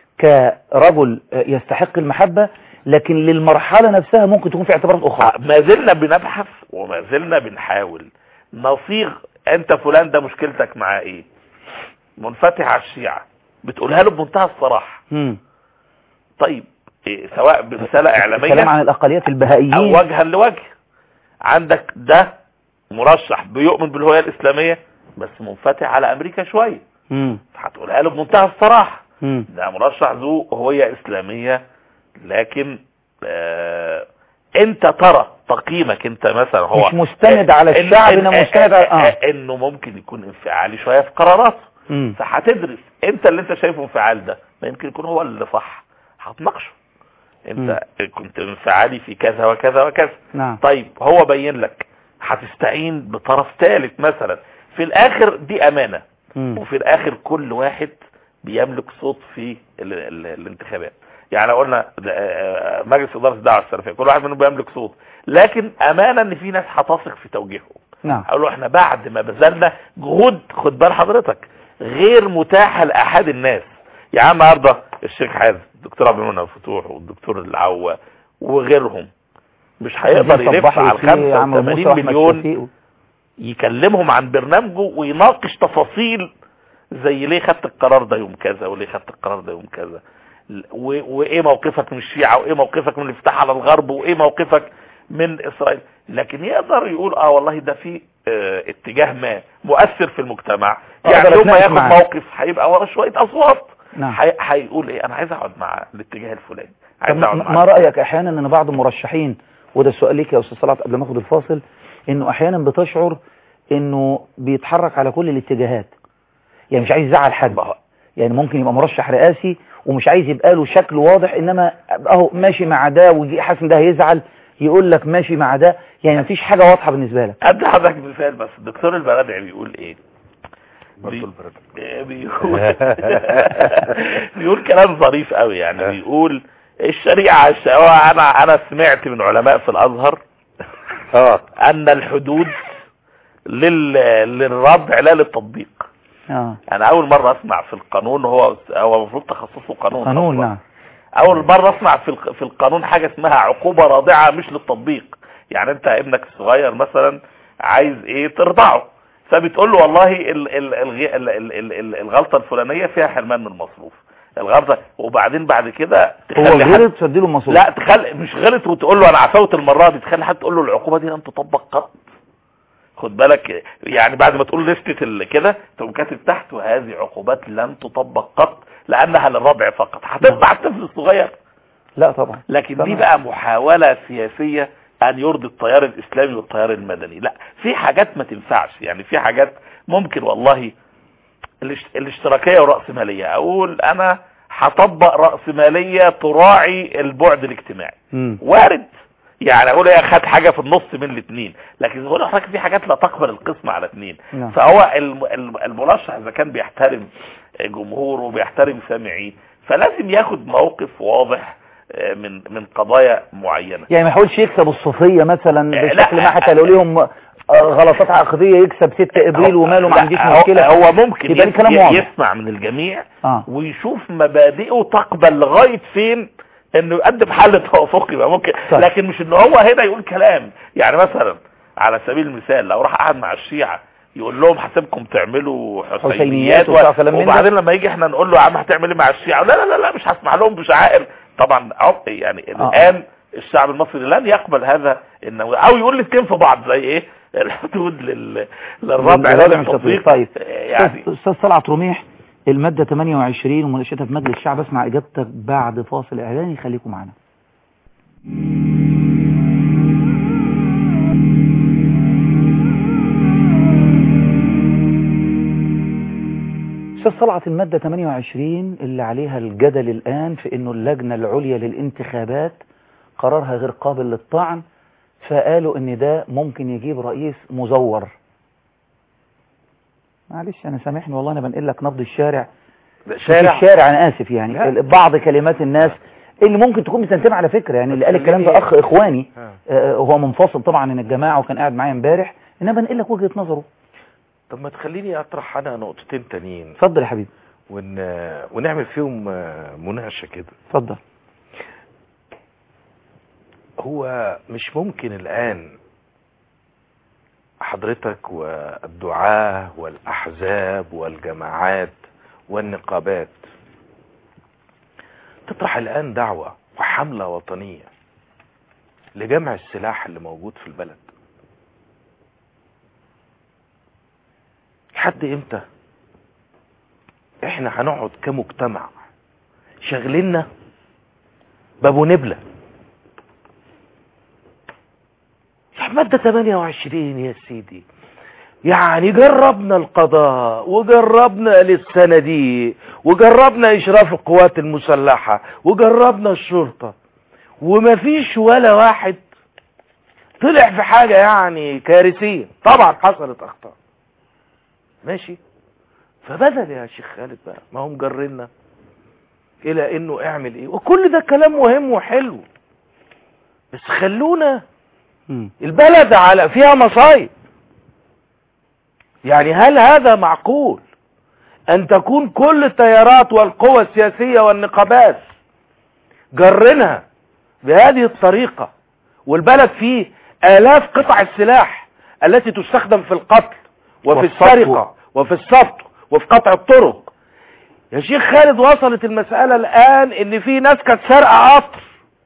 كرجل آه، يستحق المحبة لكن للمرحلة نفسها ممكن تكون في اعتبارات اخرى ما زلنا بنبحث وما زلنا بنحاول نصيغ انت فلان ده مشكلتك معاه ايه منفتح على الشيعة بتقولها له بمنتهى الصراحة مم. طيب إيه سواء برسالة الكلام اعلامية عن الاقليات او البهائيين وجها لوجه عندك ده مرشح بيؤمن بالهوية الاسلامية بس منفتح على امريكا شوية مم. هتقولها له بمنتهى الصراحة مم. ده مرشح ذو هوية اسلامية لكن آه انت ترى تقييمك انت مثلا هو مش مستند على إن- الشعب إن- انما مستند على اه انه ممكن يكون انفعالي شوية في قراراته مم. فهتدرس انت اللي انت شايفه انفعال ده ما يمكن يكون هو اللي صح هتناقشه انت كنت انفعالي في كذا وكذا وكذا نعم طيب هو بين لك هتستعين بطرف ثالث مثلا في الاخر دي امانة مم. وفي الاخر كل واحد بيملك صوت في ال ال الانتخابات يعني لو قلنا ده، آه، مجلس اداره الدعوه السلفيه كل واحد منهم بيملك صوت لكن امانه ان في ناس هتثق في توجيههم نعم اقول له احنا بعد ما بذلنا جهود خد بال حضرتك غير متاحه لاحد الناس يعني النهارده الشيخ حازم الدكتور عبد المنعم فتوح والدكتور العوا وغيرهم مش هيقدر يلف صباحي على وفي عمرو موسى 85 وأحمد مليون شفيق. يكلمهم عن برنامجه ويناقش تفاصيل زي ليه خدت القرار ده يوم كذا وليه خدت القرار ده يوم كذا و- وايه موقفك من الشيعة وايه موقفك من الانفتاح على الغرب وايه موقفك من اسرائيل لكن يقدر يقول اه والله ده في اه اتجاه ما مؤثر في المجتمع يعني أقدر يوم ما أتناقش ياخد معاه. موقف هيبقى ورا شوية اصوات نعم هي- هيقول ايه انا عايز اقعد مع الاتجاه الفلاني طب عايز ما اقعد ما مع رأيك احيانا ان بعض المرشحين وده السؤال ليك يا استاذ صلاح قبل ما اخد الفاصل انه احيانا بتشعر انه بيتحرك على كل الاتجاهات يعني مش عايز يزعل حد ما هو- يعني ممكن يبقى مرشح رئاسي ومش عايز يبقى له شكل واضح انما اهو ماشي مع ده ويجي حاسس ان ده هيزعل يقول لك ماشي مع ده يعني مفيش حاجة واضحة بالنسبة لك ادي حضرتك مثال بس الدكتور البرادعي بيقول ايه بي- بيقول بيقول كلام ظريف قوي يعني بيقول الشريعة الش- هو انا انا سمعت من علماء في الازهر اه ان الحدود لل للردع لا للتطبيق اه انا اول مرة اسمع في القانون هو هو المفروض تخصصه قانون قانون أصلاً. نعم اول مرة اسمع في الق- في القانون حاجة اسمها عقوبة رادعة مش للتطبيق يعني انت ابنك الصغير مثلا عايز ايه ترضعه فبتقول له والله ال ال الغ- ال ال ال ال الغلطه الفلانيه فيها حرمان من المصروف الغلطه وبعدين بعد كده هو تخلي حد- غلط فاديله المصروف لا تخلي مش غلط وتقول له انا عفوت المره دي تخلي حد تقول له العقوبه دي لن تطبق قط خد بالك يعني بعد ما تقول لستة ال- كده تقوم كاتب تحت وهذه عقوبات لن تطبق قط لانها للربع فقط هتتبع الطفل الصغير لا طبعا لكن دي تمام. بقى محاولة سياسية ان يرضي التيار الاسلامي والتيار المدني لا في حاجات ما تنفعش يعني في حاجات ممكن والله الاشت- الاشتراكية والرأسمالية اقول انا هطبق رأسمالية تراعي البعد الاجتماعي مم. وارد يعني اقول هي خد حاجة في النص من الاثنين لكن بقول لحضرتك في حاجات لا تقبل القسم على اثنين نعم. فهو الم- الم- المرشح اذا كان بيحترم جمهوره وبيحترم سامعيه فلازم ياخد موقف واضح آه، من من قضايا معينة يعني ما يحاولش يكسب الصوفية مثلا آه، بشكل لا. ما حتى لو ليهم آه، غلطات عقدية يكسب 6 ابريل وماله ما لا، عنديش هو- مشكلة هو ممكن يبقى يس- الكلام ي- واضح يسمع من الجميع اه ويشوف مبادئه تقبل لغاية فين انه يقدم حل توافقي يبقى ممكن صح. لكن مش ان هو هنا يقول كلام يعني مثلا على سبيل المثال لو راح قعد مع الشيعة يقول لهم حسبكم تعملوا حسينيات حسينيات وبتاع كلام من ده. وبعدين لما يجي احنا نقول له يا عم هتعمل ايه مع الشيعة لا لا لا, لا مش هسمع لهم بشعائر طبعا عق- يعني آه. الان الشعب المصري لن يقبل هذا انه او يقول الاثنين في بعض زي ايه الحدود لل... للربع للربع لازم مش تطبيق. تطبيق طيب. يعني استاذ طلعت رميح المادة 28 ومناقشتها في مجلس الشعب اسمع اجابتك بعد فاصل اعلاني خليكم معنا استاذ طلعت المادة 28 اللي عليها الجدل الآن في انه اللجنة العليا للانتخابات قرارها غير قابل للطعن فقالوا ان ده ممكن يجيب رئيس مزور معلش انا سامحني والله انا بنقل لك نبض الشارع شارع في الشارع انا اسف يعني لا. بعض كلمات الناس اللي ممكن تكون بتنتمي على فكره يعني اللي قال الكلام ده خليني- اخ اخواني آه. آه، هو منفصل طبعا عن الجماعه وكان قاعد معايا امبارح انما بنقل لك وجهه نظره طب ما تخليني اطرح انا نقطتين تانيين اتفضل يا حبيبي ون... ونعمل فيهم آه، مناقشه كده اتفضل هو مش ممكن الآن حضرتك والدعاة والأحزاب والجماعات والنقابات تطرح الآن دعوة وحملة وطنية لجمع السلاح اللي موجود في البلد لحد امتى احنا هنقعد كمجتمع شغلنا بابو نبله مادة 28 يا سيدي يعني جربنا القضاء وجربنا للسندي وجربنا إشراف القوات المسلحة وجربنا الشرطة ومفيش ولا واحد طلع في حاجة يعني كارثية طبعا حصلت أخطاء ماشي فبدل يا شيخ خالد بقى ما هم جرنا إلى إنه اعمل إيه وكل ده كلام مهم وحلو بس خلونا مم. البلد على فيها مصايب يعني هل هذا معقول ان تكون كل التيارات والقوى السياسية والنقابات جرنها بهذه الطريقة والبلد فيه آلاف قطع السلاح التي تستخدم في القتل وفي والسطو. السرقة وفي السطو وفي قطع الطرق يا شيخ خالد وصلت المسألة الآن ان في ناس كانت سارقة قطر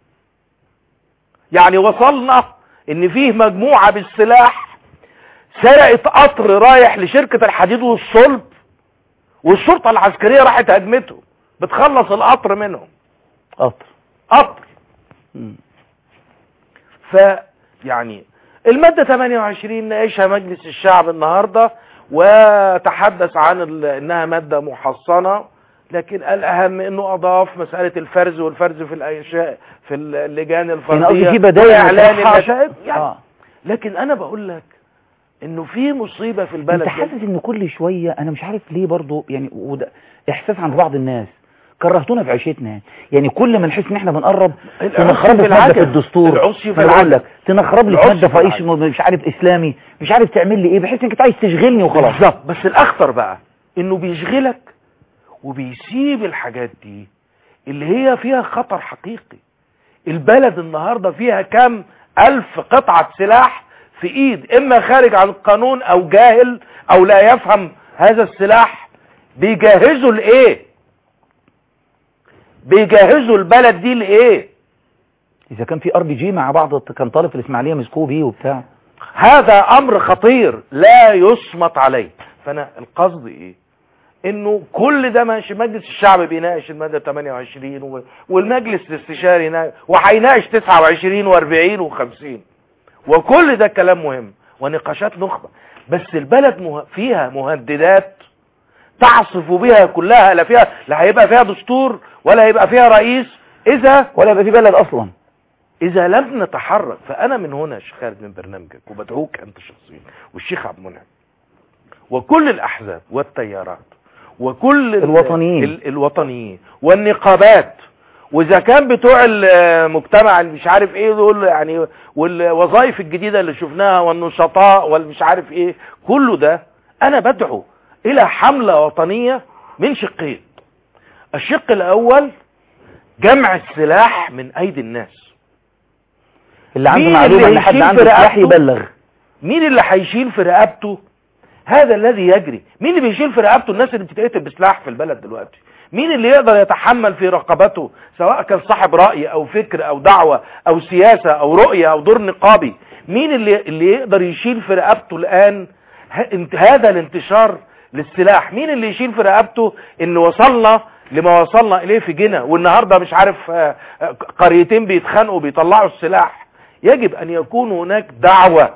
يعني وصلنا ان فيه مجموعة بالسلاح سرقت قطر رايح لشركة الحديد والصلب والشرطة العسكرية راحت هجمته بتخلص القطر منهم قطر قطر مم. ف يعني المادة 28 ناقشها مجلس الشعب النهاردة وتحدث عن ال- انها مادة محصنة لكن الاهم انه اضاف مسألة الفرز والفرز في الاشياء في اللجان يعني قصدي الفردية في بدائل واعلان مصححة. النتائج يعني آه. لكن انا بقول لك انه في مصيبة في البلد انت حاسس ان كل شوية انا مش عارف ليه برضو يعني وده احساس عند بعض الناس كرهتونا في عيشتنا يعني كل ما نحس ان احنا بنقرب العصي تنخرب في في ماده في العجل. الدستور العصي في ما أنا بقول العجل. لك تنخرب لي في العصي ماده في في رئيس العجل. مش عارف اسلامي مش عارف تعمل لي ايه بحس انك انت عايز تشغلني وخلاص بالظبط بس الاخطر بقى انه بيشغلك وبيسيب الحاجات دي اللي هي فيها خطر حقيقي البلد النهاردة فيها كم الف قطعة سلاح في ايد اما خارج عن القانون او جاهل او لا يفهم هذا السلاح بيجهزوا لايه بيجهزوا البلد دي لايه اذا كان في ار بي جي مع بعض كان طالب في الاسماعيليه مسكوه بيه وبتاع هذا امر خطير لا يصمت عليه فانا القصد ايه انه كل ده ماشي مجلس الشعب بيناقش الماده 28 و- والمجلس الاستشاري ينا- وهيناقش 29 و40 و50 وكل ده كلام مهم ونقاشات نخبه بس البلد مه... فيها مهددات تعصف بها كلها لا فيها لا هيبقى فيها دستور ولا هيبقى فيها رئيس اذا ولا يبقى في بلد اصلا اذا لم نتحرك فانا من هنا يا شيخ خالد من برنامجك وبدعوك انت شخصيا والشيخ عبد المنعم وكل الاحزاب والتيارات وكل ال- الوطنيين. ال الوطنيين والنقابات واذا كان بتوع المجتمع اللي مش عارف ايه دول يعني والوظائف الجديده اللي شفناها والنشطاء والمش عارف ايه كله ده انا بدعو الى حمله وطنيه من شقين الشق الاول جمع السلاح من ايدي الناس اللي عنده مين معلومه اللي ان حد هيشيل عنده في سلاح رقبته؟ يبلغ مين اللي هيشيل في رقبته هذا الذي يجري مين اللي بيشيل في رقبته الناس اللي بتتقتل بسلاح في البلد دلوقتي مين اللي يقدر يتحمل في رقبته سواء كان صاحب رأي او فكر او دعوة او سياسة او رؤية او دور نقابي مين اللي, اللي يقدر يشيل في رقبته الان ه- انت- هذا الانتشار للسلاح مين اللي يشيل في رقبته ان وصلنا لما وصلنا اليه في جنة والنهاردة مش عارف آه، آه، قريتين بيتخانقوا بيطلعوا السلاح يجب ان يكون هناك دعوة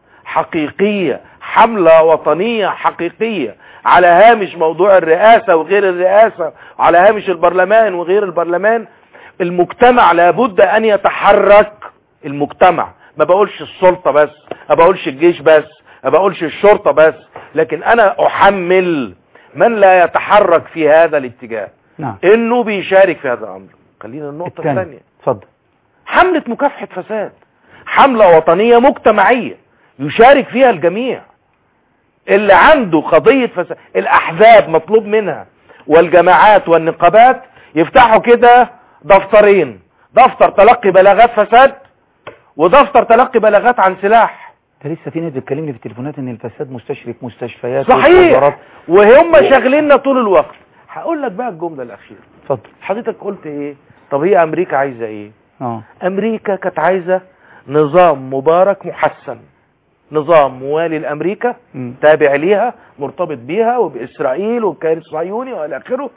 حقيقية حملة وطنية حقيقية على هامش موضوع الرئاسة وغير الرئاسة على هامش البرلمان وغير البرلمان المجتمع لابد ان يتحرك المجتمع ما بقولش السلطة بس ما بقولش الجيش بس ما بقولش الشرطة بس لكن انا احمل من لا يتحرك في هذا الاتجاه نعم انه بيشارك في هذا الامر خلينا النقطة الثاني الثانية اتفضل حملة مكافحة فساد حملة وطنية مجتمعية يشارك فيها الجميع اللي عنده قضية فساد الأحزاب مطلوب منها والجماعات والنقابات يفتحوا كده دفترين دفتر تلقي بلاغات فساد ودفتر تلقي بلاغات عن سلاح ده لسه في ناس بتكلمني في التليفونات ان الفساد مستشرك مستشفيات صحيح ووزارات. وهم شاغليننا طول الوقت هقول لك بقى الجملة الأخيرة اتفضل حضرتك قلت ايه طب هي أمريكا عايزة ايه اه امريكا كانت عايزة نظام مبارك محسن نظام موالي لامريكا مم. تابع ليها مرتبط بيها وباسرائيل والكيان الصهيوني والى اخره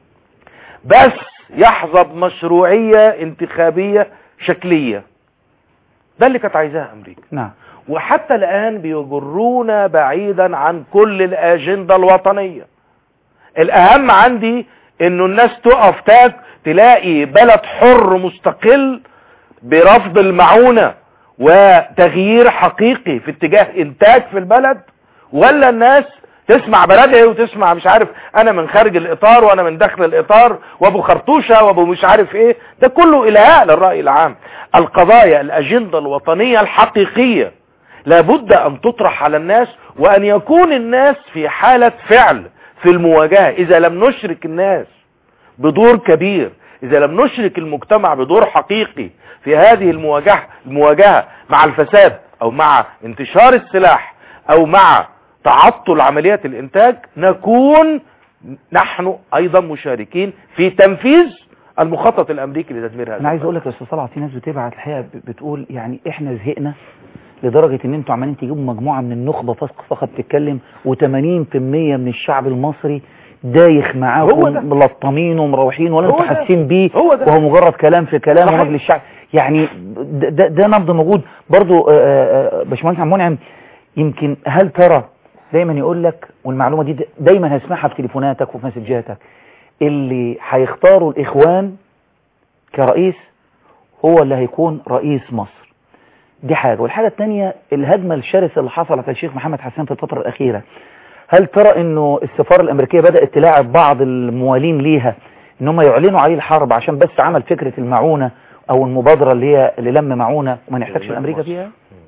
بس يحظى بمشروعية انتخابية شكلية ده اللي كانت عايزاها امريكا نعم وحتى الآن بيجرونا بعيدا عن كل الأجندة الوطنية الأهم عندي إنه الناس تقف تاك تلاقي بلد حر مستقل برفض المعونة وتغيير حقيقي في اتجاه إنتاج في البلد ولا الناس تسمع بلدها وتسمع مش عارف انا من خارج الاطار وانا من داخل الاطار وابو خرطوشة وابو مش عارف ايه ده كله الهاء للرأي العام القضايا الاجندة الوطنية الحقيقية لابد ان تطرح على الناس وان يكون الناس في حالة فعل في المواجهة اذا لم نشرك الناس بدور كبير اذا لم نشرك المجتمع بدور حقيقي في هذه المواجهة المواجهة مع الفساد او مع انتشار السلاح او مع تعطل عمليات الانتاج نكون نحن ايضا مشاركين في تنفيذ المخطط الامريكي لتدمير هذا انا عايز اقول لك يا استاذ طلعت في ناس بتبعت الحقيقه ب- بتقول يعني احنا زهقنا لدرجه ان انتوا عمالين تجيبوا مجموعه من النخبه فقط فقط تتكلم و80% من الشعب المصري دايخ هو ده. معاكم ملطمين ومروحين ولا هو انتوا ده. حاسين بيه هو ده. وهو مجرد كلام في كلام صحيح. ومجلس الشعب يعني ده, ده, ده نبض موجود برضو آه، آه، آه، باشمهندس عبد المنعم يمكن هل ترى دايما يقول لك والمعلومه دي دايما هسمعها في تليفوناتك وفي مسجاتك اللي هيختاروا الاخوان كرئيس هو اللي هيكون رئيس مصر دي حاجة والحاجة التانية الهجمة الشرسة اللي حصلت على الشيخ محمد حسان في الفترة الأخيرة هل ترى انه السفارة الأمريكية بدأت تلاعب بعض الموالين ليها ان هم يعلنوا عليه الحرب عشان بس عمل فكرة المعونة او المبادرة اللي هي اللي لم معونة وما نحتاجش الأمريكا فيها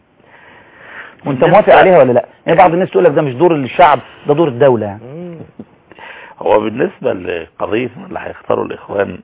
وانت بالنسبة- موافق عليها ولا لا يعني بعض الناس تقول لك ده مش دور الشعب ده دور الدولة يعني هو بالنسبة لقضية اللي هيختاروا الإخوان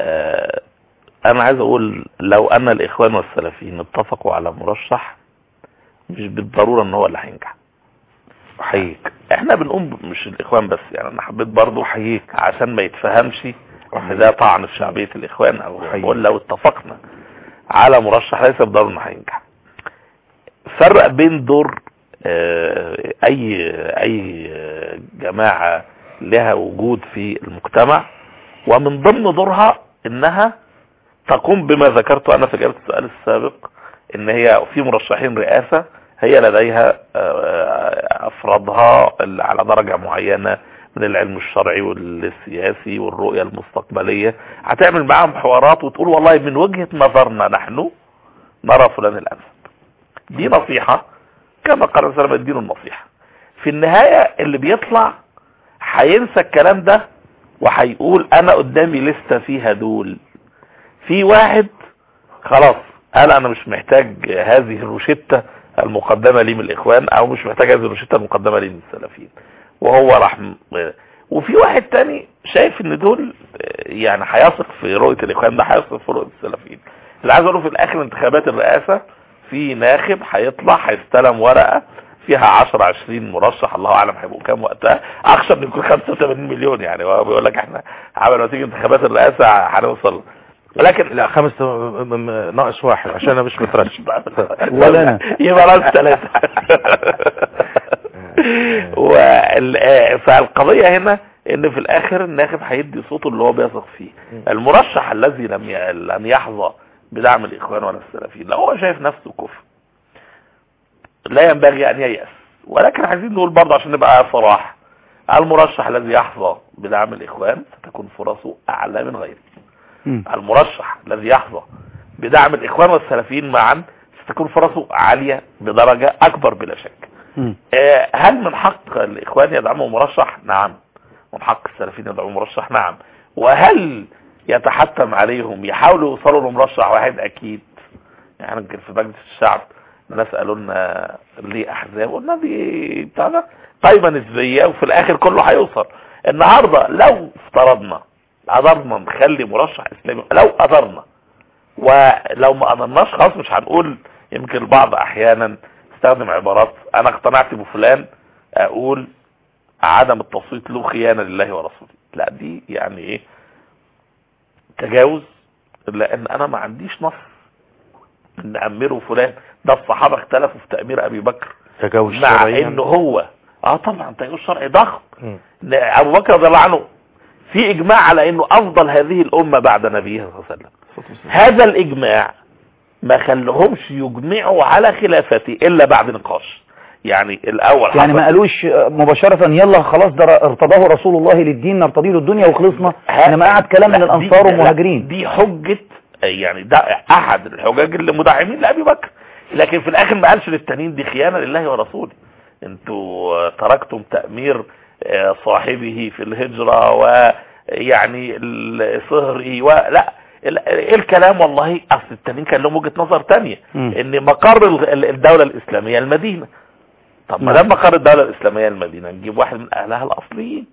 آه، أنا عايز أقول لو أن الإخوان والسلفيين اتفقوا على مرشح مش بالضرورة ان هو اللي هينجح احييك احنا بنقوم ب- مش الاخوان بس يعني انا حبيت برضو احييك عشان ما يتفهمش ان ده طعن في شعبية الاخوان او حقيقي. بقول لو اتفقنا على مرشح ليس بالضرورة انه هينجح فرق بين دور آه، اي اي آه، جماعة لها وجود في المجتمع ومن ضمن دورها انها تقوم بما ذكرت انا في اجابة السؤال السابق ان هي في مرشحين رئاسة هي لديها آه، افرادها اللي على درجة معينة من العلم الشرعي والسياسي والرؤية المستقبلية هتعمل معاهم حوارات وتقول والله من وجهة نظرنا نحن نرى فلان الانسب دي نصيحة كما قال الرسول عليه الدين النصيحة في النهاية اللي بيطلع هينسى الكلام ده وهيقول انا قدامي لسه فيها دول في واحد خلاص انا انا مش محتاج هذه الروشتة المقدمة لي من الاخوان او مش محتاج هذه الروشتة المقدمة لي من السلفيين وهو راح م- وفي واحد تاني شايف ان دول يعني هيثق في رؤية الاخوان ده هيثق في رؤية السلفيين اللي عايز اقوله في الاخر انتخابات الرئاسة في ناخب هيطلع هيستلم ورقة فيها 10 20 مرشح الله اعلم هيبقوا كام وقتها اخشى ان يكون 85 مليون يعني هو بيقول لك احنا عمل ما تيجي انتخابات الرئاسة هنوصل ولكن لا خمس م- م- ناقص واحد عشان انا مش مترشح ولا أنا. يبقى ناقص ثلاثة وال- آه، فالقضية هنا ان في الاخر الناخب هيدي صوته اللي هو بيثق فيه المرشح الذي لم ي- لم يحظى بدعم الاخوان ولا السلفيين لو هو شايف نفسه كفر لا ينبغي ان ييأس ولكن عايزين نقول برضه عشان نبقى صراحة المرشح الذي يحظى بدعم الاخوان ستكون فرصه اعلى من غيره مم. المرشح الذي يحظى بدعم الاخوان والسلفيين معا ستكون فرصه عالية بدرجة اكبر بلا شك مم. آه، هل من حق الاخوان يدعموا مرشح نعم من حق السلفيين يدعموا مرشح نعم وهل يتحتم عليهم يحاولوا يوصلوا لمرشح واحد اكيد يعني يمكن في مجلس الشعب الناس قالوا لنا ليه احزاب قلنا دي بتاع ده قايمه نسبيه وفي الاخر كله هيوصل النهارده لو افترضنا قدرنا نخلي مرشح اسلامي لو قدرنا ولو ما قدرناش خلاص مش هنقول يمكن البعض احيانا استخدم عبارات انا اقتنعت بفلان اقول عدم التصويت له خيانة لله ورسوله لا دي يعني ايه تجاوز لان انا ما عنديش نص ان امره فلان ده الصحابة اختلفوا في تأمير ابي بكر تجاوز مع شرعي ان هو اه طبعا تجاوز شرعي ضخم مم. إن ابو بكر رضي الله عنه في اجماع على انه افضل هذه الامة بعد نبيها صلى الله عليه وسلم هذا الاجماع ما خلهمش يجمعوا على خلافته الا بعد نقاش يعني الاول يعني حصل- ما قالوش مباشرة يلا خلاص ده ارتضاه رسول الله للدين نرتضي له الدنيا وخلصنا انما قعد كلام من لا، الانصار دي- لا، والمهاجرين دي حجة يعني ده احد الحجاج اللي مدعمين لابي بكر لكن في الاخر ما قالش للتانيين دي خيانة لله ورسوله انتوا تركتم تأمير آه، صاحبه في الهجرة ويعني الصهري ولا ال- ايه الكلام والله اصل التانيين كان لهم وجهة نظر تانية مم. ان مقر ال- ال- الدولة الاسلامية المدينة طب ما نعم. دام مقر الدولة الاسلامية المدينة نجيب واحد من اهلها الاصليين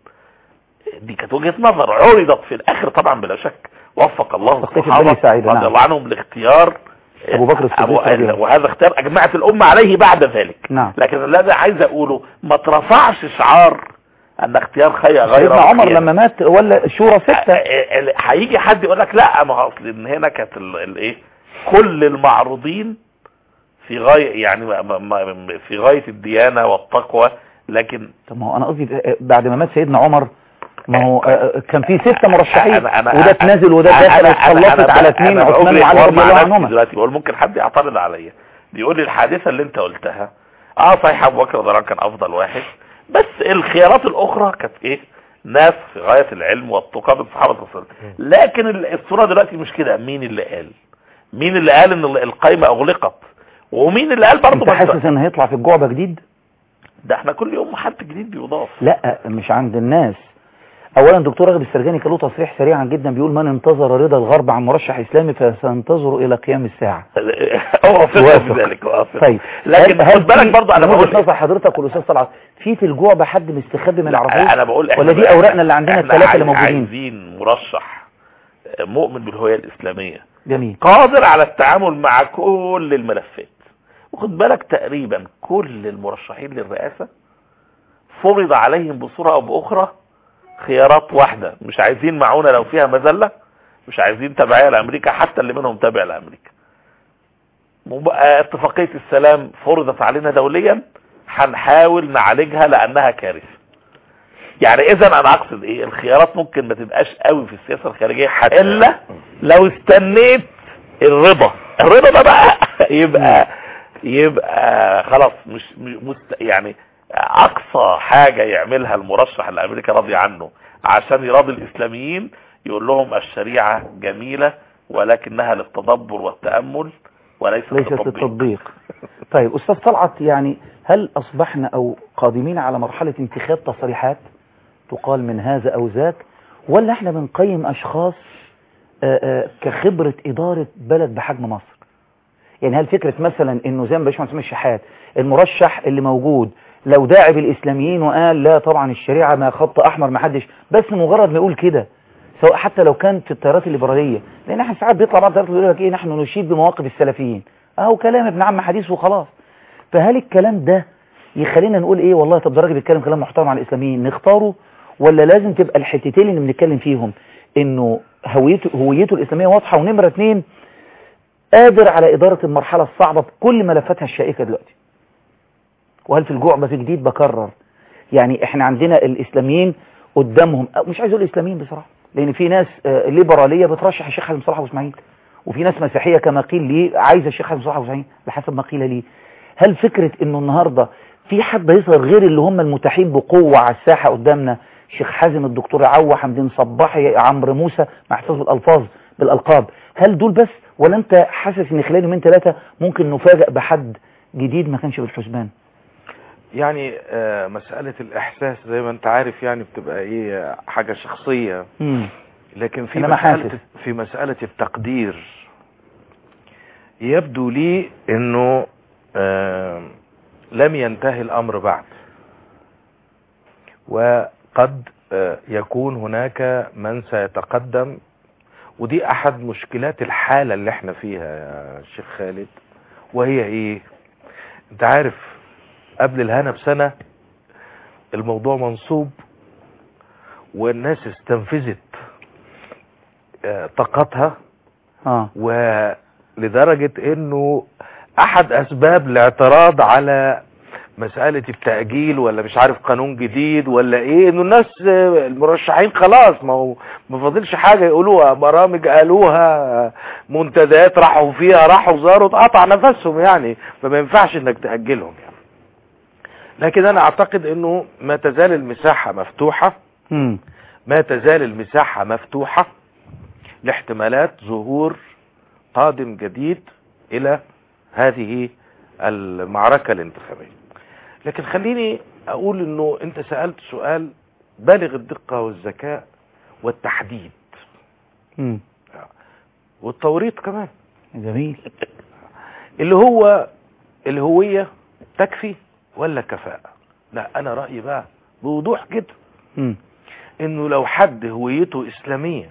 دي كانت وجهة نظر عرضت في الاخر طبعا بلا شك وفق الله تخطيط الصحابة بني ساعدة، رضي نعم. الله عنهم لاختيار أبو بكر الصديق أبو رضي الله. وهذا اختيار اجمعت الامة عليه بعد ذلك نعم لكن الذي عايز اقوله ما اترفعش شعار ان اختيار خير غير سيدنا عمر خير. لما مات ولا شورى ستة آه، آه، هيجي حد يقول لك لا ما هو اصل ان هنا كانت ال- الايه كل المعروضين في غايه يعني ما- ما- ما- في غايه الديانه والتقوى لكن طب ما هو انا قصدي بعد ما مات سيدنا عمر ما هو آه، كان في ستة مرشحين أنا- أنا- وده اتنازل وده أنا- داخل أنا- أنا- واتسلطت أنا- على أنا اثنين بقول عثمان لك وعلي حوار رضي مع الله نفسي عنهما دلوقتي بقول ممكن حد يعترض عليا بيقول لي الحادثه اللي انت قلتها اه صحيح ابو بكر رضي الله عنه كان افضل واحد بس الخيارات الاخرى كانت ايه ناس في غايه العلم والتقى من صحابه الرسول لكن ال- الصوره دلوقتي مش كده مين اللي قال مين اللي قال ان ال- القايمه اغلقت ومين اللي قال برضه انت ما انت- حاسس ان هيطلع في الجعبة جديد ده احنا كل يوم حد جديد بيضاف لا مش عند الناس اولا دكتور راغب السرجاني كان له تصريح سريعا جدا بيقول من انتظر رضا الغرب عن مرشح اسلامي فسينتظر الى قيام الساعة هو فكر توافق. بذلك هو فكر. طيب لكن هل خد بالك في- برضه انا من وجهة بقول نظر حضرتك والاستاذ طلعت في في الجعبة حد مستخبي ما لا، نعرفوش انا بقول ولا دي اوراقنا اللي عندنا احنا الثلاثة اللي عايز- موجودين عايزين مرشح مؤمن بالهوية الاسلامية جميل قادر على التعامل مع كل الملفات وخد بالك تقريبا كل المرشحين للرئاسة فرض عليهم بصورة او باخرى خيارات واحدة مش عايزين معونة لو فيها مذلة مش عايزين تبعية لامريكا حتى اللي منهم تابع لامريكا مب- آه، اتفاقية السلام فرضت علينا دوليا هنحاول نعالجها لانها كارثة يعني اذا انا اقصد ايه الخيارات ممكن ما تبقاش قوي في السياسة الخارجية الا لو استنيت الرضا الرضا ده بقى يبقى يبقى خلاص مش مش- مست يعني اقصى حاجة يعملها المرشح اللي امريكا راضي عنه عشان يراضي الاسلاميين يقول لهم الشريعة جميلة ولكنها للتدبر والتأمل وليست ليست للتطبيق التطبيق طيب أستاذ طلعت يعني هل أصبحنا أو قادمين على مرحلة انتخاب تصريحات تقال من هذا أو ذاك ولا احنا بنقيم أشخاص آه، آه، كخبرة إدارة بلد بحجم مصر يعني هل فكرة مثلا انه زي ما باشمهندس اسماعيل الشحات المرشح اللي موجود لو داعي بالاسلاميين وقال لا طبعا الشريعة ما خط احمر ما حدش بس مجرد ما يقول كده سواء حتى لو كان في التيارات الليبرالية لان احنا ساعات بيطلع بعض التيارات يقول لك ايه نحن نشيد بمواقف السلفيين اهو كلام ابن عم حديث وخلاص فهل الكلام ده يخلينا نقول ايه والله طب ده راجل بيتكلم كلام محترم على الاسلاميين نختاره ولا لازم تبقى الحتتين اللي بنتكلم فيهم انه هويته هويته الاسلاميه واضحه ونمره اتنين قادر على اداره المرحله الصعبه بكل ملفاتها الشائكه دلوقتي وهل في الجوع في جديد بكرر يعني احنا عندنا الاسلاميين قدامهم أو مش عايز اقول الاسلاميين بصراحه لان في ناس آه، ليبراليه بترشح الشيخ حسن صلاح ابو اسماعيل وفي ناس مسيحيه كما قيل لي عايزه الشيخ حسن صلاح ابو اسماعيل بحسب ما قيل لي هل فكره انه النهارده في حد يظهر غير اللي هم المتاحين بقوه على الساحه قدامنا الشيخ حازم الدكتور عوا حمدين صباحي عمرو موسى مع احتفاظ بالالفاظ بالالقاب هل دول بس ولا انت حاسس ان خلال يومين ثلاثه ممكن نفاجئ بحد جديد ما كانش في الحسبان يعني آه، مسألة الإحساس زي ما أنت عارف يعني بتبقى إيه حاجة شخصية امم لكن في إنما مسألة حاسس. في مسألة التقدير يبدو لي إنه آه، لم ينتهي الأمر بعد وقد آه، يكون هناك من سيتقدم ودي أحد مشكلات الحالة اللي احنا فيها يا شيخ خالد وهي إيه أنت عارف قبل الهنا بسنة الموضوع منصوب والناس استنفذت آه، طاقتها اه ولدرجة انه احد اسباب الاعتراض على مسألة التأجيل ولا مش عارف قانون جديد ولا ايه انه الناس آه، المرشحين خلاص ما هو ما فاضلش حاجة يقولوها برامج قالوها منتديات راحوا فيها راحوا زاروا اتقطع نفسهم يعني فما ينفعش انك تأجلهم يعني لكن انا اعتقد انه ما تزال المساحة مفتوحة امم ما تزال المساحة مفتوحة لاحتمالات ظهور قادم جديد الى هذه المعركة الانتخابية لكن خليني اقول انه انت سألت سؤال بالغ الدقة والذكاء والتحديد امم والتوريط كمان جميل اللي هو الهوية تكفي ولا كفاءة لا انا رأيي بقى بوضوح جدا امم انه لو حد هويته اسلامية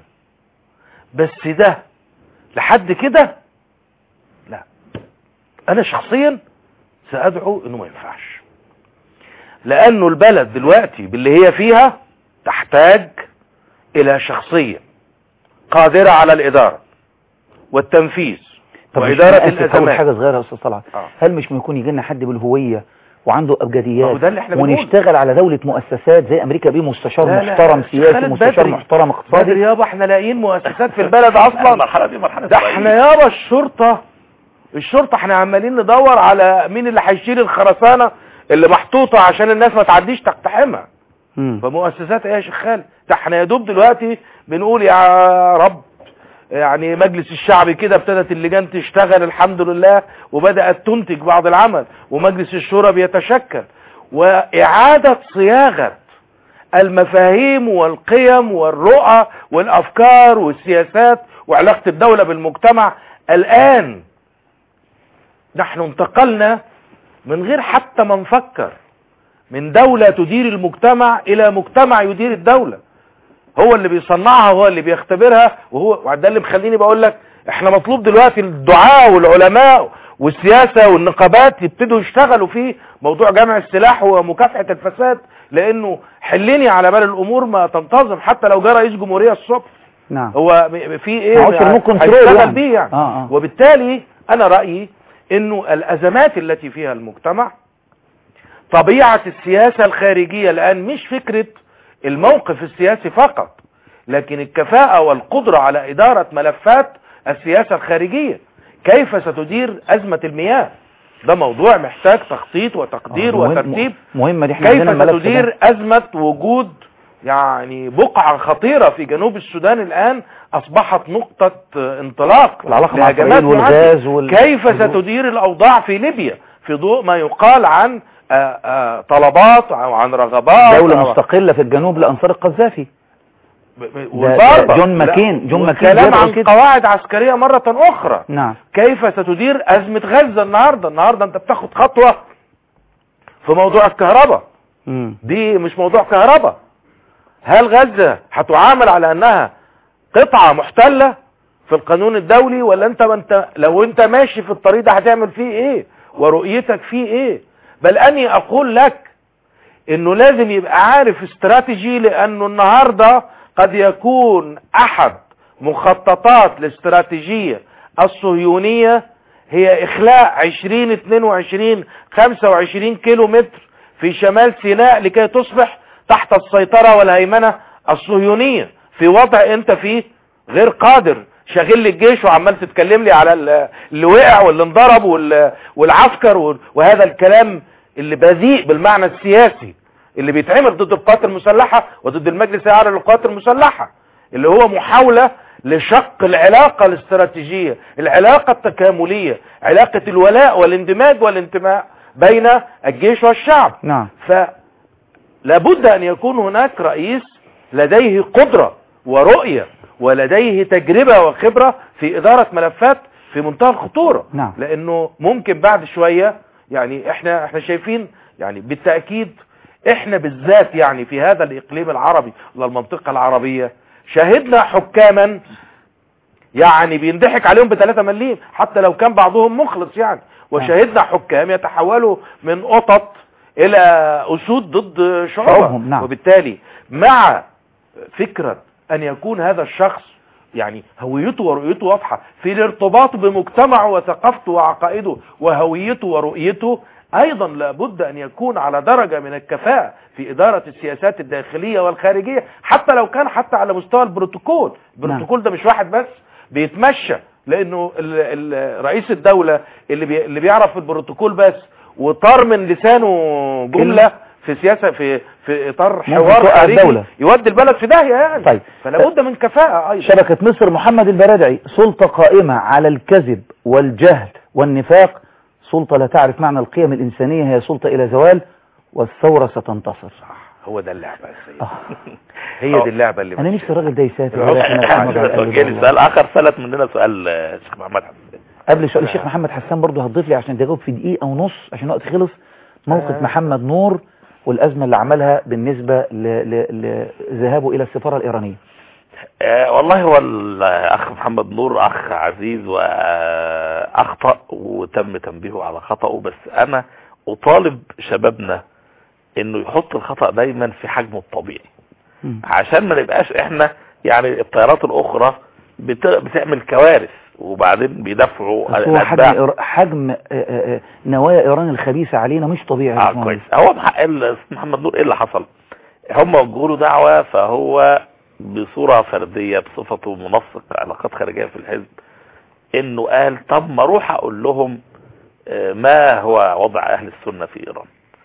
بس ده لحد كده لا انا شخصيا سادعو انه ما ينفعش لانه البلد دلوقتي باللي هي فيها تحتاج الى شخصية قادرة على الادارة والتنفيذ طب مش وادارة أنا آسف أقول الازمات حاجه صغيره يا استاذ طلعت آه. هل مش ممكن يجي لنا حد بالهويه وعنده ما هو ابجديات ده اللي احنا بنقوله. ونشتغل على دوله مؤسسات زي امريكا بيه مستشار لا لا، محترم شيخ سياسي خالد مستشار بدري. محترم بدري اقتصادي يابا احنا لاقيين مؤسسات في البلد اصلا المرحلة دي مرحلة ده رئيس. احنا يابا الشرطة الشرطة احنا عمالين ندور على مين اللي هيشيل الخرسانة اللي محطوطة عشان الناس ما تعديش تقتحمها مم. فمؤسسات ايه يا شيخ خالد ده احنا يا دوب دلوقتي بنقول يا رب يعني مجلس الشعب كده ابتدت اللجان تشتغل الحمد لله وبدأت تنتج بعض العمل ومجلس الشورى بيتشكل وإعادة صياغة المفاهيم والقيم والرؤى والأفكار والسياسات وعلاقة الدولة بالمجتمع الآن نحن انتقلنا من غير حتى ما نفكر من دولة تدير المجتمع إلى مجتمع يدير الدولة هو اللي بيصنعها هو اللي بيختبرها وهو وده اللي مخليني بقول لك احنا مطلوب دلوقتي الدعاء والعلماء والسياسة والنقابات يبتدوا يشتغلوا في موضوع جمع السلاح ومكافحة الفساد لانه حليني على بال الامور ما تنتظم حتى لو جه رئيس جمهورية الصبح نعم هو م- في ايه ما هوش remote control هيشتغل يعني. بيه يعني آه، آه. وبالتالي انا رأيي انه الازمات التي فيها المجتمع طبيعة السياسة الخارجية الان مش فكرة الموقف السياسي فقط لكن الكفاءة والقدرة على ادارة ملفات السياسة الخارجية كيف ستدير ازمة المياه ده موضوع محتاج تخطيط وتقدير آه، مهم- وترتيب مهمة دي احنا كيف عندنا الملف ده. ستدير أزمة وجود يعني بقعة خطيرة في جنوب السودان الآن أصبحت نقطة انطلاق العلاقة مع لهجمات إسرائيل والغاز معدية. وال- كيف والجو- ستدير الأوضاع في ليبيا في ضوء ما يقال عن آه، آه، طلبات أو عن رغبات دولة أو- مستقلة في الجنوب لأنصار القذافي والضربة. جون لا، ماكين- جون ماكين والكلام بيدعو عن كده. قواعد عسكرية مرة أخرى نعم كيف ستدير أزمة غزة النهاردة النهاردة أنت بتاخد خطوة في موضوع الكهرباء مم. دي مش موضوع كهرباء هل غزة هتعامل على انها قطعة محتلة في القانون الدولي ولا انت ما انت لو انت ماشي في الطريق ده هتعمل فيه ايه ورؤيتك فيه ايه بل اني اقول لك انه لازم يبقى عارف استراتيجي لانه النهاردة قد يكون احد مخططات الاستراتيجية الصهيونية هي اخلاء 20 22 25 كيلو متر في شمال سيناء لكي تصبح تحت السيطرة والهيمنة الصهيونية في وضع انت فيه غير قادر شاغل لي الجيش وعمال تتكلم لي على ال- اللي وقع واللي انضرب وال- والعسكر وال- وهذا الكلام اللي بذيء بالمعنى السياسي اللي بيتعمل ضد القوات المسلحة وضد المجلس الاعلى للقوات المسلحة اللي هو محاولة لشق العلاقة الاستراتيجية العلاقة التكاملية علاقة الولاء والاندماج والانتماء بين الجيش والشعب نعم لابد ان يكون هناك رئيس لديه قدرة ورؤية ولديه تجربة وخبرة في ادارة ملفات في منتهى الخطورة نعم. لانه ممكن بعد شوية يعني احنا احنا شايفين يعني بالتأكيد احنا بالذات يعني في هذا الاقليم العربي ولا المنطقة العربية شاهدنا حكاما يعني بينضحك عليهم بثلاثة مليم حتى لو كان بعضهم مخلص يعني وشاهدنا حكام يتحولوا من قطط الى اسود ضد شعوبهم شعوبهم، نعم. وبالتالي مع فكرة ان يكون هذا الشخص يعني هويته ورؤيته واضحة في الارتباط بمجتمعه وثقافته وعقائده وهويته ورؤيته ايضا لابد ان يكون على درجة من الكفاءة في ادارة السياسات الداخلية والخارجية حتى لو كان حتى على مستوى البروتوكول البروتوكول ده مش واحد بس بيتمشى لانه ال- ال- رئيس الدولة اللي بي اللي بيعرف البروتوكول بس وطار من لسانه جملة في سياسة في في اطار حوار توقع خارجي الدولة. يودي البلد في داهية يعني طيب. فلا بد من كفاءة ايضا شبكة مصر محمد البرادعي سلطة قائمة على الكذب والجهل والنفاق سلطة لا تعرف معنى القيم الإنسانية هي سلطة إلى زوال والثورة ستنتصر هو ده اللعبة يا سيدي آه. هي دي اللعبة اللي أنا نفسي الراجل ده يسافر عذر. ولا يسمع محمد على القلب توجه لي والله. سؤال اخر فلت مننا سؤال آه، الشيخ محمد حسن قبل سؤال الشيخ محمد حسان برضه هتضيف لي عشان تجاوب في دقيقة ونص عشان الوقت خلص موقف آه. محمد نور والأزمة اللي عملها بالنسبة ل- ل- لذهابه إلى السفارة الإيرانية آه والله هو الاخ محمد نور اخ عزيز واخطأ وتم تنبيهه على خطأه بس انا اطالب شبابنا انه يحط الخطأ دايما في حجمه الطبيعي مم. عشان ما نبقاش احنا يعني الطيارات الاخرى بت- بتعمل كوارث وبعدين بيدفعوا بس هو حجم الاتباع إير- حجم آه، آه، آه، نوايا إيران الخبيثة علينا مش طبيعي يا اه باشمهندس. كويس هو بحق ال- محمد نور ايه اللي حصل هم وجهوا له دعوه فهو بصوره فرديه بصفته منسق علاقات خارجيه في الحزب انه قال طب ما اروح اقول لهم آه، ما هو وضع اهل السنه في ايران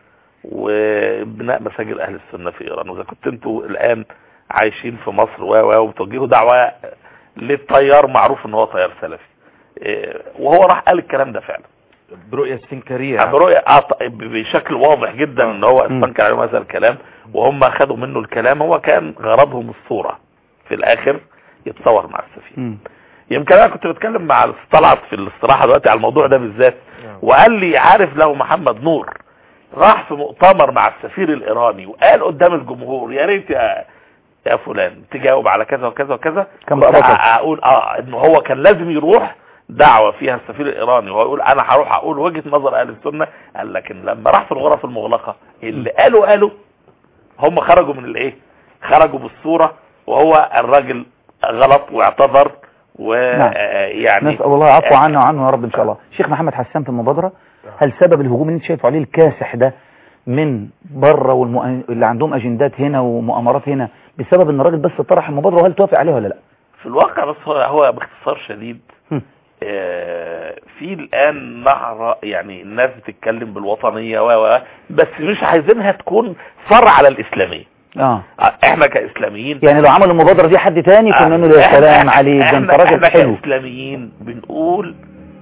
وبناء مساجد اهل السنه في ايران واذا كنت انتوا الان عايشين في مصر و و وبتوجهوا دعوه للطيار معروف ان هو طيار سلفي آه، وهو راح قال الكلام ده فعلا برؤية استنكارية برؤية آه، ط- بشكل واضح جدا ان هو استنكر عليهم هذا الكلام وهم خدوا منه الكلام هو كان غرضهم الصورة في الاخر يتصور مع السفينة مم. يمكن انا كنت بتكلم مع طلعت في الاستراحة دلوقتي على الموضوع ده بالذات وقال لي عارف لو محمد نور راح في مؤتمر مع السفير الايراني وقال قدام الجمهور يا ريت يا يا فلان تجاوب على كذا وكذا وكذا كان بقى كنت بطل. اقول اه انه هو كان لازم يروح دعوة فيها السفير الايراني وهو يقول انا هروح اقول وجهة نظر اهل السنة قال لكن لما راح في الغرف المغلقة اللي قالوا قالوا هم خرجوا من الايه خرجوا بالصورة وهو الراجل غلط واعتذر ويعني نسأل الله العفو عنه وعنه يا رب إن شاء الله شيخ محمد حسان في المبادرة هل سبب الهجوم اللي انت شايفه عليه الكاسح ده من بره والمؤ... اللي عندهم اجندات هنا ومؤامرات هنا بسبب ان الراجل بس طرح المبادرة وهل توافق عليها ولا لا في الواقع بس هو, هو باختصار شديد هم. آه، في الان نعرة يعني الناس بتتكلم بالوطنية و و- بس مش عايزينها تكون فرع على الاسلامية اه آه، احنا كاسلاميين يعني لو عملوا المبادرة دي حد تاني كنا نقول يا إحنا- سلام عليك ده انت احنا, راجل احنا حلو كاسلاميين بنقول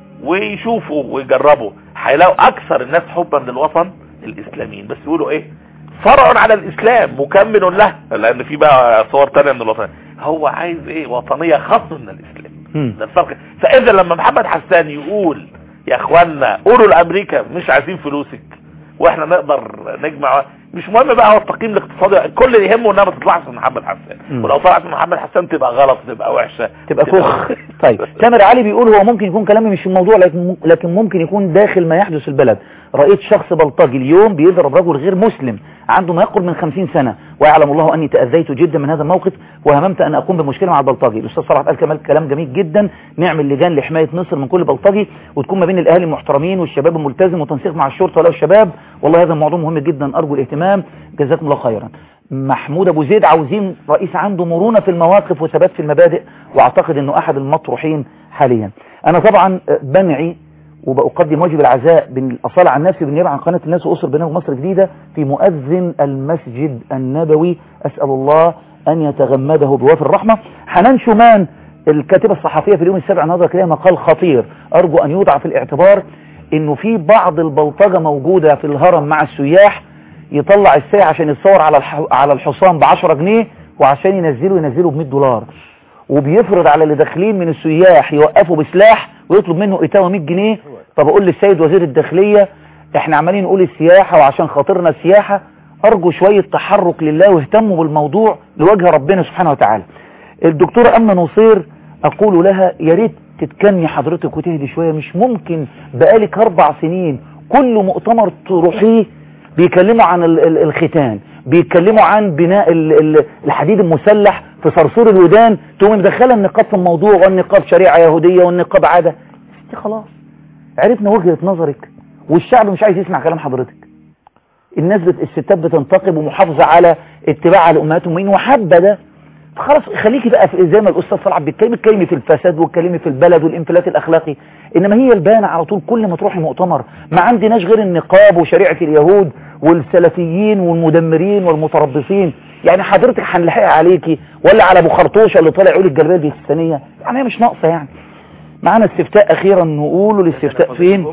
ويشوفوا ويجربوا هيلاقوا اكثر الناس حبا للوطن الاسلاميين بس يقولوا ايه فرع على الاسلام مكمل له لان في بقى صور تانية من الوطن هو عايز ايه وطنية خاصة من الاسلام هم. ده الفرق فاذا لما محمد حسان يقول يا اخوانا قولوا لامريكا مش عايزين فلوسك واحنا نقدر نجمع مش مهم بقى هو التقييم الاقتصادي كل اللي يهمه انها ما تطلعش من محمد حسان مم. ولو طلعت من محمد حسان تبقى غلط تبقى وحشه تبقى فخ طيب تامر علي بيقول هو ممكن يكون كلامي مش في الموضوع لكن لكن ممكن يكون داخل ما يحدث في البلد رأيت شخص بلطجي اليوم بيضرب رجل غير مسلم عنده ما يقرب من 50 سنة ويعلم الله أني تأذيت جدا من هذا الموقف وهممت أن أقوم بمشكلة مع البلطجي الأستاذ صلاح قال كمال كلام جميل جدا نعمل لجان لحماية مصر من كل بلطجي وتكون ما بين الأهالي المحترمين والشباب الملتزم وتنسيق مع الشرطة ولا الشباب والله هذا الموضوع مهم جدا أرجو الاهتمام جزاكم الله خيرا محمود ابو زيد عاوزين رئيس عنده مرونة في المواقف وثبات في المبادئ واعتقد انه احد المطروحين حاليا انا طبعا بنعي وبقدم واجب العزاء بالاصالة عن نفسي بالنيابه عن قناه الناس واسر برنامج مصر جديده في مؤذن المسجد النبوي اسال الله ان يتغمده بوافر الرحمه حنان شومان الكاتبه الصحفيه في اليوم السابع نظر كده مقال خطير ارجو ان يوضع في الاعتبار انه في بعض البلطجه موجوده في الهرم مع السياح يطلع الساعة عشان يتصور على الح... على الحصان ب 10 جنيه وعشان ينزله ينزله ب 100 دولار وبيفرض على اللي داخلين من السياح يوقفوا بسلاح ويطلب منه اتاوه 100 جنيه فبقول للسيد وزير الداخلية احنا عمالين نقول السياحة وعشان خاطرنا السياحة ارجو شوية تحرك لله واهتموا بالموضوع لوجه ربنا سبحانه وتعالى الدكتورة أمنة نصير أقول لها يا ريت تتكني حضرتك وتهدي شوية مش ممكن بقالك أربع سنين كل مؤتمر تروحيه بيكلموا عن ال- ال- الختان بيتكلموا عن بناء ال- ال- الحديد المسلح في صرصور الودان تقوم مدخله النقاب في الموضوع والنقاب شريعة يهودية والنقاب عادة ستي خلاص عرفنا وجهة نظرك والشعب مش عايز يسمع كلام حضرتك الناس بت... الستات بتنتقب ومحافظة على اتباعها لأمهات المؤمنين وحابة ده فخلاص خليكي بقى في زي ما الأستاذ طلعت بيتكلم اتكلمي في الفساد واتكلمي في البلد والانفلات الأخلاقي إنما هي البانة على طول كل ما تروحي مؤتمر ما عندناش غير النقاب وشريعة اليهود والسلفيين والمدمرين والمتربصين يعني حضرتك هنلحقها عليكي ولا على ابو خرطوشه اللي طالع يقول الجلبيه الباكستانيه يعني هي مش ناقصه يعني معانا استفتاء اخيرا نقوله الاستفتاء فين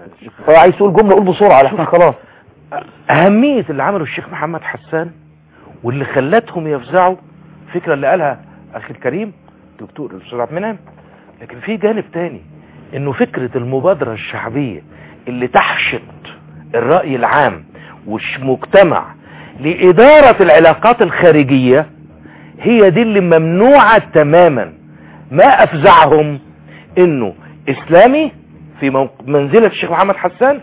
هو عايز تقول جمله قول بسرعه لحسن خلاص أهمية اللي عمله الشيخ محمد حسان واللي خلتهم يفزعوا الفكرة اللي قالها أخي الكريم دكتور الأستاذ عبد المنعم لكن في جانب تاني إنه فكرة المبادرة الشعبية اللي تحشد الرأي العام والمجتمع لإدارة العلاقات الخارجية هي دي اللي ممنوعة تماما ما أفزعهم إنه إسلامي في موق- منزلة الشيخ محمد حسان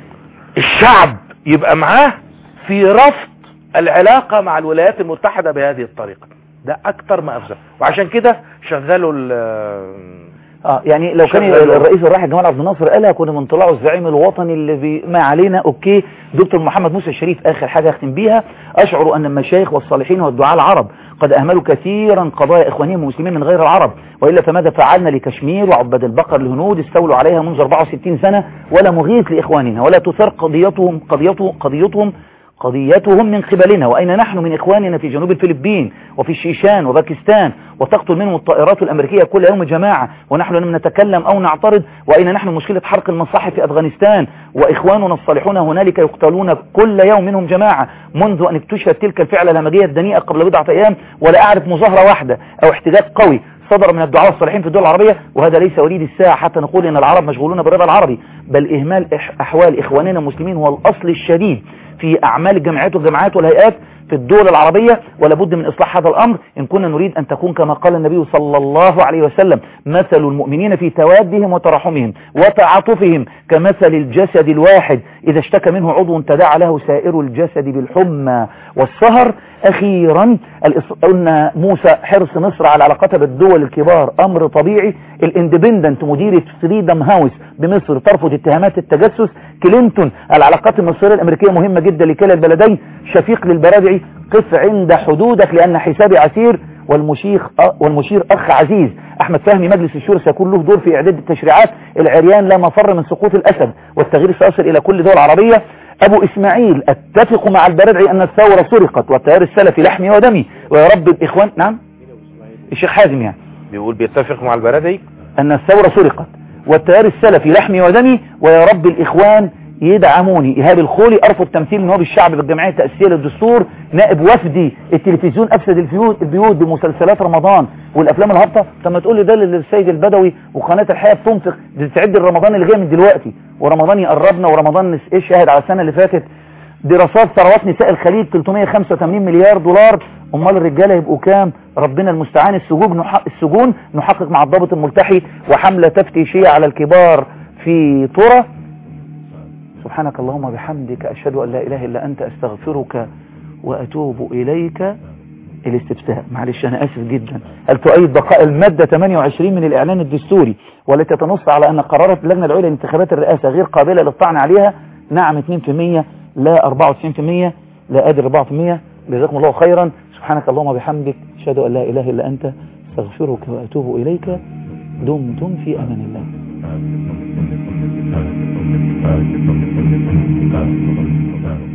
الشعب يبقى معاه في رفض العلاقة مع الولايات المتحدة بهذه الطريقة ده اكتر ما افزع وعشان كده شغلوا ال اه يعني لو كان شغلوا- الرئيس الراحل جمال عبد الناصر قالها كنا بنطلعه الزعيم الوطني اللي بي ما علينا اوكي دكتور محمد موسى الشريف اخر حاجه اختم بيها اشعر ان المشايخ والصالحين والدعاء العرب قد اهملوا كثيرا قضايا اخوانهم المسلمين من غير العرب والا فماذا فعلنا لكشمير وعباد البقر الهنود استولوا عليها منذ 64 سنه ولا مغيث لاخواننا ولا تثار قضيتهم قضيتهم قضيتهم قضيتهم من قبلنا وأين نحن من إخواننا في جنوب الفلبين وفي الشيشان وباكستان وتقتل منهم الطائرات الأمريكية كل يوم جماعة ونحن لم نتكلم أو نعترض وأين نحن مشكلة حرق المصاحف في أفغانستان وإخواننا الصالحون هنالك يقتلون كل يوم منهم جماعة منذ أن اكتشفت تلك الفعلة الهمجية الدنيئة قبل بضعة أيام ولا أعرف مظاهرة واحدة أو احتجاج قوي صدر من الدعاء الصالحين في الدول العربية وهذا ليس وليد الساعة حتى نقول ان العرب مشغولون بالرضا العربي بل اهمال إح- احوال اخواننا المسلمين هو الاصل الشديد في أعمال الجمعيات والجماعات والهيئات في الدول العربية ولا بد من إصلاح هذا الأمر إن كنا نريد أن تكون كما قال النبي صلى الله عليه وسلم مثل المؤمنين في توادهم وترحمهم وتعاطفهم كمثل الجسد الواحد إذا اشتكى منه عضو تداعى له سائر الجسد بالحمى والسهر أخيرا قلنا موسى حرص مصر على علاقتها بالدول الكبار أمر طبيعي الاندبندنت مديرة فريدم هاوس بمصر ترفض اتهامات التجسس كلينتون العلاقات المصرية الأمريكية مهمة جدا لكلا البلدين شفيق للبرادعي قف عند حدودك لأن حسابي عسير والمشيخ والمشير أخ عزيز أحمد فهمي مجلس الشورى سيكون له دور في إعداد التشريعات العريان لا مفر من سقوط الأسد والتغيير سيصل إلى كل دول عربية أبو إسماعيل أتفق مع البرادعي أن الثورة سرقت والتيار السلفي لحمي ودمي ويا رب الإخوان نعم الشيخ حازم يعني بيقول بيتفق مع البرادعي أن الثورة سرقت والتيار السلفي لحمي ودمي ويا رب الإخوان يدعموني إيهاب الخولي أرفض تمثيل نواب الشعب بالجمعية التأسيسية للدستور نائب وفدي التلفزيون أفسد البيوت, البيوت بمسلسلات رمضان والأفلام الهابطة طب ما تقول لي ده للسيد البدوي وقناة الحياة بتنفق بتعد الرمضان اللي جاي من دلوقتي ورمضان يقربنا ورمضان ايه شاهد على السنة اللي فاتت دراسات ثروات نساء الخليج 385 مليار دولار امال الرجاله يبقوا كام ربنا المستعان السجون نحقق السجون نحقق مع الضابط الملتحي وحمله تفتيشيه على الكبار في طرة سبحانك اللهم وبحمدك أشهد أن لا إله إلا أنت أستغفرك وأتوب إليك الاستفتاء معلش أنا آسف جدا هل تؤيد بقاء المادة 28 من الإعلان الدستوري والتي تنص على أن قرارات اللجنة العليا لانتخابات الرئاسة غير قابلة للطعن عليها نعم 2% لا 94% لا قادر 4% جزاكم الله خيرا سبحانك اللهم وبحمدك أشهد أن لا إله إلا أنت أستغفرك وأتوب إليك دمتم في أمان الله Thank you.